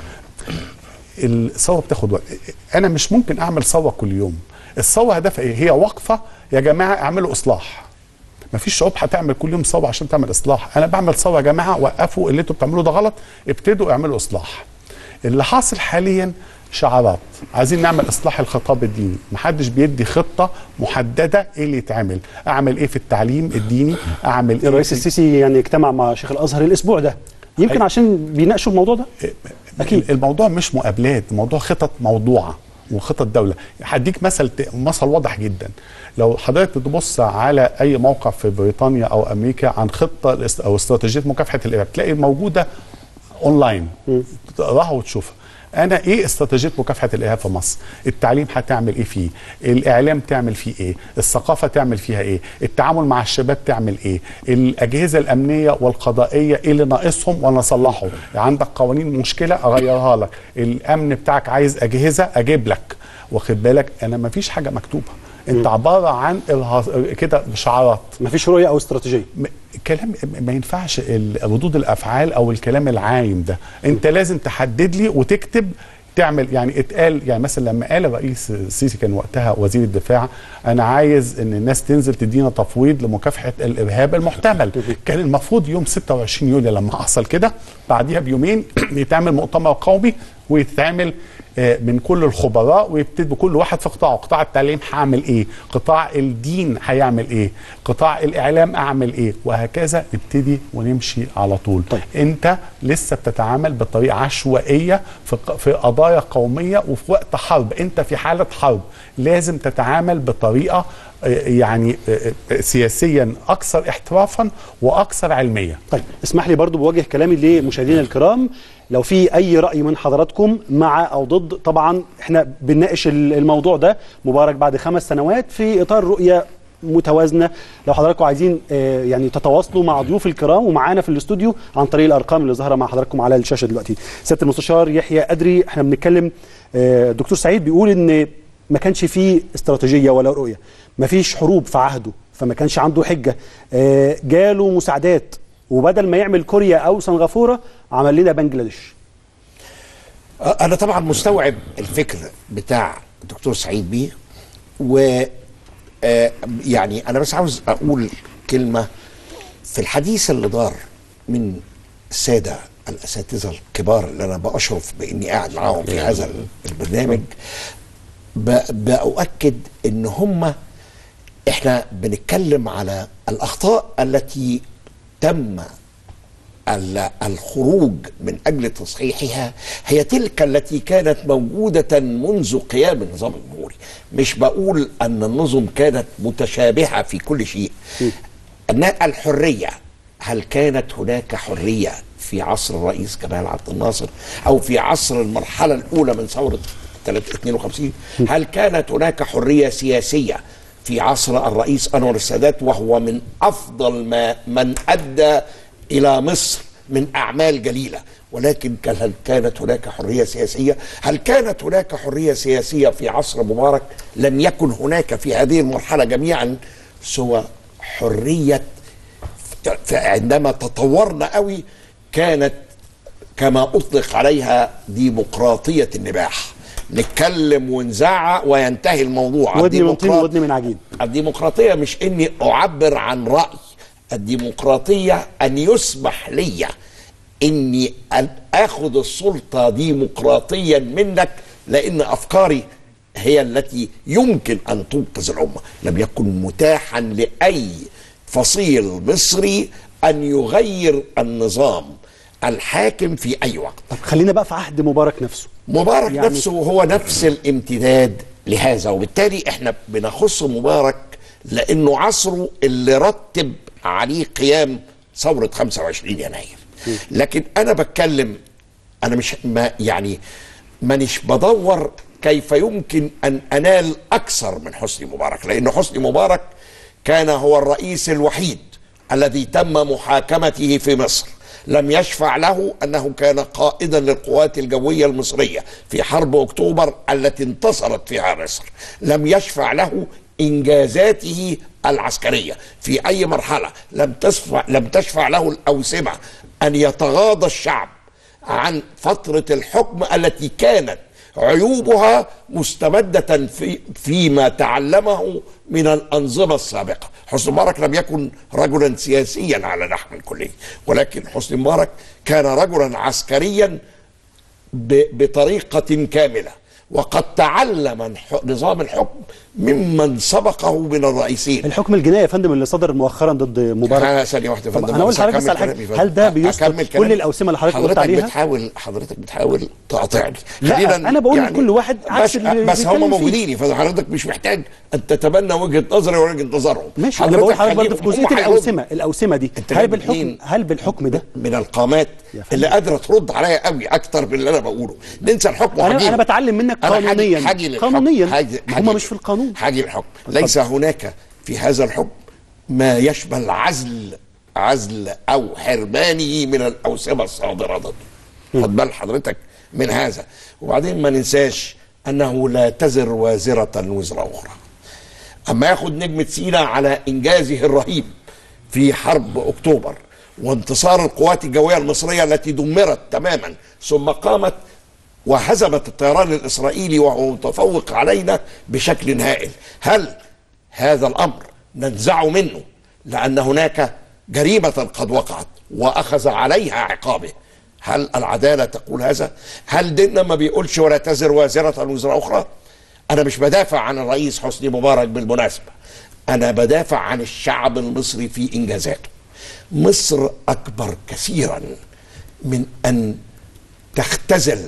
الثوره بتاخد وقت انا مش ممكن اعمل ثوره كل يوم الثوره هدفها ايه هي وقفه يا جماعه اعملوا اصلاح مفيش شعوب هتعمل كل يوم ثوره عشان تعمل اصلاح انا بعمل ثوره يا جماعه وقفوا اللي انتوا بتعملوه ده غلط ابتدوا اعملوا اصلاح اللي حاصل حاليا شعارات عايزين نعمل اصلاح الخطاب الديني محدش بيدي خطه محدده ايه اللي يتعمل اعمل ايه في التعليم الديني اعمل ايه الرئيس في- السيسي يعني اجتمع مع شيخ الازهر الاسبوع ده يمكن أيوة. عشان بيناقشوا الموضوع ده اكيد الموضوع مش مقابلات الموضوع خطط موضوعه وخطط دوله هديك مثل ت- مثل واضح جدا لو حضرتك تبص على اي موقع في بريطانيا او امريكا عن خطه الاست- او استراتيجيه مكافحه الارهاب تلاقي موجوده اونلاين تقراها وتشوفها انا ايه استراتيجيه مكافحه الارهاب في مصر التعليم هتعمل ايه فيه الاعلام تعمل فيه ايه الثقافه تعمل فيها ايه التعامل مع الشباب تعمل ايه الاجهزه الامنيه والقضائيه ايه اللي ناقصهم وانا اصلحه عندك قوانين مشكله اغيرها لك الامن بتاعك عايز اجهزه اجيب لك واخد بالك انا ما فيش حاجه مكتوبه انت عباره عن إرهاص- كده شعارات ما فيش رؤيه او استراتيجيه كلام ما ينفعش ال- ردود الافعال او الكلام العايم ده انت لازم تحدد لي وتكتب تعمل يعني اتقال يعني مثلا لما قال الرئيس السيسي كان وقتها وزير الدفاع انا عايز ان الناس تنزل تدينا تفويض لمكافحه الارهاب المحتمل كان المفروض يوم 26 يوليو لما حصل كده بعديها بيومين يتعمل مؤتمر قومي ويتعمل آه، من كل الخبراء ويبتدي كل واحد في قطاعه قطاع التعليم هعمل ايه قطاع الدين هيعمل ايه قطاع الاعلام اعمل ايه وهكذا نبتدي ونمشي على طول طيب. انت لسه بتتعامل بطريقه عشوائيه في ق- في قضايا قوميه وفي وقت حرب انت في حاله حرب لازم تتعامل بطريقه آه، يعني آه، آه، سياسيا اكثر احترافا واكثر علميه طيب اسمح لي برضو بوجه كلامي لمشاهدينا الكرام لو في اي راي من حضراتكم مع او ضد طبعا احنا بنناقش ال- الموضوع ده مبارك بعد خمس سنوات في اطار رؤيه متوازنه لو حضراتكم عايزين آه، يعني تتواصلوا مع ضيوف الكرام ومعانا في الاستوديو عن طريق الارقام اللي ظاهره مع حضراتكم على الشاشه دلوقتي سياده المستشار يحيى ادري احنا بنتكلم آه، دكتور سعيد بيقول ان ما كانش فيه استراتيجيه ولا رؤيه ما فيش حروب في عهده فما كانش عنده حجه آه، جاله مساعدات وبدل ما يعمل كوريا او سنغافوره عمل لنا بنجلاديش انا طبعا مستوعب الفكر بتاع الدكتور سعيد بيه و آه، يعني انا بس عاوز اقول كلمه في الحديث اللي دار من الساده الاساتذه الكبار اللي انا باشرف باني قاعد معاهم في هذا البرنامج ب- باؤكد ان هم احنا بنتكلم على الاخطاء التي تم ال- الخروج من اجل تصحيحها هي تلك التي كانت موجوده منذ قيام النظام الجمهوري مش بقول ان النظم كانت متشابهه في كل شيء ان الحريه هل كانت هناك حريه في عصر الرئيس جمال عبد الناصر او في عصر المرحله الاولى من ثوره 52 هل كانت هناك حريه سياسيه في عصر الرئيس انور السادات وهو من افضل ما من ادى الى مصر من اعمال جليله ولكن كان- هل كانت هناك حريه سياسيه؟ هل كانت هناك حريه سياسيه في عصر مبارك؟ لم يكن هناك في هذه المرحله جميعا سوى حريه عندما تطورنا قوي كانت كما اطلق عليها ديمقراطيه النباح نتكلم ونزعق وينتهي الموضوع ودني من طين الديمقراط- ودني من عجين الديمقراطية مش اني اعبر عن رأي الديمقراطية ان يسمح لي اني أن اخذ السلطة ديمقراطيا منك لان افكاري هي التي يمكن ان تنقذ الامة لم يكن متاحا لاي فصيل مصري ان يغير النظام الحاكم في اي وقت طب خلينا بقى في عهد مبارك نفسه مبارك يعني- يعني نفسه هو نفس الامتداد لهذا وبالتالي احنا بنخص مبارك لانه عصره اللي رتب عليه قيام ثوره 25 يناير لكن انا بتكلم انا مش ما يعني مانيش بدور كيف يمكن ان انال اكثر من حسني مبارك لان حسني مبارك كان هو الرئيس الوحيد الذي تم محاكمته في مصر لم يشفع له انه كان قائدا للقوات الجويه المصريه في حرب اكتوبر التي انتصرت فيها مصر لم يشفع له انجازاته العسكريه في اي مرحله لم تشفع لم تشفع له الاوسمه ان يتغاضى الشعب عن فتره الحكم التي كانت عيوبها مستمدة في فيما تعلمه من الأنظمة السابقة حسني مبارك لم يكن رجلا سياسيا على نحو الكلي ولكن حسني مبارك كان رجلا عسكريا ب- بطريقة كاملة وقد تعلم الح- نظام الحكم ممن سبقه من الرئيسين الحكم الجنائي يا فندم اللي صدر مؤخرا ضد مبارك أنا ثانية واحدة يا طب فندم انا اقول بس لحضرتك بس هكمل على حاجه كلامي يا فندم. هل ده أكمل بيسقط كلامي. كل الاوسمه اللي حضرتك قلت حضرتك عليها بتحاول حضرتك بتحاول تقاطعني لا، خلينا أنا بقول لكل واحد عكس بس, اللي بس هم بيتكلم فيه. موجودين فحضرتك مش محتاج ان تتبنى وجهه نظري وجهه نظرهم ماشي انا بقول لحضرتك برضه في خليهم- جزئيه هم هيردوا. الاوسمه الاوسمه دي أنت هل جايب بالحكم اتنين هل بالحكم ده من القامات اللي قادره ترد عليا قوي اكتر من اللي انا بقوله ننسى الحكم انا وهجيله. انا بتعلم منك أنا حاجي- قانونيا حاجي للحكم. قانونيا حاجي- هم حاجي- مش في القانون حاجي الحكم ليس هناك في هذا الحكم ما يشمل عزل عزل او حرمانه من الاوسمه الصادره ضده خد بال حضرتك من هذا وبعدين ما ننساش انه لا تزر وازره وزر اخرى اما ياخد نجمه سينا على انجازه الرهيب في حرب اكتوبر وانتصار القوات الجويه المصريه التي دمرت تماما ثم قامت وهزمت الطيران الاسرائيلي وهو متفوق علينا بشكل هائل هل هذا الامر ننزع منه لان هناك جريمه قد وقعت واخذ عليها عقابه هل العداله تقول هذا هل ديننا ما بيقولش ولا تزر وازره وزر اخرى انا مش بدافع عن الرئيس حسني مبارك بالمناسبه انا بدافع عن الشعب المصري في انجازاته مصر اكبر كثيرا من ان تختزل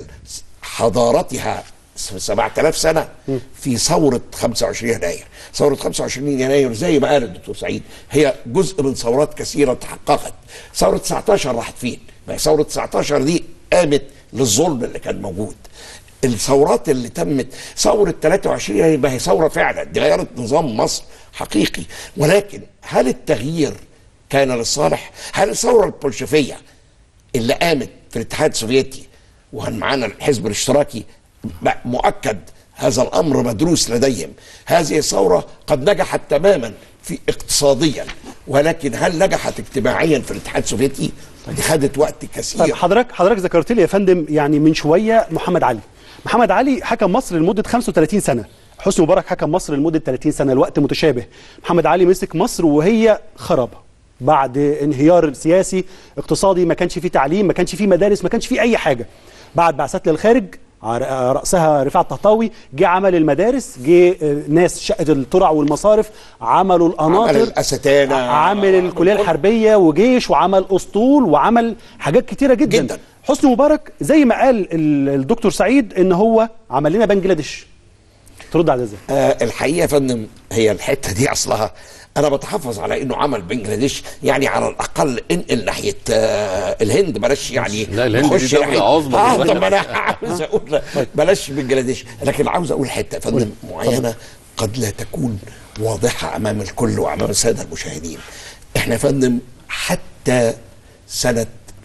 حضارتها 7000 سنه في ثوره 25 يناير ثوره 25 يناير زي ما قال الدكتور سعيد هي جزء من ثورات كثيره تحققت ثوره 19 راحت فين ما هي ثوره 19 دي قامت للظلم اللي كان موجود الثورات اللي تمت ثورة 23 يناير ما هي ثورة فعلا دي غيرت نظام مصر حقيقي ولكن هل التغيير كان للصالح؟ هل الثورة البولشفية اللي قامت في الاتحاد السوفيتي وكان معانا الحزب الاشتراكي م- مؤكد هذا الامر مدروس لديهم هذه الثوره قد نجحت تماما في اقتصاديا ولكن هل نجحت اجتماعيا في الاتحاد السوفيتي دي خدت وقت كثير طيب حضرتك حضرتك ذكرت لي يا فندم يعني من شويه محمد علي محمد علي حكم مصر لمده 35 سنه حسني مبارك حكم مصر لمده 30 سنه الوقت متشابه محمد علي مسك مصر وهي خرابه بعد انهيار سياسي اقتصادي ما كانش فيه تعليم ما كانش فيه مدارس ما كانش فيه اي حاجه بعد بعثات للخارج ع- رأسها رفاعة الطهطاوي جه عمل المدارس جه آه، ناس شقة الترع والمصارف عملوا القناطر عمل الأستانة. عمل الكلية الحربية وجيش وعمل أسطول وعمل حاجات كتيرة جدا, جدا. حسني مبارك زي ما قال ال- الدكتور سعيد ان هو عمل لنا بنجلاديش ترد على ده ازاي آه الحقيقه يا فندم هي الحته دي اصلها انا بتحفظ على انه عمل بنجلاديش يعني على الاقل انقل ناحيه آه الهند بلاش يعني لا، الهند دي نخش دولة ناحية- عظمى اه دلوقتي. طب ما انا عاوز اقول بلاش بنجلاديش لكن عاوز اقول حته يا فندم معينه قد لا تكون واضحه امام الكل وامام الساده المشاهدين احنا يا فندم حتى سنه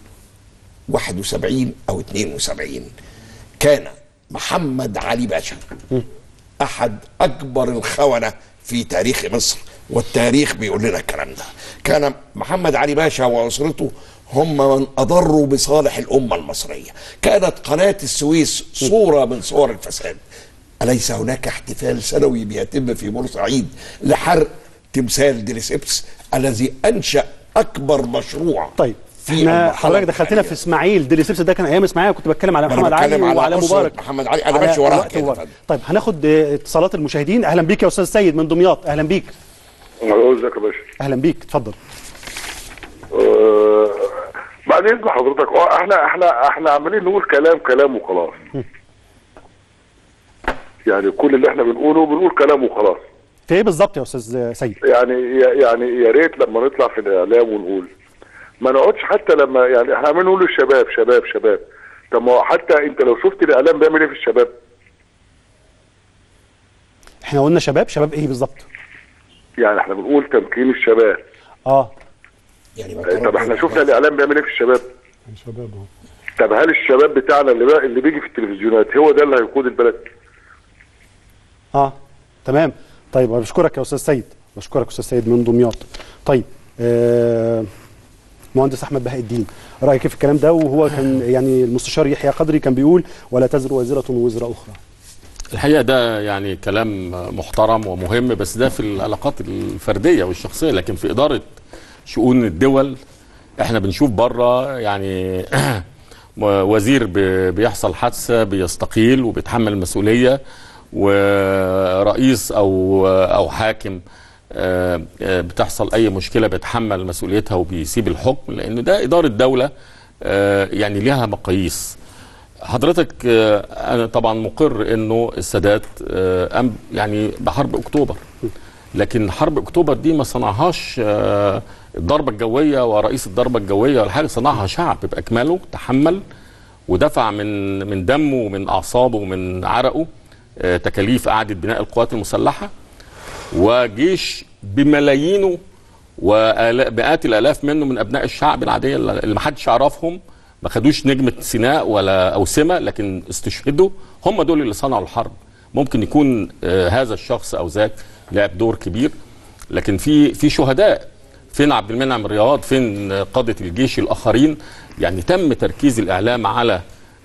71 او 72 كان محمد علي باشا احد اكبر الخونه في تاريخ مصر والتاريخ بيقول لنا الكلام ده كان محمد علي باشا واسرته هم من اضروا بصالح الامه المصريه كانت قناه السويس صوره من صور الفساد اليس هناك احتفال سنوي بيتم في بورسعيد لحرق تمثال ديليسيبس الذي انشا اكبر مشروع طيب في احنا المرحلة حضرتك دخلتنا في اسماعيل ديلي سيبس ده كان ايام اسماعيل كنت بتكلم على ما أنا محمد علي بتكلم على وعلى أسرة مبارك محمد علي، أنا على ماشي وراك وقت كده مبارك. فندم. طيب هناخد اه، اتصالات المشاهدين اهلا بيك يا استاذ سيد من دمياط اهلا بيك ازيك يا باشا اهلا بيك اتفضل آه، بعد اذن حضرتك اه احنا احنا احنا عمالين نقول كلام كلام وخلاص يعني كل اللي احنا بنقوله بنقول كلام وخلاص في ايه بالظبط يا استاذ سيد يعني يعني يا ريت لما نطلع في الاعلام ونقول ما نقعدش حتى لما يعني احنا عمالين نقول للشباب شباب شباب طب ما هو حتى انت لو شفت الاعلام بيعمل ايه في الشباب احنا قلنا شباب شباب ايه بالظبط يعني احنا بنقول تمكين الشباب اه طب احنا شفنا الاعلام بيعمل ايه في الشباب شباب طب هل الشباب بتاعنا اللي بقى اللي بيجي في التلفزيونات هو ده اللي هيقود البلد اه تمام طيب أنا بشكرك يا استاذ سيد بشكرك استاذ سيد من دمياط طيب آه مهندس احمد بهاء الدين رايك إيه في الكلام ده وهو كان يعني المستشار يحيى قدري كان بيقول ولا تزر وازره وزر اخرى الحقيقه ده يعني كلام محترم ومهم بس ده في العلاقات الفرديه والشخصيه لكن في اداره شؤون الدول احنا بنشوف بره يعني وزير بي- بيحصل حادثه بيستقيل وبيتحمل المسؤوليه ورئيس او او حاكم آه، آه، بتحصل اي مشكله بيتحمل مسؤوليتها وبيسيب الحكم لان ده اداره دوله آه، يعني ليها مقاييس حضرتك آه، انا طبعا مقر انه السادات آه، قام يعني بحرب اكتوبر لكن حرب اكتوبر دي ما صنعهاش آه، الضربه الجويه ورئيس الضربه الجويه ولا حاجه صنعها شعب باكمله تحمل ودفع من من دمه ومن اعصابه ومن عرقه آه، تكاليف اعاده بناء القوات المسلحه وجيش بملايينه ومئات الالاف منه من ابناء الشعب العاديه اللي ما حدش يعرفهم ما خدوش نجمه سيناء ولا اوسمه لكن استشهدوا هم دول اللي صنعوا الحرب ممكن يكون آه، هذا الشخص او ذاك لعب دور كبير لكن في في شهداء فين عبد المنعم رياض فين قاده الجيش الاخرين يعني تم تركيز الاعلام على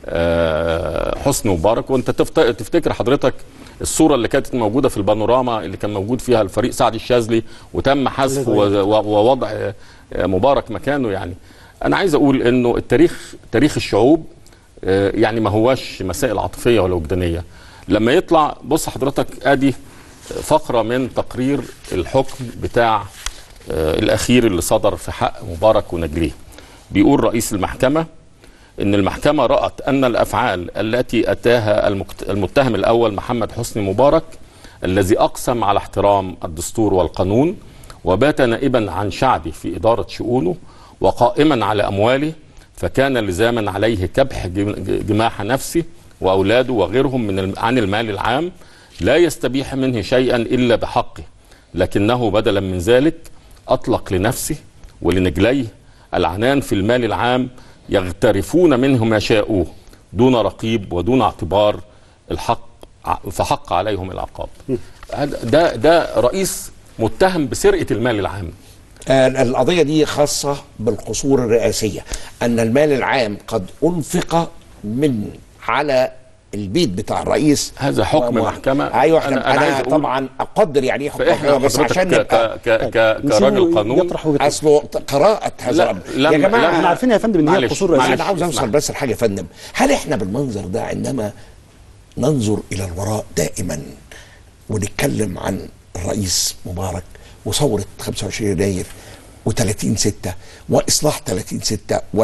آه، حسني مبارك وانت تفت- تفتكر حضرتك الصوره اللي كانت موجوده في البانوراما اللي كان موجود فيها الفريق سعد الشاذلي وتم حذف و- و- ووضع آه، مبارك مكانه يعني انا عايز اقول انه التاريخ تاريخ الشعوب آه، يعني ما هواش مسائل عاطفيه ولا وجدانيه لما يطلع بص حضرتك ادي فقره من تقرير الحكم بتاع آه، الاخير اللي صدر في حق مبارك ونجليه بيقول رئيس المحكمه ان المحكمه رات ان الافعال التي اتاها المكت- المتهم الاول محمد حسني مبارك الذي اقسم على احترام الدستور والقانون وبات نائبا عن شعبه في اداره شؤونه وقائما على امواله فكان لزاما عليه كبح جم- جماح نفسه واولاده وغيرهم من الم- عن المال العام لا يستبيح منه شيئا الا بحقه لكنه بدلا من ذلك اطلق لنفسه ولنجليه العنان في المال العام يغترفون منه ما شاءوه دون رقيب ودون اعتبار الحق فحق عليهم العقاب هذا- ده ده رئيس متهم بسرقه المال العام آه، القضية دي خاصة بالقصور الرئاسية أن المال العام قد أنفق من على البيت بتاع الرئيس هذا حكم و- محكمة. ايوه احنا أنا- انا, أنا أنا عايز أقول- طبعا اقدر يعني ايه حكم فإحنا محكمة بس حضرتك عشان ك- نبقى ك- ك- ك- كراجل قانون اصله قراءة هذا لا، الامر لما- يا جماعة لما- احنا عارفين يا فندم إن هي معلش، قصور معلش، رئاسية. انا عاوز اوصل اسمع. بس لحاجة يا فندم هل احنا بالمنظر ده عندما ننظر الى الوراء دائما ونتكلم عن الرئيس مبارك وثورة 25 يناير و30 6 واصلاح 30 6 ولا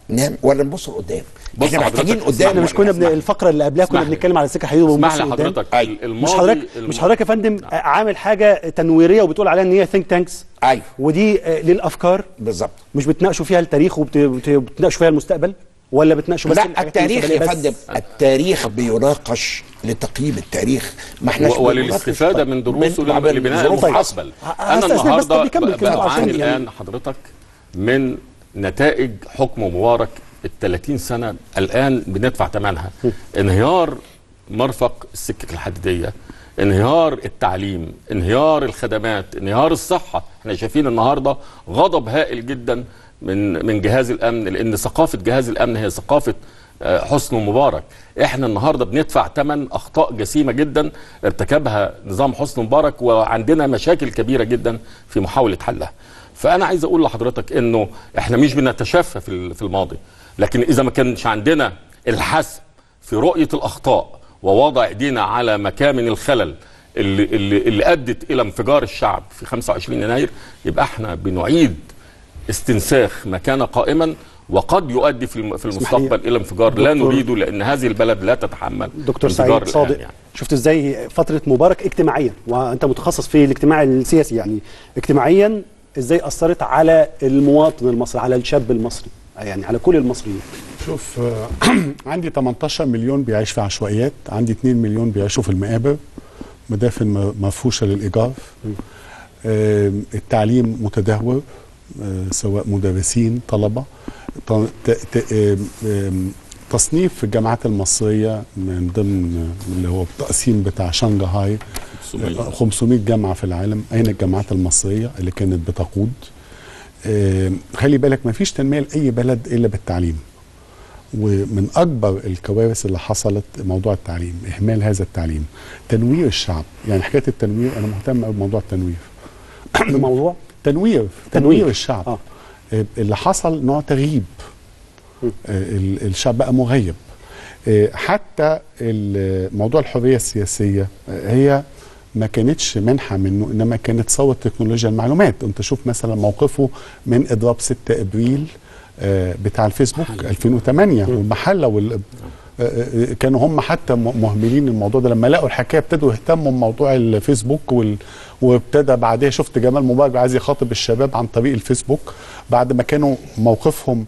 نعم ولا نبص لقدام بص احنا محتاجين حضرتك، قدام احنا مش كنا بن... الفقره اللي قبلها كنا اسمح لي. بنتكلم على السكه الحديد وبنبص اسمح لي قدام. حضرتك أيوة. الماضي مش حضرتك الم- مش حضرتك يا فندم عامل حاجه تنويريه وبتقول عليها ان هي ثينك تانكس ايوه ودي آه، للافكار بالظبط مش بتناقشوا فيها التاريخ وبتناقشوا فيها المستقبل ولا بتناقشوا بس لا الحاجات التاريخ المستقبلية يا بس؟ فندم التاريخ بيناقش لتقييم التاريخ ما احناش و- وللاستفاده من دروسه من- لل- لبناء ظروف المستقبل ه- انا هستأذنك بس النهارده طب يكمل ب- كلامه عشان بعاني يعني- الان حضرتك من نتائج حكم مبارك ال 30 سنه الان بندفع ثمنها انهيار مرفق السكك الحديديه انهيار التعليم انهيار الخدمات انهيار الصحه احنا شايفين النهارده غضب هائل جدا من من جهاز الامن لان ثقافه جهاز الامن هي ثقافه آه، حسني مبارك احنا النهارده بندفع ثمن اخطاء جسيمه جدا ارتكبها نظام حسني مبارك وعندنا مشاكل كبيره جدا في محاوله حلها فانا عايز اقول لحضرتك انه احنا مش بنتشفى في ال- في الماضي لكن اذا ما كانش عندنا الحسم في رؤيه الاخطاء ووضع ايدينا على مكامن الخلل اللي اللي, اللي ادت الى انفجار الشعب في 25 يناير يبقى احنا بنعيد استنساخ ما كان قائما وقد يؤدي في الم- في اسمح لي. المستقبل الى انفجار لا دكتور- نريده لان هذه البلد لا تتحمل دكتور انفجار سعيد الآن صادق يعني. شفت ازاي فتره مبارك اجتماعيا وانت متخصص في الاجتماع السياسي يعني اجتماعيا ازاي اثرت على المواطن المصري على الشاب المصري يعني على كل المصريين شوف آه، عندي 18 مليون بيعيش في عشوائيات عندي 2 مليون بيعيشوا في المقابر مدافن م- مفروشه للايجار آم، التعليم متدهور آه، سواء مدرسين طلبه ط- ت- ت- آم، آم، تصنيف في الجامعات المصريه من ضمن اللي هو التقسيم بتاع شنغهاي 500. آه، 500 جامعه في العالم اين الجامعات المصريه اللي كانت بتقود آم، خلي بالك ما فيش تنميه لاي بلد الا بالتعليم ومن اكبر الكوارث اللي حصلت موضوع التعليم اهمال هذا التعليم تنوير الشعب يعني حكايه التنوير انا مهتم قوي بموضوع التنوير بموضوع تنوير تنوير. تنوير الشعب آه. اللي حصل نوع تغييب آه، ال- الشعب بقى مغيب آه، حتى ال- موضوع الحريه السياسيه آه، هي ما كانتش منحه منه انما كانت ثوره تكنولوجيا المعلومات انت شوف مثلا موقفه من اضراب 6 ابريل آه، بتاع الفيسبوك 2008 والمحله وال آه، آه، كانوا هم حتى م- مهملين الموضوع ده لما لقوا الحكايه ابتدوا يهتموا بموضوع الفيسبوك وال... وابتدى بعدها شفت جمال مبارك عايز يخاطب الشباب عن طريق الفيسبوك بعد ما كانوا موقفهم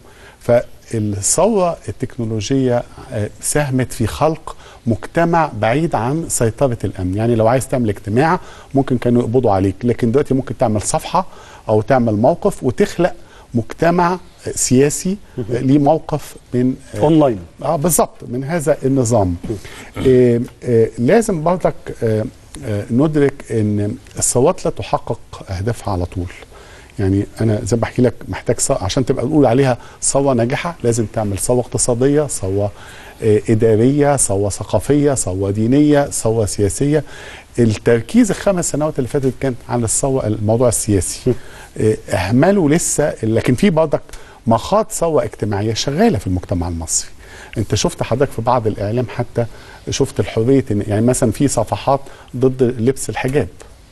فالثوره التكنولوجيه آه، ساهمت في خلق مجتمع بعيد عن سيطره الامن يعني لو عايز تعمل اجتماع ممكن كانوا يقبضوا عليك لكن دلوقتي ممكن تعمل صفحه او تعمل موقف وتخلق مجتمع آه، سياسي آه، ليه موقف من آه، اونلاين اه بالظبط من هذا النظام آه آه لازم برضك آه آه ندرك ان الثورات لا تحقق اهدافها على طول يعني انا زي ما بحكي لك محتاج صو... عشان تبقى نقول عليها ثوره ناجحه لازم تعمل ثوره اقتصاديه ثوره آه اداريه ثوره ثقافيه ثوره دينيه ثوره سياسيه التركيز الخمس سنوات اللي فاتت كان على الثوره الموضوع السياسي آه اهملوا لسه لكن في برضك مخاض ثوره اجتماعيه شغاله في المجتمع المصري انت شفت حضرتك في بعض الاعلام حتى شفت الحريه إن- يعني مثلا في صفحات ضد لبس الحجاب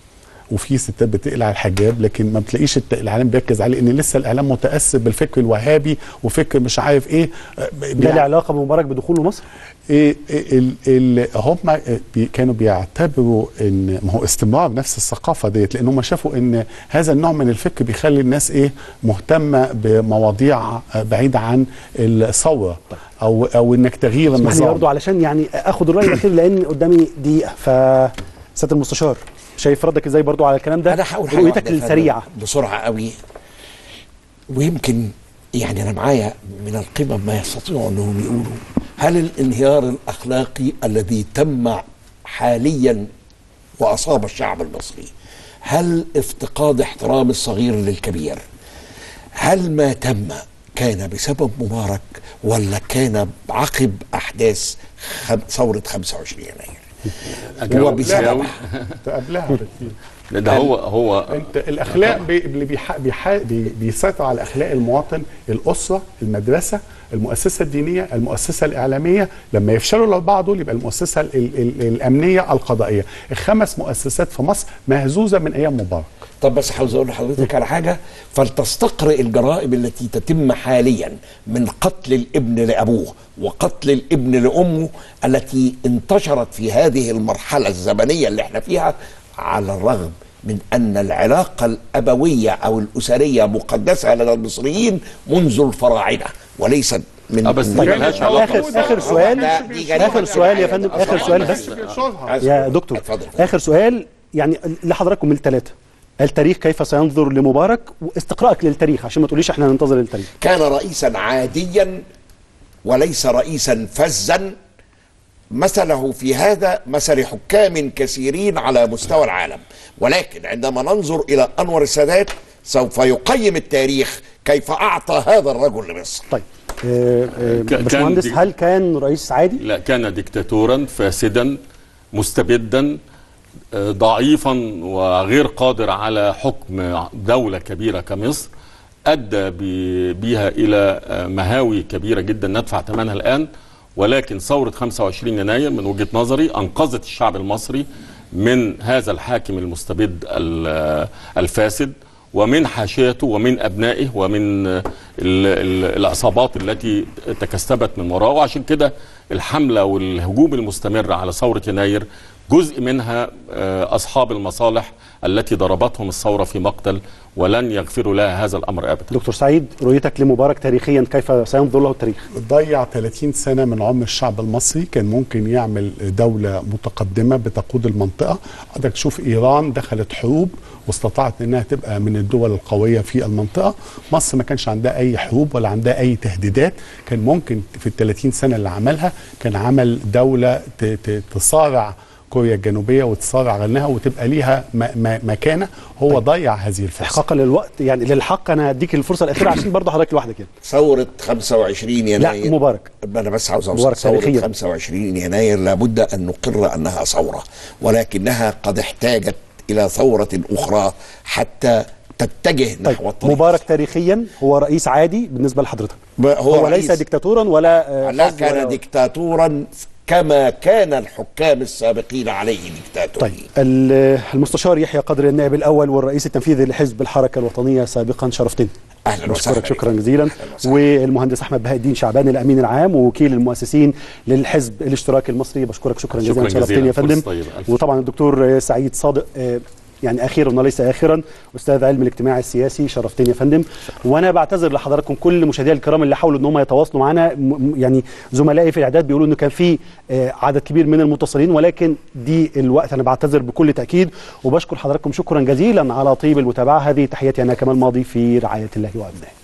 وفي ستات بتقلع الحجاب لكن ما بتلاقيش الت- الاعلام بيركز عليه ان لسه الاعلام متاثر بالفكر الوهابي وفكر مش عارف ايه آه، ده له علاقه بمبارك بدخوله مصر إيه ال ال هم بي كانوا بيعتبروا ان ما هو استمرار نفس الثقافه ديت لان هم شافوا ان هذا النوع من الفكر بيخلي الناس ايه مهتمه بمواضيع آه، بعيده عن الثوره او او انك تغيير اسمح لي النظام برضه علشان يعني اخد الراي الاخير لان قدامي دقيقه ف سياده المستشار شايف ردك ازاي برضه على الكلام ده انا هقول حاجه رؤيتك واحدة يا فندم السريعه بسرعه قوي ويمكن يعني انا معايا من القمم ما يستطيعوا انهم يقولوا هل الانهيار الاخلاقي الذي تم حاليا واصاب الشعب المصري هل افتقاد احترام الصغير للكبير هل ما تم كان بسبب مبارك ولا كان عقب احداث خم- ثوره 25 يناير هو بسبب قبلها بكتير ده هو هو انت الاخلاق بي اللي بيح... بيح... بي... بيسيطر على اخلاق المواطن الاسره المدرسه المؤسسه الدينيه المؤسسه الاعلاميه لما يفشلوا الاربعه دول يبقى المؤسسه ال ال الامنيه القضائيه الخمس مؤسسات في مصر مهزوزه من ايام مبارك طب بس عاوز اقول لحضرتك على حاجه فلتستقرئ الجرائم التي تتم حاليا من قتل الابن لابوه وقتل الابن لامه التي انتشرت في هذه المرحله الزمنيه اللي احنا فيها على الرغم من ان العلاقه الابويه او الاسريه مقدسه لدى المصريين منذ الفراعنه وليست من بس من- ملهاش علاقة. اخر اخر سؤال ده- دي جريمة اخر سؤال يا جنائية. فندم اخر أصلاً سؤال ما بس فيش يا دكتور اخر سؤال يعني لحضراتكم الثلاثه التاريخ كيف سينظر لمبارك واستقراءك للتاريخ عشان ما تقوليش احنا ننتظر التاريخ كان رئيسا عاديا وليس رئيسا فزا مثله في هذا مثل حكام كثيرين على مستوى العالم ولكن عندما ننظر الى انور السادات سوف يقيم التاريخ كيف اعطى هذا الرجل لمصر طيب آه، آه، كان باشمهندس دي- هل كان رئيس عادي؟ لا كان ديكتاتورا فاسدا مستبدا آه، ضعيفا وغير قادر على حكم دولة كبيرة كمصر أدى ب- بها إلى آه، مهاوي كبيرة جدا ندفع ثمنها الآن ولكن ثورة 25 يناير من وجهة نظري أنقذت الشعب المصري من هذا الحاكم المستبد ال- الفاسد ومن حاشيته ومن أبنائه ومن ال- ال- العصابات التي تكسبت من وراءه وعشان كده الحملة والهجوم المستمر على ثورة يناير جزء منها آه، أصحاب المصالح التي ضربتهم الثورة في مقتل ولن يغفروا لها هذا الأمر أبدا دكتور سعيد رؤيتك لمبارك تاريخيا كيف سينظر له التاريخ؟ ضيع 30 سنة من عمر الشعب المصري كان ممكن يعمل دولة متقدمة بتقود المنطقة عندك تشوف إيران دخلت حروب واستطاعت أنها تبقى من الدول القوية في المنطقة مصر ما كانش عندها أي حروب ولا عندها أي تهديدات كان ممكن في ال 30 سنة اللي عملها كان عمل دولة ت- ت- تصارع كوريا الجنوبية وتصارع غنها وتبقى ليها م- م- مكانة هو ضيع هذه الفرصة احقاقا للوقت يعني للحق انا هديك الفرصه الاخيره عشان برضه حضرتك لوحدك يعني ثورة 25 يناير لا مبارك انا بس عاوز اوصل مبارك ثورة تاريخياً. 25 يناير لابد ان نقر انها ثورة ولكنها قد احتاجت الى ثورة اخرى حتى تتجه نحو الطريق مبارك تاريخيا هو رئيس عادي بالنسبه لحضرتك هو هو ليس رئيس- ديكتاتورا ولا آه، لا فظ كان ولا- ديكتاتورا كما كان الحكام السابقين عليه ديكتاتورين طيب ال- المستشار يحيى قدر النائب الاول والرئيس التنفيذي لحزب الحركه الوطنيه سابقا شرفتني اهلا بشكرك شكرا جزيلا والمهندس احمد بهاء الدين شعبان الامين العام ووكيل المؤسسين للحزب الاشتراكي المصري بشكرك شكرا شكراً جزيلا شرفتني جزيلاً. يا فندم فرصة طيبة. ألف وطبعا الدكتور سعيد صادق آه، يعني اخيرا وليس اخرا استاذ علم الاجتماع السياسي شرفتني يا فندم وانا بعتذر لحضراتكم كل مشاهدينا الكرام اللي حاولوا ان هم يتواصلوا معنا م- م- يعني زملائي في الاعداد بيقولوا انه كان في آه، عدد كبير من المتصلين ولكن دي الوقت انا بعتذر بكل تاكيد وبشكر حضراتكم شكرا جزيلا على طيب المتابعه هذه تحياتي انا كمال ماضي في رعايه الله وامنه